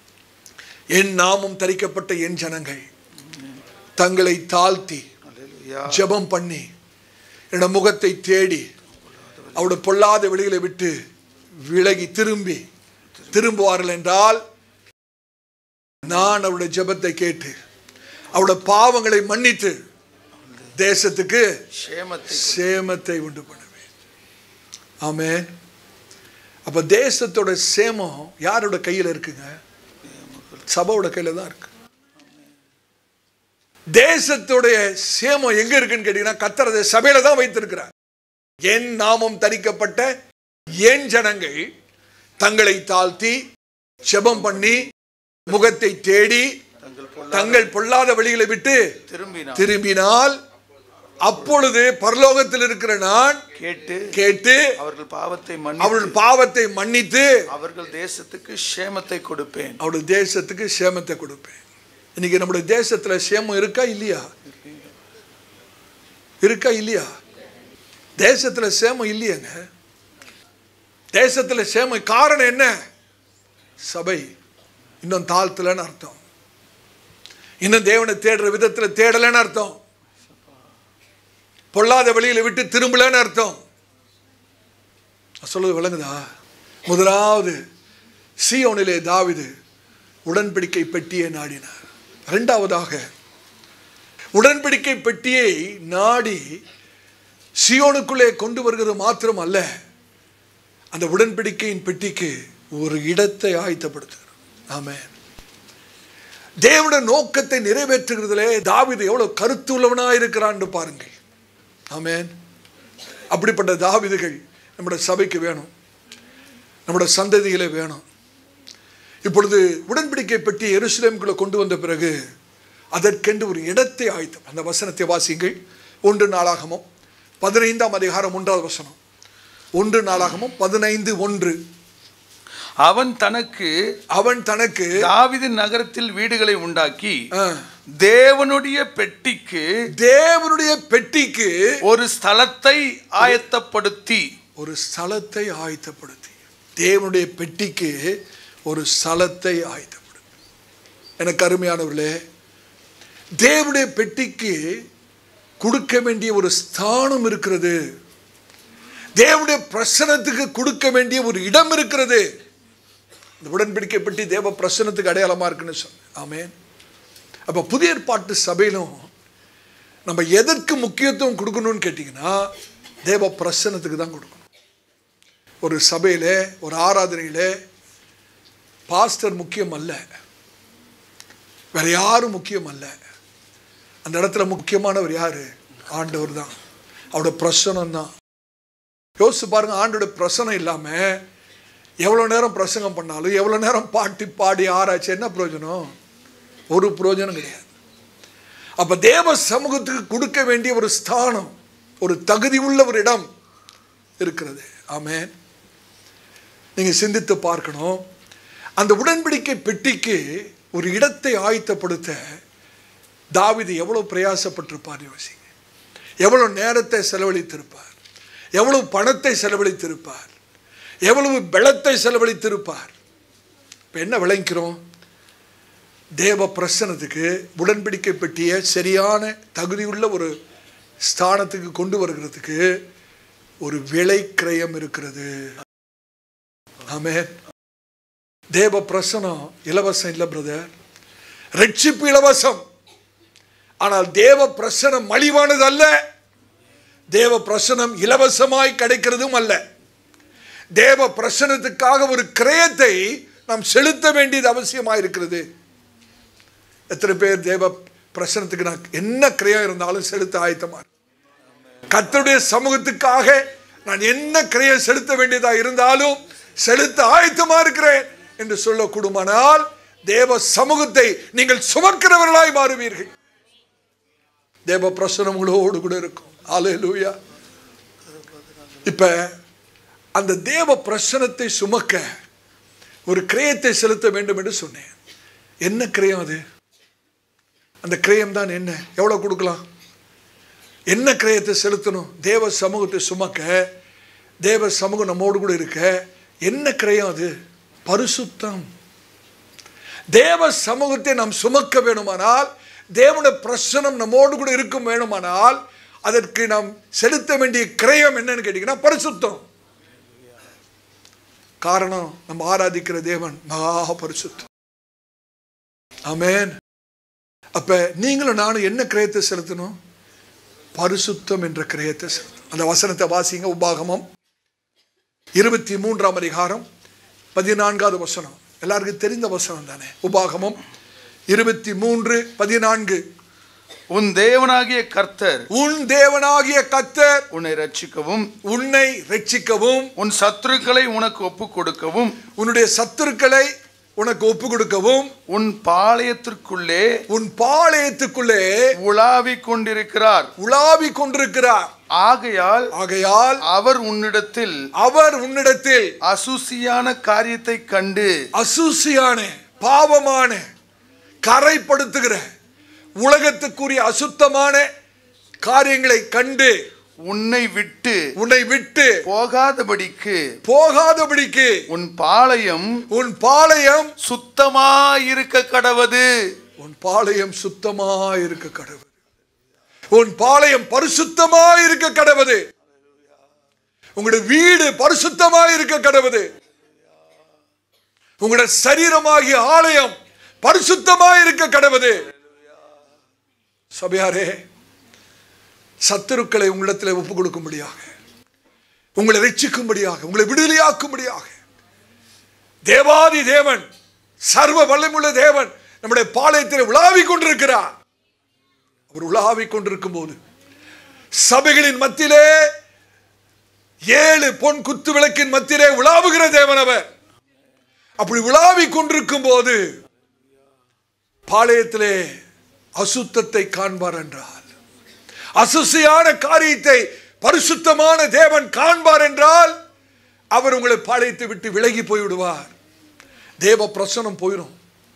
என் நாமம் தரிக்கப்பட்ட என் ஜனங்கள் தங்களை தாழ்த்தி ஜெபம் பண்ணி என்னோட முகத்தை தேடி அவருடைய பொல்லாத வெளிகளை விட்டு விலகி திரும்பி திரும்புவார்கள் என்றால் நான் அவருடைய ஜெபத்தை கேட்டு அவருடைய பாவங்களை மன்னித்து தேசத்துக்கு சேமத்தை சேமத்தை உண்டு பண்ணுவேன் ஆமென் அப்ப தேசத்தோட சேமம் யாரோட கையில இருக்குங்க சபையோட கையில தான் இருக்கு தேசத்துடைய சேமம் எங்க இருக்குன்னு கேட்டீங்கன்னா கத்தரதை சபையில தான் வைத்திருக்கிறார் என் நாமம் தரிக்கப்பட்ட என் ஜனங்கள் தங்களை தாழ்த்தி செபம் பண்ணி முகத்தை தேடி தங்கள் பொல்லா தங்கள் பொல்லாத வழிகளை விட்டு திரும்பினார் திரும்பினால் அப்பொழுது பரலோகத்தில் இருக்கிற நான் கேட்டு கேட்டு அவர்கள் பாவத்தை அவர்கள் மன்னித்து பாவத்தை மன்னித்து அவர்கள் தேசத்துக்கு சேமத்தை கொடுப்பேன் அவருடைய தேசத்துக்கு சேமத்தை கொடுப்பேன் இன்னைக்கு நம்முடைய தேசத்துல சேமம் இருக்கா இல்லையா இருக்கா இல்லையா தேசத்துல சேமம் இல்லையாங்க தேசத்துல சேமம் காரணம் என்ன சபை இன்னும் தாழ்த்தலன்னு அர்த்தம் இன்னும் தேவனை தேடுற விதத்துல தேடலைன்னு அர்த்தம் பொல்லாத வழியில விட்டு திரும்பலன்னு அர்த்தம் நான் சொல்றது விளங்குதா முதலாவது சீயோனிலே தாவிது உடன்படிக்கை பெட்டியை நாடினார் இரண்டாவதாக உடன்படிக்கை பெட்டியை நாடி சியோனுக்குள்ளே கொண்டு வருகிறது மாத்திரம் அல்ல அந்த உடன்படிக்கையின் பெட்டிக்கு ஒரு இடத்தை ஆயத்தப்படுத்துகிறார் ஆமென் தேவனுடைய நோக்கத்தை நிறைவேற்றுகிறதுலே தாவீது எவ்வளவு கருத்து உள்ளவனாக இருக்கிறான்னு பாருங்கள் ஆமென் அப்படிப்பட்ட தாவீதுகள் நம்முடைய சபைக்கு வேணும் நம்முடைய சந்ததியிலே வேணும் இப்பொழுது உடன்படிக்கை பெட்டி எருசலேமுக்குள்ள கொண்டு வந்த பிறகு அதற்கென்று ஒரு இடத்தை ஆயத்தம் அந்த வசனத்தை வாசியுங்கள் ஒன்று நாளாகமும் பதினைந்தாம் அதிகாரம் ஒன்றாவது வசனம் ஒன்று நாளாகமும் பதினைந்து ஒன்று அவன் தனக்கு அவன் தனக்கு தாவீதின் நகரத்தில் வீடுகளை உண்டாக்கி ஆ, தேவனுடைய பெட்டிக்கு தேவனுடைய பெட்டிக்கு ஒரு ஸ்தலத்தை ஆயத்தப்படுத்தி ஒரு ஸ்தலத்தை ஆயத்தப்படுத்தி தேவனுடைய பெட்டிக்கு ஒரு ஸ்தலத்தை ஆயத்தப்படுத்தி எனக்கு அருமையானவர்களே தேவனுடைய பெட்டிக்கு கொடுக்க வேண்டிய ஒரு ஸ்தானம் இருக்கிறது தேவனுடைய பிரசனத்துக்கு கொடுக்க வேண்டிய ஒரு இடம் இருக்கிறது இந்த உடன்படிக்கை பெட்டி தேவ பிரசனத்துக்கு அடையாளமா இருக்குன்னு சொன்னேன் ஆமென் அப்போ புதிய ஏற்பாட்டு சபையிலும் நம்ம எதற்கு முக்கியத்துவம் கொடுக்கணும்னு கேட்டிங்கன்னா தேவ பிரசனத்துக்கு தான் கொடுக்கணும் ஒரு சபையில் ஒரு ஆராதனையில் பாஸ்டர் முக்கியம் அல்ல வேற யாரும் முக்கியம் அல்ல அந்த இடத்துல முக்கியமானவர் யாரு ஆண்டவர் தான் அவரோட பிரசனம் தான் யோசிச்சு பாருங்க ஆண்டோட பிரசனம் இல்லாம எவ்வளோ நேரம் பிரசங்கம் பண்ணாலும் எவ்வளோ நேரம் பாட்டி பாடி ஆராய்ச்சி என்ன பிரயோஜனம் ஒரு பிரயோஜனம் கிடையாது அப்ப தேவ சமூகத்துக்கு கொடுக்க வேண்டிய ஒரு ஸ்தானம் ஒரு தகுதி உள்ள ஒரு இடம் இருக்கிறது ஆமென் நீங்க சிந்தித்து பார்க்கணும் அந்த உடன்படிக்கை பெட்டிக்கு ஒரு இடத்தை ஆயத்தப்படுத்த தாவீது எவ்வளவு பிரயாசப்பட்டிருப்பார் யோசிங்க எவ்வளவு நேரத்தை செலவழித்திருப்பார் எவ்வளவு பணத்தை செலவழித்திருப்பார் எவ்வளவு பலத்தை செலவழித்திருப்பார் இப்போ என்ன விளங்கிறோம் தேவ பிரசனத்துக்கு உடன்படிக்கை பெட்டிய சரியான தகுதியுள்ள ஒரு ஸ்தானத்துக்கு கொண்டு வருகிறதுக்கு ஒரு விலை கிரயம் இருக்கிறது ஆமென் தேவ பிரசனம் இலவசம் இல்லை பிரதர் ரட்சிப்பு இலவசம் ஆனால் தேவ பிரசனம் மலிவானது அல்ல தேவ பிரசனம் இலவசமாய் கிடைக்கிறதும் அல்ல தேவ பிரசனத்துக்காக ஒரு கிரயத்தை நாம் செலுத்த வேண்டியது அவசியமாக இருக்கிறது எத்தனை பேர் தேவ பிரசனத்துக்கு நான் என்ன கிரியம் இருந்தாலும் செலுத்த ஆயத்தமா இருக்கு. கர்த்தருடைய சமூகத்துக்காக நான் என்ன கிரியம் செலுத்த வேண்டியதா இருந்தாலும் செலுத்த ஆயத்தமா இருக்கிறேன் என்று சொல்லக்கூடுமானால் தேவ சமூகத்தை நீங்கள் சுமக்கிறவர்களாய் மாறுவீர்கள் தேவ பிரசனம் உங்களோடு கூட இருக்கும் ஆலேலூயா இப்ப அந்த தேவ பிரசனத்தை சுமக்க ஒரு கிரயத்தை செலுத்த வேண்டும் என்று சொன்னேன் என்ன கிரயம் அது அந்த கிரயம் தான் என்ன எவ்வளவு கொடுக்கலாம் என்ன கிரயத்தை செலுத்தணும் தேவ சமூகத்தை சுமக்க தேவ சமூகம் நம்மோடு கூட இருக்க என்ன கிரயம் அது பரிசுத்தம் தேவ சமூகத்தை நாம் சுமக்க வேணுமானால் தேவனுடைய பிரசனம் நம்மோடு கூட இருக்கும் வேணுமானால் அதற்கு நாம் செலுத்த வேண்டிய கிரயம் என்னன்னு கேட்டீங்கன்னா பரிசுத்தம் காரணம் நம்ம ஆராதிக்கிற தேவன் மகா பரிசுத்தம் ஆமென் அப்ப நீங்களும் நானும் என்ன கிரயத்தை செலுத்தணும் பரிசுத்தம் என்ற கிரயத்தை செலுத்தணும் அந்த வசனத்தை வாசிங்க உபாகமம் இருபத்தி மூன்றாம் அதிகாரம் பதினான்காவது வசனம் எல்லாருக்கும் தெரிந்த வசனம் தானே உபாகமம் இருபத்தி மூன்று பதினான்கு உன் தேவனாகிய கர்த்தர் உன் தேவனாகிய கத்தர் உன்னை ரட்சிக்கவும் உன்னை ரட்சிக்கவும் உன் சத்துருக்களை உனக்கு ஒப்பு கொடுக்கவும் உன்னுடைய சத்துருக்களை உனக்கு ஒப்பு கொடுக்கவும் உன் பாளையத்திற்குள்ளே உன் பாளையத்துக்குள்ளே உலாவிக் கொண்டிருக்கிறார் உலாவிக் கொண்டிருக்கிறார் ஆகையால் ஆகையால் அவர் உன்னிடத்தில் அவர் உன்னிடத்தில் அசுசியான காரியத்தை கண்டு அசூசியான பாவமான கரைப்படுத்துகிற உலகத்துக்குரிய அசுத்தமான காரியங்களை கண்டு உன்னை விட்டு உன்னை விட்டு போகாதபடிக்கு போகாதபடிக்கு உன் பாளையம் உன் பாளையம் சுத்தமாயிருக்க கடவது உன் பாளையம் சுத்தமாய் இருக்க கடவுது உன் பாளையம் பரிசுத்தமாய் இருக்க கடவுது உங்களுடைய வீடு பரிசுத்தமாய் இருக்க கடவுது உங்களுடைய சரீரமாகிய ஆலயம் பரிசுத்தமாய் இருக்க கடவுது சபையாரே சத்துருக்களை உங்களிடத்தில் ஒப்பு கொடுக்கும்படியாக உங்களை ரட்சிக்கும்படியாக உங்களை விடுதலையாக்கும்படியாக தேவாதி தேவன் சர்வ வல்லமுள்ள தேவன் நம்முடைய பாளையத்தில் உலாவிக் கொண்டிருக்கிறார் அவர் உலாவிக் கொண்டிருக்கும் போது சபைகளின் மத்தியிலே ஏழு பொன் குத்து விளக்கின் மத்தியிலே உலாவுகிற தேவன் அவர் அப்படி உலாவிக் கொண்டிருக்கும் போது பாளையத்திலே அசுத்தத்தை காண்பார் என்றால் அசுசியான காரியத்தை பரிசுத்தமான தேவன் காண்பார் என்றால் அவர் உங்களை பாளையத்தை விட்டு விலகி போய்விடுவார் தேவ பிரசனம் போயிடும்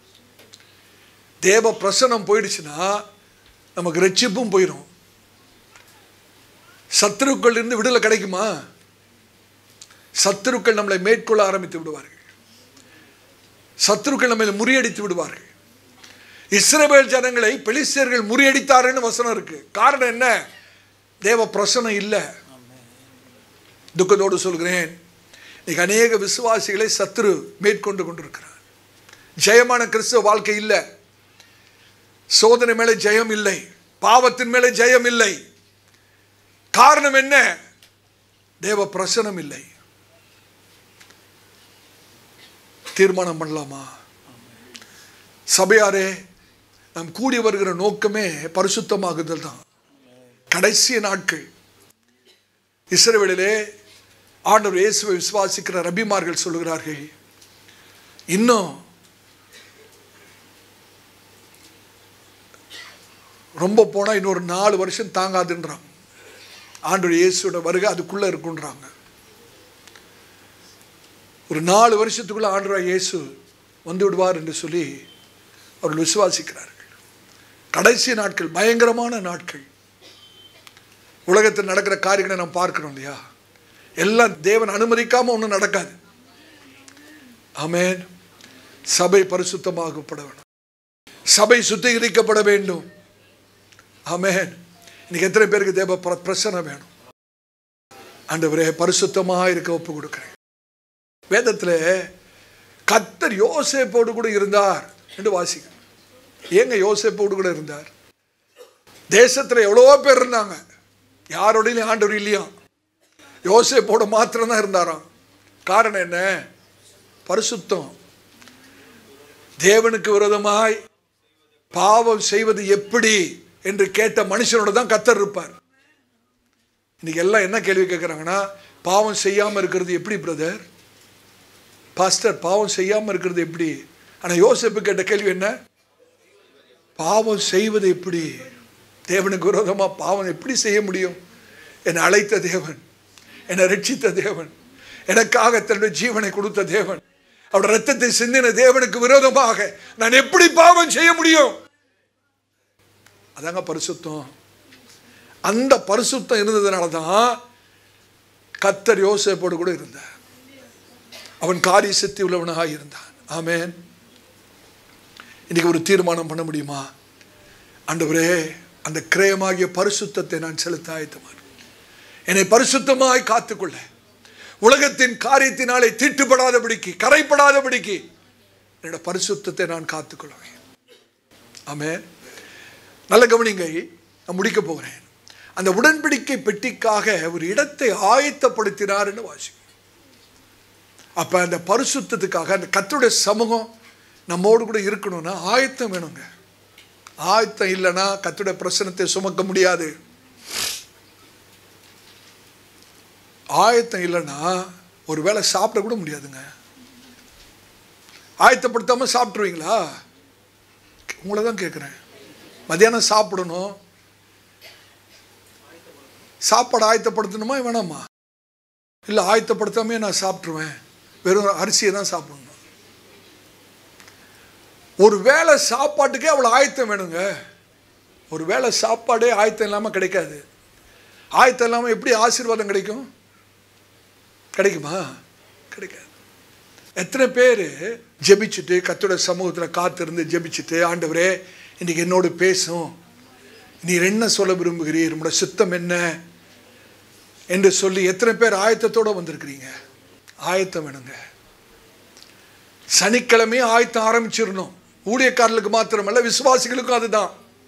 தேவ பிரசனம் போயிடுச்சுன்னா நமக்கு ரட்சிப்பும் போயிடும் சத்துருக்கள் இருந்து விடுதலை கிடைக்குமா சத்துருக்கள் நம்மளை மேற்கொள்ள ஆரம்பித்து விடுவார்கள் சத்துருக்கள் நம்மளை முறியடித்து விடுவார்கள் இஸ்ரவேல் ஜனங்களை பெலிஸ்தியர்கள் முறியடித்தாருன்னு வசனம் இருக்கு காரணம் என்ன தேவ பிரசனம் இல்லை துக்கத்தோடு சொல்கிறேன் இன்னைக்கு அநேக விசுவாசிகளை சத்துரு மேற்கொண்டு கொண்டிருக்கிறார் ஜெயமான கிறிஸ்துவ வாழ்க்கை இல்லை சோதனை மேலே ஜெயம் இல்லை பாவத்தின் மேலே ஜெயம் இல்லை காரணம் என்ன தேவ பிரசனம் இல்லை தீர்மானம் பண்ணலாமா சபையாரே நாம் கூடி வருகிற நோக்கமே பரிசுத்தமாகுதல் தான் கடைசி நாட்கள் இஸ்ரவேலிலே ஆண்டவர் இயேசுவை விசுவாசிக்கிற ரபிமார்கள் சொல்லுகிறார்கள் இன்னும் ரொம்ப போனால் இன்னொரு நாலு வருஷம் தாங்காதுன்றாங்க ஆண்டவர் இயேசுவோட வருகை அதுக்குள்ளே இருக்குன்றாங்க ஒரு நாலு வருஷத்துக்குள்ள ஆண்டவர் இயேசு வந்து விடுவார் என்று சொல்லி அவர்கள் விசுவாசிக்கிறார்கள் கடைசி நாட்கள் பயங்கரமான நாட்கள் உலகத்தில் நடக்கிற காரியங்களை நாம் பார்க்கிறோம் இல்லையா எல்லாம் தேவன் அனுமதிக்காம ஒன்றும் நடக்காது ஆமென் சபை பரிசுத்தமாகப்பட வேண்டும் சபை சுத்திகரிக்கப்பட வேண்டும் ஆமென் இன்னைக்கு எத்தனை பேருக்கு தேவ பிர- பிரசனை வேணும் ஆண்டவரே பரிசுத்தமாக இருக்க ஒப்பு கொடுக்கிறேன் வேதத்தில் கத்தர் யோசேப்போடு கூட இருந்தார் என்று வாசிக்கிறேன் ஏங்க யோசேப்போடு கூட இருந்தார் தேசத்தில் எவ்வளவோ பேர் இருந்தாங்க யாரோடையும் ஆண்டவர் இல்லையா யோசேப்போட மாத்திரம் தான் இருந்தாராம் காரணம் என்ன பரிசுத்தம் தேவனுக்கு விரோதமாய் பாவம் செய்வது எப்படி என்று கேட்ட மனுஷனோட தான் கத்தர் இருப்பார் இன்னைக்கு எல்லாம் என்ன கேள்வி கேட்குறாங்கன்னா பாவம் செய்யாமல் இருக்கிறது எப்படி பிரதர் பாஸ்டர் பாவம் செய்யாமல் இருக்கிறது எப்படி ஆனால் யோசேப்பு கேட்ட கேள்வி என்ன பாவம் செய்வது எப்படி தேவனுக்கு விரோதமாக பாவம் எப்படி செய்ய முடியும் என்னை அழைத்த தேவன் என்னை ரட்சித்த தேவன் எனக்காக தன்னுடைய ஜீவனை கொடுத்த தேவன் அவருடைய ரத்தத்தை சிந்தின தேவனுக்கு விரோதமாக நான் எப்படி பாவம் செய்ய முடியும் அதாங்க பரிசுத்தம் அந்த பரிசுத்தம் இருந்ததுனால தான் கத்தர் யோசேப்போடு கூட இருந்தார் அவன் காரிய சக்தி உள்ளவனாக இருந்தான் ஆமென் இன்னைக்கு ஒரு தீர்மானம் பண்ண முடியுமா ஆண்டவரே அந்த கிரயமாகிய பரிசுத்தத்தை நான் செலுத்த ஆயத்தமான என்னை பரிசுத்தமாய் காத்துக்கொள்ள உலகத்தின் காரியத்தினாலே தீட்டுப்படாதபடிக்கு கரைப்படாதபடிக்கு என்னோட பரிசுத்தத்தை நான் காத்துக்கொள்வேன் ஆமென் நல்ல கவனிங்க நான் முடிக்க போகிறேன் அந்த உடன்படிக்கை பெட்டிக்காக ஒரு இடத்தை ஆயத்தப்படுத்தினார்னு வாசிக்கும் அப்போ அந்த பரிசுத்தத்துக்காக அந்த கத்தருடைய சமூகம் நம்மோடு கூட இருக்கணும்னா ஆயத்தம் வேணுங்க ஆயத்தம் இல்லைன்னா கத்தருடைய பிரசனத்தை சுமக்க முடியாது ஆயத்தம் இல்லைன்னா ஒரு வேளை சாப்பிட கூட முடியாதுங்க ஆயத்தப்படுத்தாம சாப்பிட்ருவீங்களா உங்களை தான் கேட்குறேன் மத்தியானம் சாப்பிடணும் சாப்பாடு ஆயத்தப்படுத்தணுமா வேணாமா இல்லை ஆயத்தப்படுத்தாமே நான் சாப்பிட்ருவேன் வெறும் அரிசியை தான் சாப்பிடணும் ஒரு வேளை சாப்பாட்டுக்கே அவ்வளோ ஆயத்தம் வேணுங்க ஒரு வேளை சாப்பாடே ஆயத்தம் இல்லாமல் கிடைக்காது ஆயத்தம் இல்லாமல் எப்படி ஆசீர்வாதம் கிடைக்கும் கிடைக்குமா கிடைக்காது எத்தனை பேர் ஜெபிச்சுட்டு கத்தோட சமூகத்தில் காத்திருந்து ஜெபிச்சுட்டு ஆண்டவரே இன்னைக்கு என்னோடு பேசும் நீர் என்ன சொல்ல விரும்புகிறீர் உங்களோட சித்தம் என்ன என்று சொல்லி எத்தனை பேர் ஆயத்தத்தோடு வந்திருக்கிறீங்க ஆயத்தம் வேணுங்க சனிக்கிழமையே ஆயத்தம் ஆரம்பிச்சிடணும் ஊழியக்காரர்களுக்கு மாத்திரமல்ல விசுவாசிகளுக்கும் அதுதான்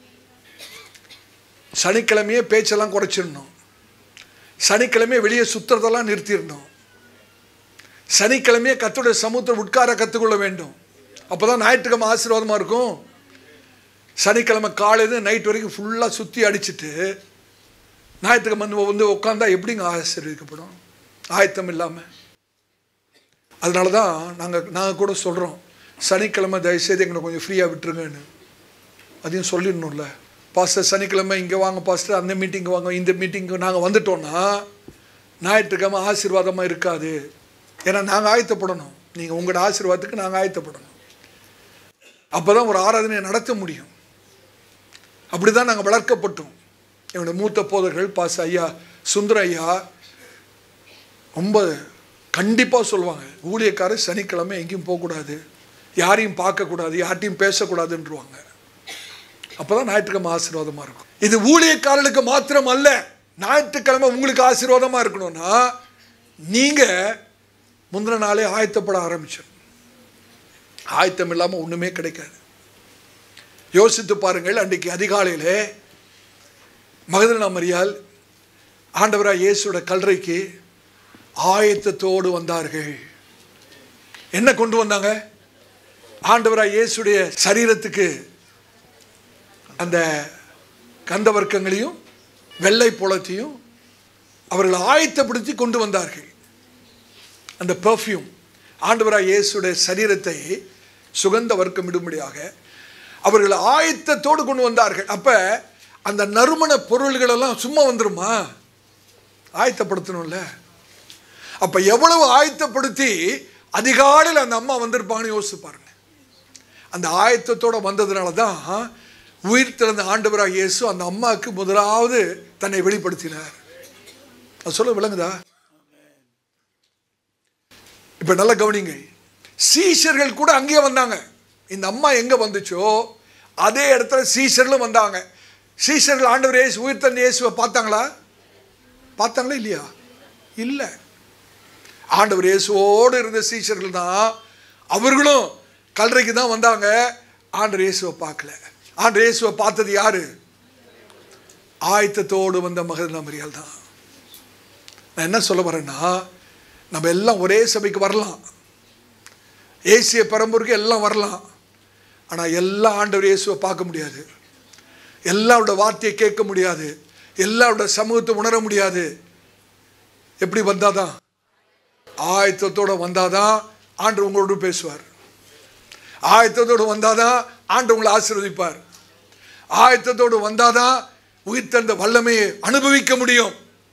சனிக்கிழமையே பேச்செல்லாம் குறைச்சிடணும் சனிக்கிழமையே வெளியே சுத்துறதெல்லாம் நிறுத்திடணும் சனிக்கிழமையே கத்தோடைய சமூகத்தில் உட்கார கற்றுக்கொள்ள வேண்டும் அப்போ தான் ஞாயிற்றுக்கிழமை ஆசீர்வாதமாக இருக்கும் சனிக்கிழமை காலையிலேருந்து நைட் வரைக்கும் ஃபுல்லாக சுற்றி அடிச்சிட்டு ஞாயிற்றுக்கிழமை வந்து வந்து உட்காந்தா எப்படிங்க ஆசீர்வதிக்கப்படும் ஆயத்தம் இல்லாமல் அதனால தான் நாங்கள் நாங்கள் கூட சொல்கிறோம் சனிக்கிழமை தயவுசெய்து எங்களை கொஞ்சம் ஃப்ரீயாக விட்டுருங்கன்னு அதையும் சொல்லிடணும்ல பாஸ்டர் சனிக்கிழமை இங்கே வாங்க பாஸ்டர் அந்த மீட்டிங்கு வாங்க இந்த மீட்டிங்கு நாங்கள் வந்துட்டோன்னா ஞாயிற்றுக்கிழமை ஆசீர்வாதமாக இருக்காது ஏன்னா நாங்கள் ஆயத்தப்படணும் நீங்கள் உங்களோட ஆசீர்வாதத்துக்கு நாங்கள் ஆயத்தப்படணும் அப்போ தான் ஒரு ஆராதனையை நடத்த முடியும் அப்படி தான் நாங்கள் வளர்க்கப்பட்டோம் என்னோட மூத்த போதர்கள் பாஸ் ஐயா சுந்தர ஐயா ரொம்ப கண்டிப்பாக சொல்லுவாங்க ஊழியக்காரர் சனிக்கிழமை எங்கேயும் போகக்கூடாது யாரையும் பார்க்கக்கூடாது யார்ட்டையும் பேசக்கூடாதுன்றவாங்க அப்பதான் ஞாயிற்றுக்கிழமை ஆசீர்வாதமா இருக்கும் இது ஊழியக்காரர்களுக்கு மாத்திரம் அல்ல ஞாயிற்றுக்கிழமை உங்களுக்கு ஆசீர்வாதமா இருக்கணும்னா நீங்க முந்தின நாளே ஆயத்தப்பட ஆரம்பிச்சிடணும் ஆயத்தம் இல்லாமல் ஒண்ணுமே கிடைக்காது யோசித்து பாருங்கள் அன்றைக்கு அதிகாலையிலே மகதலனா மரியால் ஆண்டவராக இயேசுவோட கல்லறைக்கு ஆயத்தத்தோடு வந்தார்கள் என்ன கொண்டு வந்தாங்க ஆண்டவராக இயேசுடைய சரீரத்துக்கு அந்த கந்த வர்க்கங்களையும் வெள்ளை புலத்தையும் அவர்கள் ஆயத்தப்படுத்தி கொண்டு வந்தார்கள் அந்த பெர்ஃப்யூம் ஆண்டவராக இயேசுடைய சரீரத்தை சுகந்த வர்க்கம் இடும்படியாக அவர்கள் ஆயத்தத்தோடு கொண்டு வந்தார்கள் அப்ப அந்த நறுமண பொருள்கள் எல்லாம் சும்மா வந்துருமா ஆயத்தப்படுத்தணும்ல அப்ப எவ்வளவு ஆயத்தப்படுத்தி அதிகாலையில் அந்த அம்மா வந்திருப்பாங்கன்னு யோசிச்சு பாருங்க அந்த ஆயத்தத்தோட வந்ததுனால தான் உயிர் திறந்த ஆண்டவராக இயேசு அந்த அம்மாவுக்கு முதலாவது தன்னை வெளிப்படுத்தினார் அது சொல்ல விளங்குதா இப்ப நல்ல கவனிங்க சீஷர்கள் கூட அங்கேயே வந்தாங்க இந்த அம்மா எங்க வந்துச்சோ அதே இடத்துல சீஷர்களும் வந்தாங்க சீஷர்கள் ஆண்டவர் இயேசு உயிர் தந்த இயேசுவை பார்த்தாங்களா பார்த்தாங்களா இல்லையா இல்லை ஆண்டவர் இயேசுவோடு இருந்த சீஷர்கள் தான் அவர்களும் கல்லறைக்கு தான் வந்தாங்க ஆண்டவர் இயேசுவை பார்க்கல ஆண்டவர் இயேசுவை பார்த்தது யாரு ஆயத்தத்தோடு வந்த மகதனா மரியாள் தான் நான் என்ன சொல்ல வரேன்னா நம்ம எல்லாம் ஒரே சபைக்கு வரலாம் ஏசிய பரம்பூருக்கு எல்லாம் வரலாம் ஆனால் எல்லா ஆண்டவர் இயேசுவை பார்க்க முடியாது எல்லாரோட வார்த்தையை கேட்க முடியாது எல்லாரோட சமூகத்தை உணர முடியாது எப்படி வந்தாதான் ஆயத்தத்தோட வந்தாதான் ஆண்டு உங்களோடு பேசுவார் ஆயத்தத்தோடு வந்தாதான் ஆண்டு உங்களை ஆசீர்வதிப்பார் ஆயத்தத்தோடு வந்தாதான் உயிர் தந்த வல்லமையை அனுபவிக்க முடியும்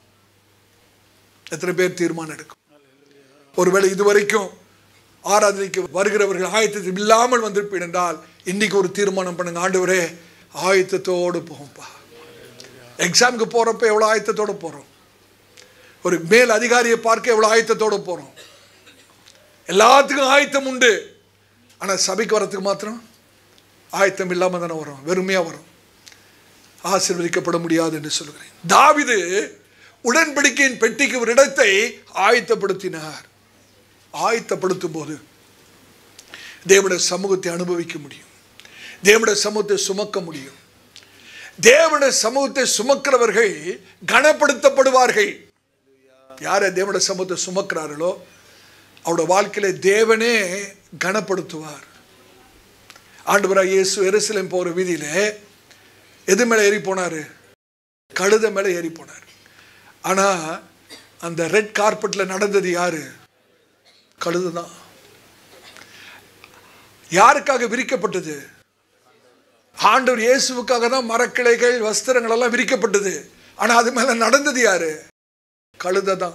எத்தனை பேர் தீர்மானம் எடுக்கும் ஒருவேளை இதுவரைக்கும் ஆராதனைக்கு வருகிறவர்கள் ஆயத்தத்தில் இல்லாமல் வந்திருப்பேன் என்றால் இன்னைக்கு ஒரு தீர்மானம் பண்ணுங்க ஆண்டவரே ஆயத்தத்தோடு போகும்பா எக்ஸாமுக்கு போறப்ப எவ்வளவு ஆயத்தத்தோடு போறோம் ஒரு மேல் அதிகாரியை பார்க்க எவ்வளவு ஆயத்தத்தோடு போறோம் எல்லாத்துக்கும் ஆயத்தம் உண்டு ஆனா சபைக்கு வரத்துக்கு மாத்திரம் ஆயத்தம் இல்லாம தானே வரும் வெறுமையா வரும் ஆசீர்வதிக்கப்பட முடியாது என்று சொல்கிறேன் தாவிது உடன்படிக்கையின் பெட்டிக்கு ஒரு இடத்தை ஆயத்தப்படுத்தினார் ஆயத்தப்படுத்தும் போது தேவனுடைய சமூகத்தை அனுபவிக்க முடியும் தேவனுடைய சமூகத்தை சுமக்க முடியும் தேவனுடைய சமூகத்தை சுமக்கிறவர்கள் கனப்படுத்தப்படுவார்கள் யாரை தேவனுடைய சமூகத்தை சுமக்கிறார்களோ அவரோட வாழ்க்கையில தேவனே கனப்படுத்துவார் ஆண்டவராக இயேசு எருசலேம் போகிற வீதியில எது மேலே ஏறி போனார் கழுத மேலே ஏறி போனார் ஆனால் அந்த ரெட் கார்பெட்டில் நடந்தது யாரு கழுது தான் யாருக்காக விரிக்கப்பட்டது ஆண்டவர் இயேசுவுக்காக தான் மரக்கிளைகள் வஸ்திரங்கள் எல்லாம் விரிக்கப்பட்டது ஆனா அது மேல நடந்தது யாரு கழுத தான்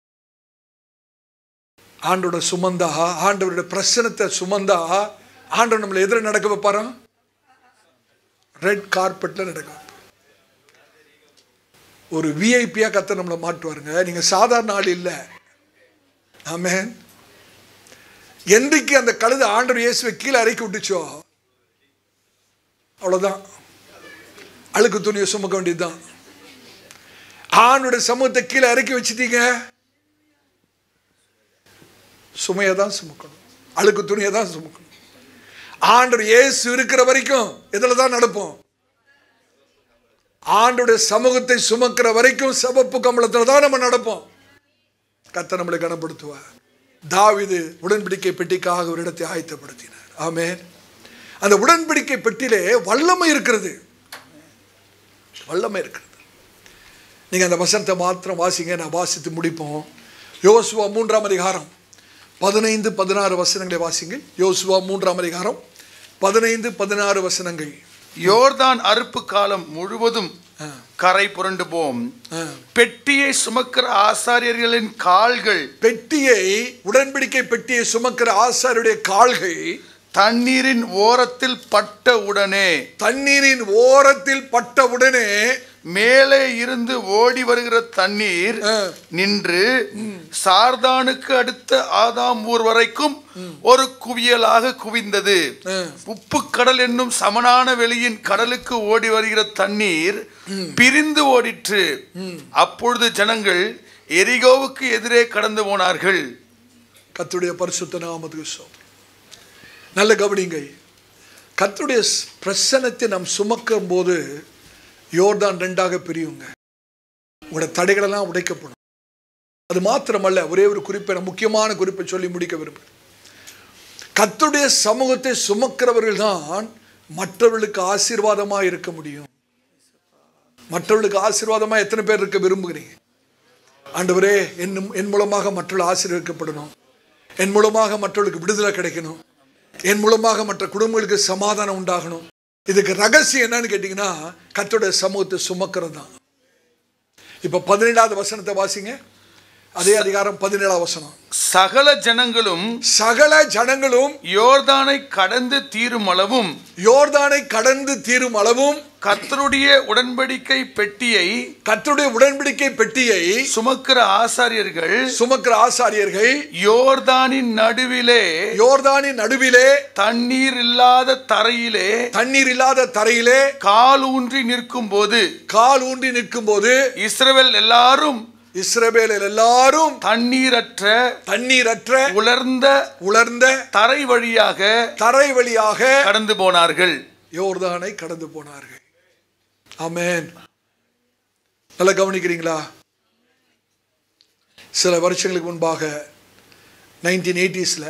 ஆண்டோட சுமந்தா ஆண்டவருடைய பிரசனத்தை சுமந்தா ஆண்டவர் நம்மளை எதிர நடக்க வைப்பாரா ரெட் கார்பெட்ல நடக்க வைப்பார். ஒரு விஐபியா கத்த நம்மளை மாட்டுவாருங்க நீங்க சாதாரண ஆள் இல்லை ஆமென் என்றைக்கு அந்த கழுத ஆண்டவர் இயேசுவை கீழே இறக்கி விட்டுச்சோ அவ்வளவுதான் அழுக்கு துணியை சுமக்க வேண்டியதுதான் ஆணுடைய சமூகத்தை கீழே இறக்கி வச்சிட்டீங்க சுமையை தான் சுமக்கணும் அழுக்கு துணியை தான் சுமக்கணும் ஆண்டவர் இயேசு இருக்கிற வரைக்கும் இதில் தான் நடப்போம் ஆண்டுடைய சமூகத்தை சுமக்கிற வரைக்கும் சிவப்பு கம்பளத்தில் தான் நம்ம நடப்போம் கத்த நம்மளை கனப்படுத்துவார் தாவிது உடன்படிக்கை பெட்டிக்காக ஒரு இடத்தை ஆயத்தப்படுத்தினார் ஆமென் அந்த உடன்படிக்கை பெட்டியிலே வல்லமை இருக்கிறது வல்லமை இருக்கிறது நீங்க அந்த வசனத்தை மாத்திரம் வாசிங்க நான் வாசித்து முடிப்போம் யோசுவா மூன்றாம் அதிகாரம் பதினைந்து பதினாறு வசனங்களை வாசிங்க யோசுவா மூன்றாம் அதிகாரம் பதினைந்து பதினாறு வசனங்கள் யோர்தான் அறுப்பு காலம் முழுவதும் கரை புரண்டு போம் ஆ. பெட்டியை சுமக்கிற ஆசாரியர்களின் கால்கள் பெட்டியை உடன்படிக்கை பெட்டியை சுமக்கிற ஆசாருடைய கால்கள் தண்ணீரின் ஓரத்தில் பட்ட உடனே தண்ணீரின் ஓரத்தில் பட்டவுடனே மேலே இருந்து ஓடி வருகிற தண்ணீர் ஆ. நின்று சார்தானுக்கு அடுத்த ஆதாம் ஊர் வரைக்கும் ஒரு குவியலாக குவிந்தது ஆ. உப்பு கடல் என்னும் சமனான வெளியின் கடலுக்கு ஓடி வருகிற தண்ணீர் பிரிந்து ஓடிற்று அப்பொழுது ஜனங்கள் எரிகோவுக்கு எதிரே கடந்து போனார்கள் கர்த்தருடைய பரிசுத்த நாமத்துக்கு ஸ்தோத்திரம் நல்ல கவனிங்க கர்த்தருடைய ஸ்- பிரசன்னத்தை நாம் சுமக்கும் போது யோர்தான் ரெண்டாக பிரியுங்க உங்களோட தடைகளெல்லாம் உடைக்கப்படும் அது மாத்திரமல்ல ஒரே ஒரு குறிப்பை நான் முக்கியமான குறிப்பை சொல்லி முடிக்க விரும்புகிறேன் கர்த்தருடைய சமூகத்தை சுமக்கிறவர்கள் தான் மற்றவர்களுக்கு ஆசீர்வாதமாக இருக்க முடியும் மற்றவர்களுக்கு ஆசீர்வாதமாக எத்தனை பேர் இருக்க விரும்புகிறீங்க ஆண்டவரே என் என் மூலமாக மற்றவர்கள் ஆசீர்வதிக்கப்படணும் என் மூலமாக மற்றவர்களுக்கு விடுதலை கிடைக்கணும் என் மூலமாக மற்ற குடும்பங்களுக்கு சமாதானம் உண்டாகணும் இதுக்கு ரகசியம் என்னன்னு கேட்டிங்கன்னா கர்த்தருடைய சமூகத்தை சுமக்கிறது தான் இப்போ பதினேழாவது வசனத்தை வாசிங்க அதே அதிகாரம் பதினேழாவது வசனம் சகல ஜனங்களும் சகல ஜனங்களும் யோர்தானை கடந்து தீரும் அளவும் யோர்தானை கடந்து தீரும் அளவும் கர்த்தருடைய உடன்படிக்கை பெட்டியை கர்த்தருடைய உடன்படிக்கை பெட்டியை சுமக்கிற ஆசாரியர்கள் சுமக்கிற ஆசாரியர்கள் யோர்தானின் நடுவிலே யோர்தானின் நடுவிலே தண்ணீர் இல்லாத தரையிலே தண்ணீர் இல்லாத தரையிலே கால் ஊன்றி நிற்கும் போது கால் ஊன்றி நிற்கும் போது இஸ்ரவேல் எல்லாரும் இஸ்ரவேலர் எல்லாரும் தண்ணீரற்ற தண்ணீரற்ற உலர்ந்த உலர்ந்த தரை வழியாக தரை வழியாக கடந்து போனார்கள் யோர்தானை கடந்து போனார்கள் ஆமென் நல்லா கவனிக்கிறீங்களா சில வருஷங்களுக்கு முன்பாக நைன்டீன் எயிட்டிஸில்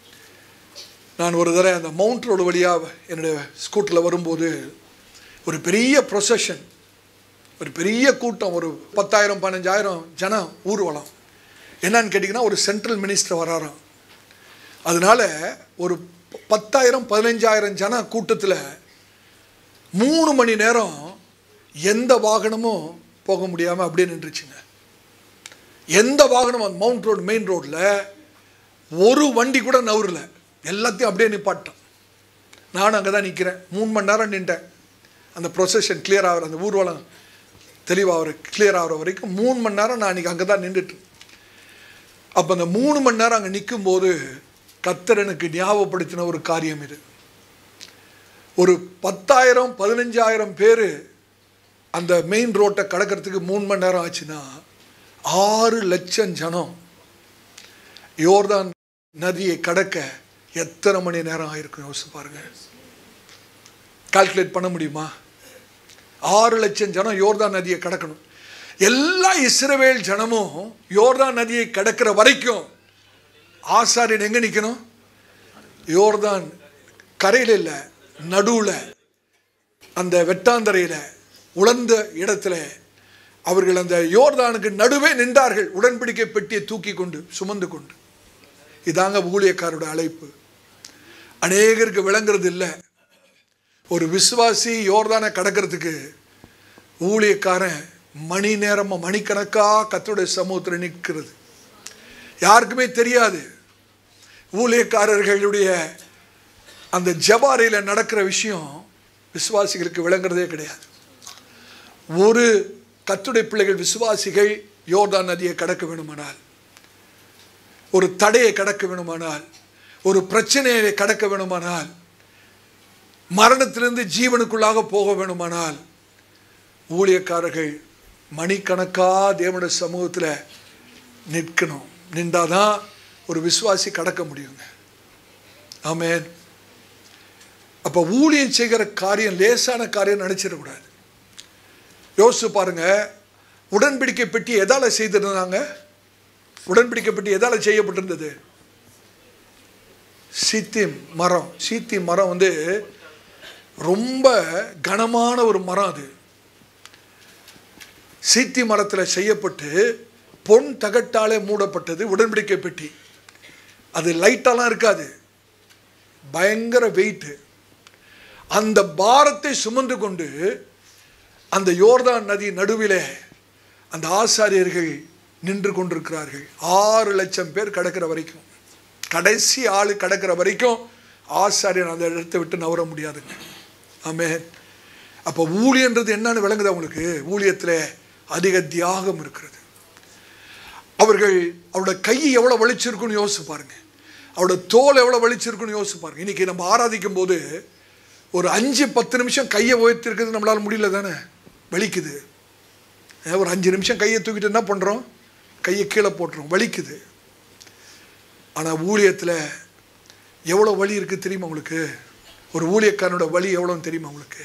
நான் ஒரு தடவை அந்த மவுண்ட் ரோடு வழியாக என்னுடைய ஸ்கூட்டரில் வரும்போது ஒரு பெரிய ப்ரொசஷன் ஒரு பெரிய கூட்டம் ஒரு பத்தாயிரம் பதினஞ்சாயிரம் ஜனம் ஊர்வலம் என்னன்னு கேட்டிங்கன்னா ஒரு சென்ட்ரல் மினிஸ்டர் வராராம் அதனால ஒரு பத்தாயிரம் பதினஞ்சாயிரம் ஜன கூட்டத்தில் மூணு மணி நேரம் எந்த வாகனமும் போக முடியாமல் அப்படியே நின்றுச்சுங்க எந்த வாகனம் அந்த மவுண்ட் ரோடு மெயின் ரோட்டில் ஒரு வண்டி கூட நவுறல எல்லாத்தையும் அப்படியே நிப்பாட்டேன் நானும் அங்கே தான் நிற்கிறேன் மூணு மணி நேரம் நின்றேன் அந்த ப்ரொசஷன் கிளியர் ஆகிற அந்த ஊர்வலம் தெளிவாகிற கிளியர் ஆகிற வரைக்கும் மூணு மணி நேரம் நான் அன்றைக்கி அங்கே தான் நின்றுட்டு அப்போ அந்த மூணு மணி நேரம் அங்கே நிற்கும்போது கத்தர் எனக்கு ஞாபகப்படுத்தின ஒரு காரியம் இது ஒரு பத்தாயிரம் பதினஞ்சாயிரம் பேர் அந்த மெயின் ரோட்டை கடக்கிறதுக்கு மூணு மணி நேரம் ஆச்சுன்னா ஆறு லட்சம் ஜனம் யோர்தான் நதியை கடக்க எத்தனை மணி நேரம் ஆயிருக்கும் யோசிச்சு பாருங்க கால்குலேட் பண்ண முடியுமா ஆறு லட்சம் ஜனம் யோர்தான் நதியை கடக்கணும் எல்லா இஸ்ரவேல் ஜனமும் யோர்தான் நதியை கடக்கிற வரைக்கும் ஆசாரியன் எங்க நிற்கணும் யோர்தான் கரையில் இல்லை நடுவில் அந்த வெட்டாந்தரையில் உலர்ந்த இடத்துல அவர்கள் அந்த யோர்தானுக்கு நடுவே நின்றார்கள் உடன்படிக்கை பெட்டியை தூக்கி கொண்டு சுமந்து கொண்டு இதாங்க ஊழியக்காரோட அழைப்பு அநேகருக்கு விளங்குறது இல்லை ஒரு விசுவாசி யோர்தானை கடக்கிறதுக்கு ஊழியக்காரன் மணி நேரமாக மணிக்கணக்காக கத்தோடைய சமூகத்தில் நிற்கிறது யாருக்குமே தெரியாது ஊழியக்காரர்களுடைய அந்த ஜபாரையில் நடக்கிற விஷயம் விசுவாசிகளுக்கு விளங்குறதே கிடையாது ஒரு கத்துடைய பிள்ளைகள் விசுவாசிகள் யோர்தான் நதியை கடக்க வேணுமானால் ஒரு தடையை கடக்க வேணுமானால் ஒரு பிரச்சனையை கடக்க வேணுமானால் மரணத்திலிருந்து ஜீவனுக்குள்ளாக போக வேணுமானால் ஊழியக்காரர்கள் மணிக்கணக்கா தேவனுடைய சமூகத்தில் நிற்கணும் நின்றாதான் ஒரு விசுவாசி கடக்க முடியுங்க ஆமென் அப்போ ஊழியம் செய்கிற காரியம் லேசான காரியம் நினச்சிடக்கூடாது யோசிச்சு பாருங்க உடன்படிக்கை பெட்டி எதால் செய்திருந்தாங்க உடன்படிக்கை பெட்டி எதால் செய்யப்பட்டிருந்தது சீத்தி மரம் சீத்தி மரம் வந்து ரொம்ப கனமான ஒரு மரம் அது சீத்தி மரத்தில் செய்யப்பட்டு பொன் தகட்டாலே மூடப்பட்டது உடன்படிக்கை பெட்டி அது லைட்டாலாம் இருக்காது பயங்கர வெயிட்டு அந்த பாரத்தை சுமந்து கொண்டு அந்த யோர்தான் நதி நடுவிலே அந்த ஆசாரியர்கள் நின்று கொண்டிருக்கிறார்கள் ஆறு லட்சம் பேர் கடக்கிற வரைக்கும் கடைசி ஆள் கடக்கிற வரைக்கும் ஆசாரியன் அந்த இடத்தை விட்டு நவர முடியாதுங்க ஆமென் அப்போ ஊழியன்றது என்னன்னு விளங்குது அவங்களுக்கு ஊழியத்தில் அதிக தியாகம் இருக்கிறது அவர்கள் அவரோட கையை எவ்வளோ வலிச்சிருக்குன்னு யோசிச்சு பாருங்க அவரோட தோல் எவ்வளோ வலிச்சிருக்குன்னு யோசிச்சு பாருங்க இன்னைக்கு நம்ம ஆராதிக்கும் போது ஒரு அஞ்சு பத்து நிமிஷம் கையை உயர்த்திருக்கிறது நம்மளால முடியல தானே வலிக்குது அஹ் ஒரு அஞ்சு நிமிஷம் கையை தூக்கிட்டு என்ன பண்ணுறோம் கையை கீழே போட்டுறோம் வலிக்குது ஆனால் ஊழியத்தில் எவ்வளோ வலி இருக்குது தெரியுமா உங்களுக்கு ஒரு ஊழியக்காரனோட வலி எவ்வளோன்னு தெரியுமா உங்களுக்கு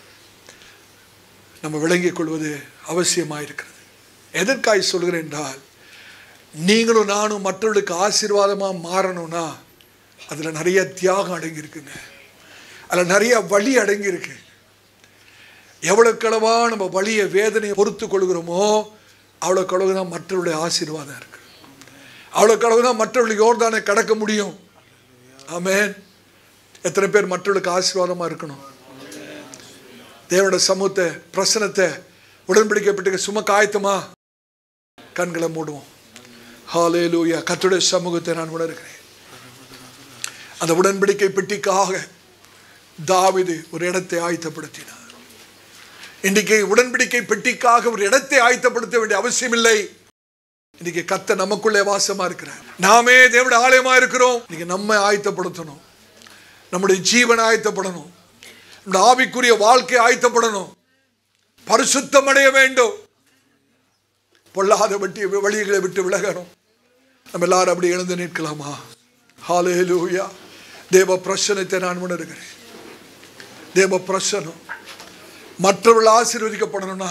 நம்ம விளங்கிக் கொள்வது அவசியமாக இருக்கிறது எதற்காய் சொல்கிறேன் என்றால் நீங்களும் நானும் மற்றவர்களுக்கு ஆசீர்வாதமாக மாறணும்னா அதில் நிறைய தியாகம் அடங்கியிருக்குங்க அதில் நிறைய வலி அடங்கியிருக்கு எவ்வளோக்களவா நம்ம வலியை வேதனையை பொறுத்து கொள்கிறோமோ அவ்வளோக்களவு தான் மற்றவருடைய ஆசீர்வாதம் இருக்கு அவ்வளோக்களவு தான் மற்றவர்களுக்கு யோர்தானை கடக்க முடியும் ஆமென் எத்தனை பேர் மற்றவர்களுக்கு ஆசீர்வாதமாக இருக்கணும் தேவனோட சமூகத்தை பிரசனத்தை உடன்படிக்கப்பட்டு சுமக்க ஆயத்தமா கண்களை மூடுவோம் ஹாலே லூயா கத்துடைய சமூகத்தை நான் உணர்கிறேன் அந்த உடன்படிக்கை பெட்டிக்காக தாவிது ஒரு இடத்தை ஆயத்தப்படுத்தினார் இன்றைக்கு உடன்படிக்கை பெட்டிக்காக ஒரு இடத்தை ஆயத்தப்படுத்த வேண்டிய அவசியம் இல்லை இன்னைக்கு கத்த நமக்குள்ளே வாசமா இருக்கிறார் நாமே தேவட ஆலயமா இருக்கிறோம் இன்னைக்கு நம்ம ஆயத்தப்படுத்தணும் நம்முடைய ஜீவன் ஆயத்தப்படணும் நம்முடைய ஆவிக்குரிய வாழ்க்கை ஆயத்தப்படணும் பரிசுத்தம் அடைய வேண்டும் பொல்லாத வட்டி வழிகளை விட்டு விலகணும் நம்ம எல்லாரும் அப்படி எழுந்து நிற்கலாமா ஹாலே லூயா தேவ பிரசனத்தை நான் உணர்கிறேன் தேவ பிரசனம் மற்றவர்கள் ஆசீர்வதிக்கப்படணும்னா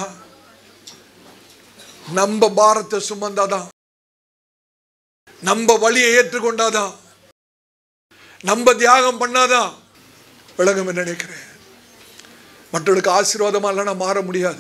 நம்ம பாரத்தை சுமந்தாதான் நம்ம வழியை ஏற்றுக்கொண்டாதான் நம்ம தியாகம் பண்ணாதான் விளங்கும் என்று நினைக்கிறேன் மற்றவர்களுக்கு ஆசீர்வாதமா இல்லைன்னா மாற முடியாது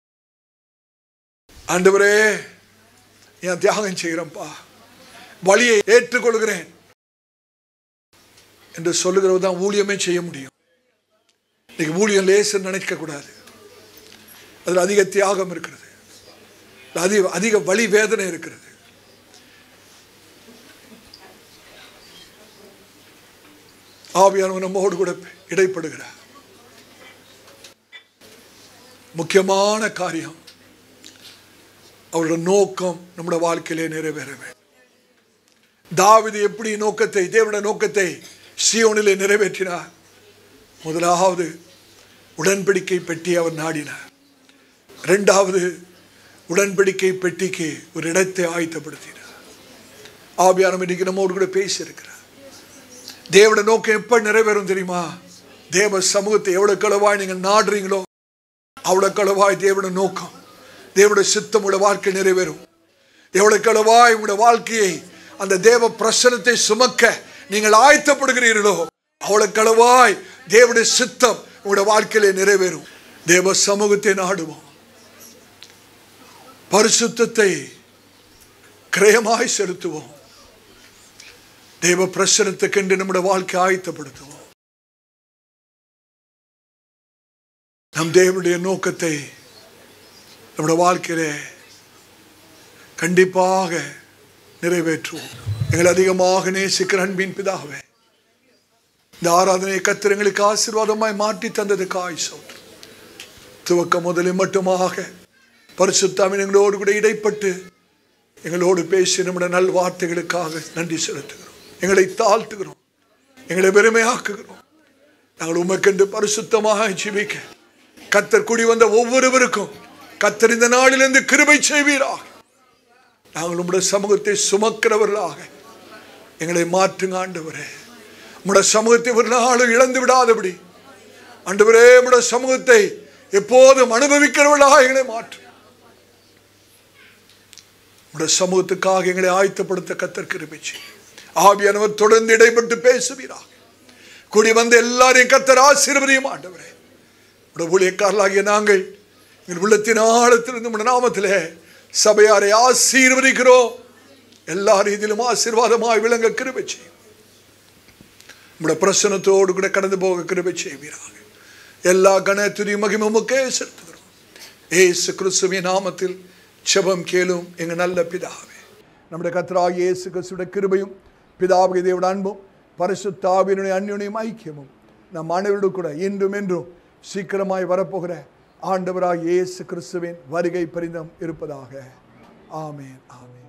ஆண்டவரே என் தியாகம் செய்கிறேன்ப்பா வழியை ஏற்றுக்கொள்கிறேன் என்று சொல்லுகிறவர் தான் ஊழியமே செய்ய முடியும் இன்னைக்கு ஊழியம் லேசுன்னு நினைக்க கூடாது அதில் அதிக தியாகம் இருக்கிறது அதிக அதிக வலி வேதனை இருக்கிறது ஆவியானவர் நம்மோடு கூட இடைப்படுகிறார் முக்கியமான காரியம் அவரோட நோக்கம் நம்முடைய வாழ்க்கையிலே நிறைவேற வேண்டும் தாவிது எப்படி நோக்கத்தை தேவனுடைய நோக்கத்தை சியோனிலே நிறைவேற்றினார் முதலாவது உடன்படிக்கை பெட்டி அவர் நாடினார் இரண்டாவது உடன்படிக்கை பெட்டிக்கு ஒரு இடத்தை ஆயத்தப்படுத்தினார் ஆபியானம் இன்னைக்கு நம்மோடு கூட பேசியிருக்கிறார் தேவட நோக்கம் எப்ப நிறைவேறும் தெரியுமா தேவ சமூகத்தை எவ்வளவு களவாய் நீங்கள் நாடுறீங்களோ அவ்வளவு களவாய் தேவட நோக்கம் தேவனுடைய சித்தம் உள்ள வாழ்க்கை நிறைவேறும் எவ்வளவு களவாய் உங்களுடைய வாழ்க்கையை அந்த தேவ பிரசனத்தை சுமக்க நீங்கள் ஆயத்தப்படுகிறீர்களோ அவ்வளவு களவாய் தேவனுடைய சித்தம் உங்களுடைய வாழ்க்கையிலே நிறைவேறும் தேவ சமூகத்தை நாடுவோம் பரிசுத்தத்தை கிரயமாய் செலுத்துவோம் தேவ பிரசனத்துக்கென்று நம்முடைய வாழ்க்கை ஆயத்தப்படுத்துவோம் நம் தேவனுடைய நோக்கத்தை நம்முடைய வாழ்க்கையிலே கண்டிப்பாக நிறைவேற்றுவோம் எங்களை அதிகமாக நேசிக்கிற அன்பின் பிதாவே இந்த ஆராதனை கத்திரங்களுக்கு ஆசீர்வாதமாய் மாற்றி தந்ததுக்காய் சோதரம் துவக்கம் முதலில் மட்டுமாக பரிசுத்தாமின் எங்களோடு கூட இடைப்பட்டு எங்களோடு பேசி நம்முடைய நல் வார்த்தைகளுக்காக நன்றி செலுத்துகிறோம் எங்களை தாழ்த்துகிறோம் எங்களை பெருமையாக்குகிறோம் நாங்கள் உமக்கென்று பரிசுத்தமாக ஜீவிக்க கத்தர் குடி வந்த ஒவ்வொருவருக்கும் கத்தர் இந்த நாளிலிருந்து கிருபை செய்வீராக நாங்கள் உம்முடைய சமூகத்தை சுமக்கிறவர்களாக எங்களை மாற்றுங்க ஆண்டவரே உம்முடைய சமூகத்தை ஒரு நாளும் இழந்து விடாதபடி ஆண்டவரே உம்முடைய சமூகத்தை எப்போதும் அனுபவிக்கிறவர்களாக எங்களை மாற்று உம்முடைய சமூகத்துக்காக எங்களை ஆயத்தப்படுத்த கத்தர் கிருபை செய்யும் ஆவியானவர் தொடர்ந்து இடைப்பட்டு பேசுவீராக கூடி வந்த எல்லாரையும் கத்தர் ஆசீர்வதியும் ஆண்டவரே உடைய ஊழியக்காரர்களாகிய நாங்கள் எங்கள் உள்ளத்தின் ஆழத்திலிருந்து உடைய நாமத்திலே சபையாரை ஆசீர்வதிக்கிறோம் எல்லா ரீதியிலும் ஆசீர்வாதமாய் விளங்க கிருபை செய்யும் உடைய பிரசனத்தோடு கூட கடந்து போக கிருபை செய்வீராக எல்லா கன துதி மகிமுக்கே செலுத்துகிறோம் ஏசு கிறிஸ்துவின் நாமத்தில் செபம் கேளும் எங்கள் நல்ல பிதாவே நம்முடைய கத்ராக இயேசு கிறிஸ்துடைய கிருபையும் பிதாவுக்கு தேவோட அன்பும் பரிசுத்தாவினுடைய அந்யுனையும் ஐக்கியமும் நம் அனைவரோடு கூட இன்றும் என்றும் சீக்கிரமாய் வரப்போகிற ஆண்டவராய் இயேசு கிறிஸ்துவின் வருகை பரிந்தம் இருப்பதாக ஆமென் ஆமென்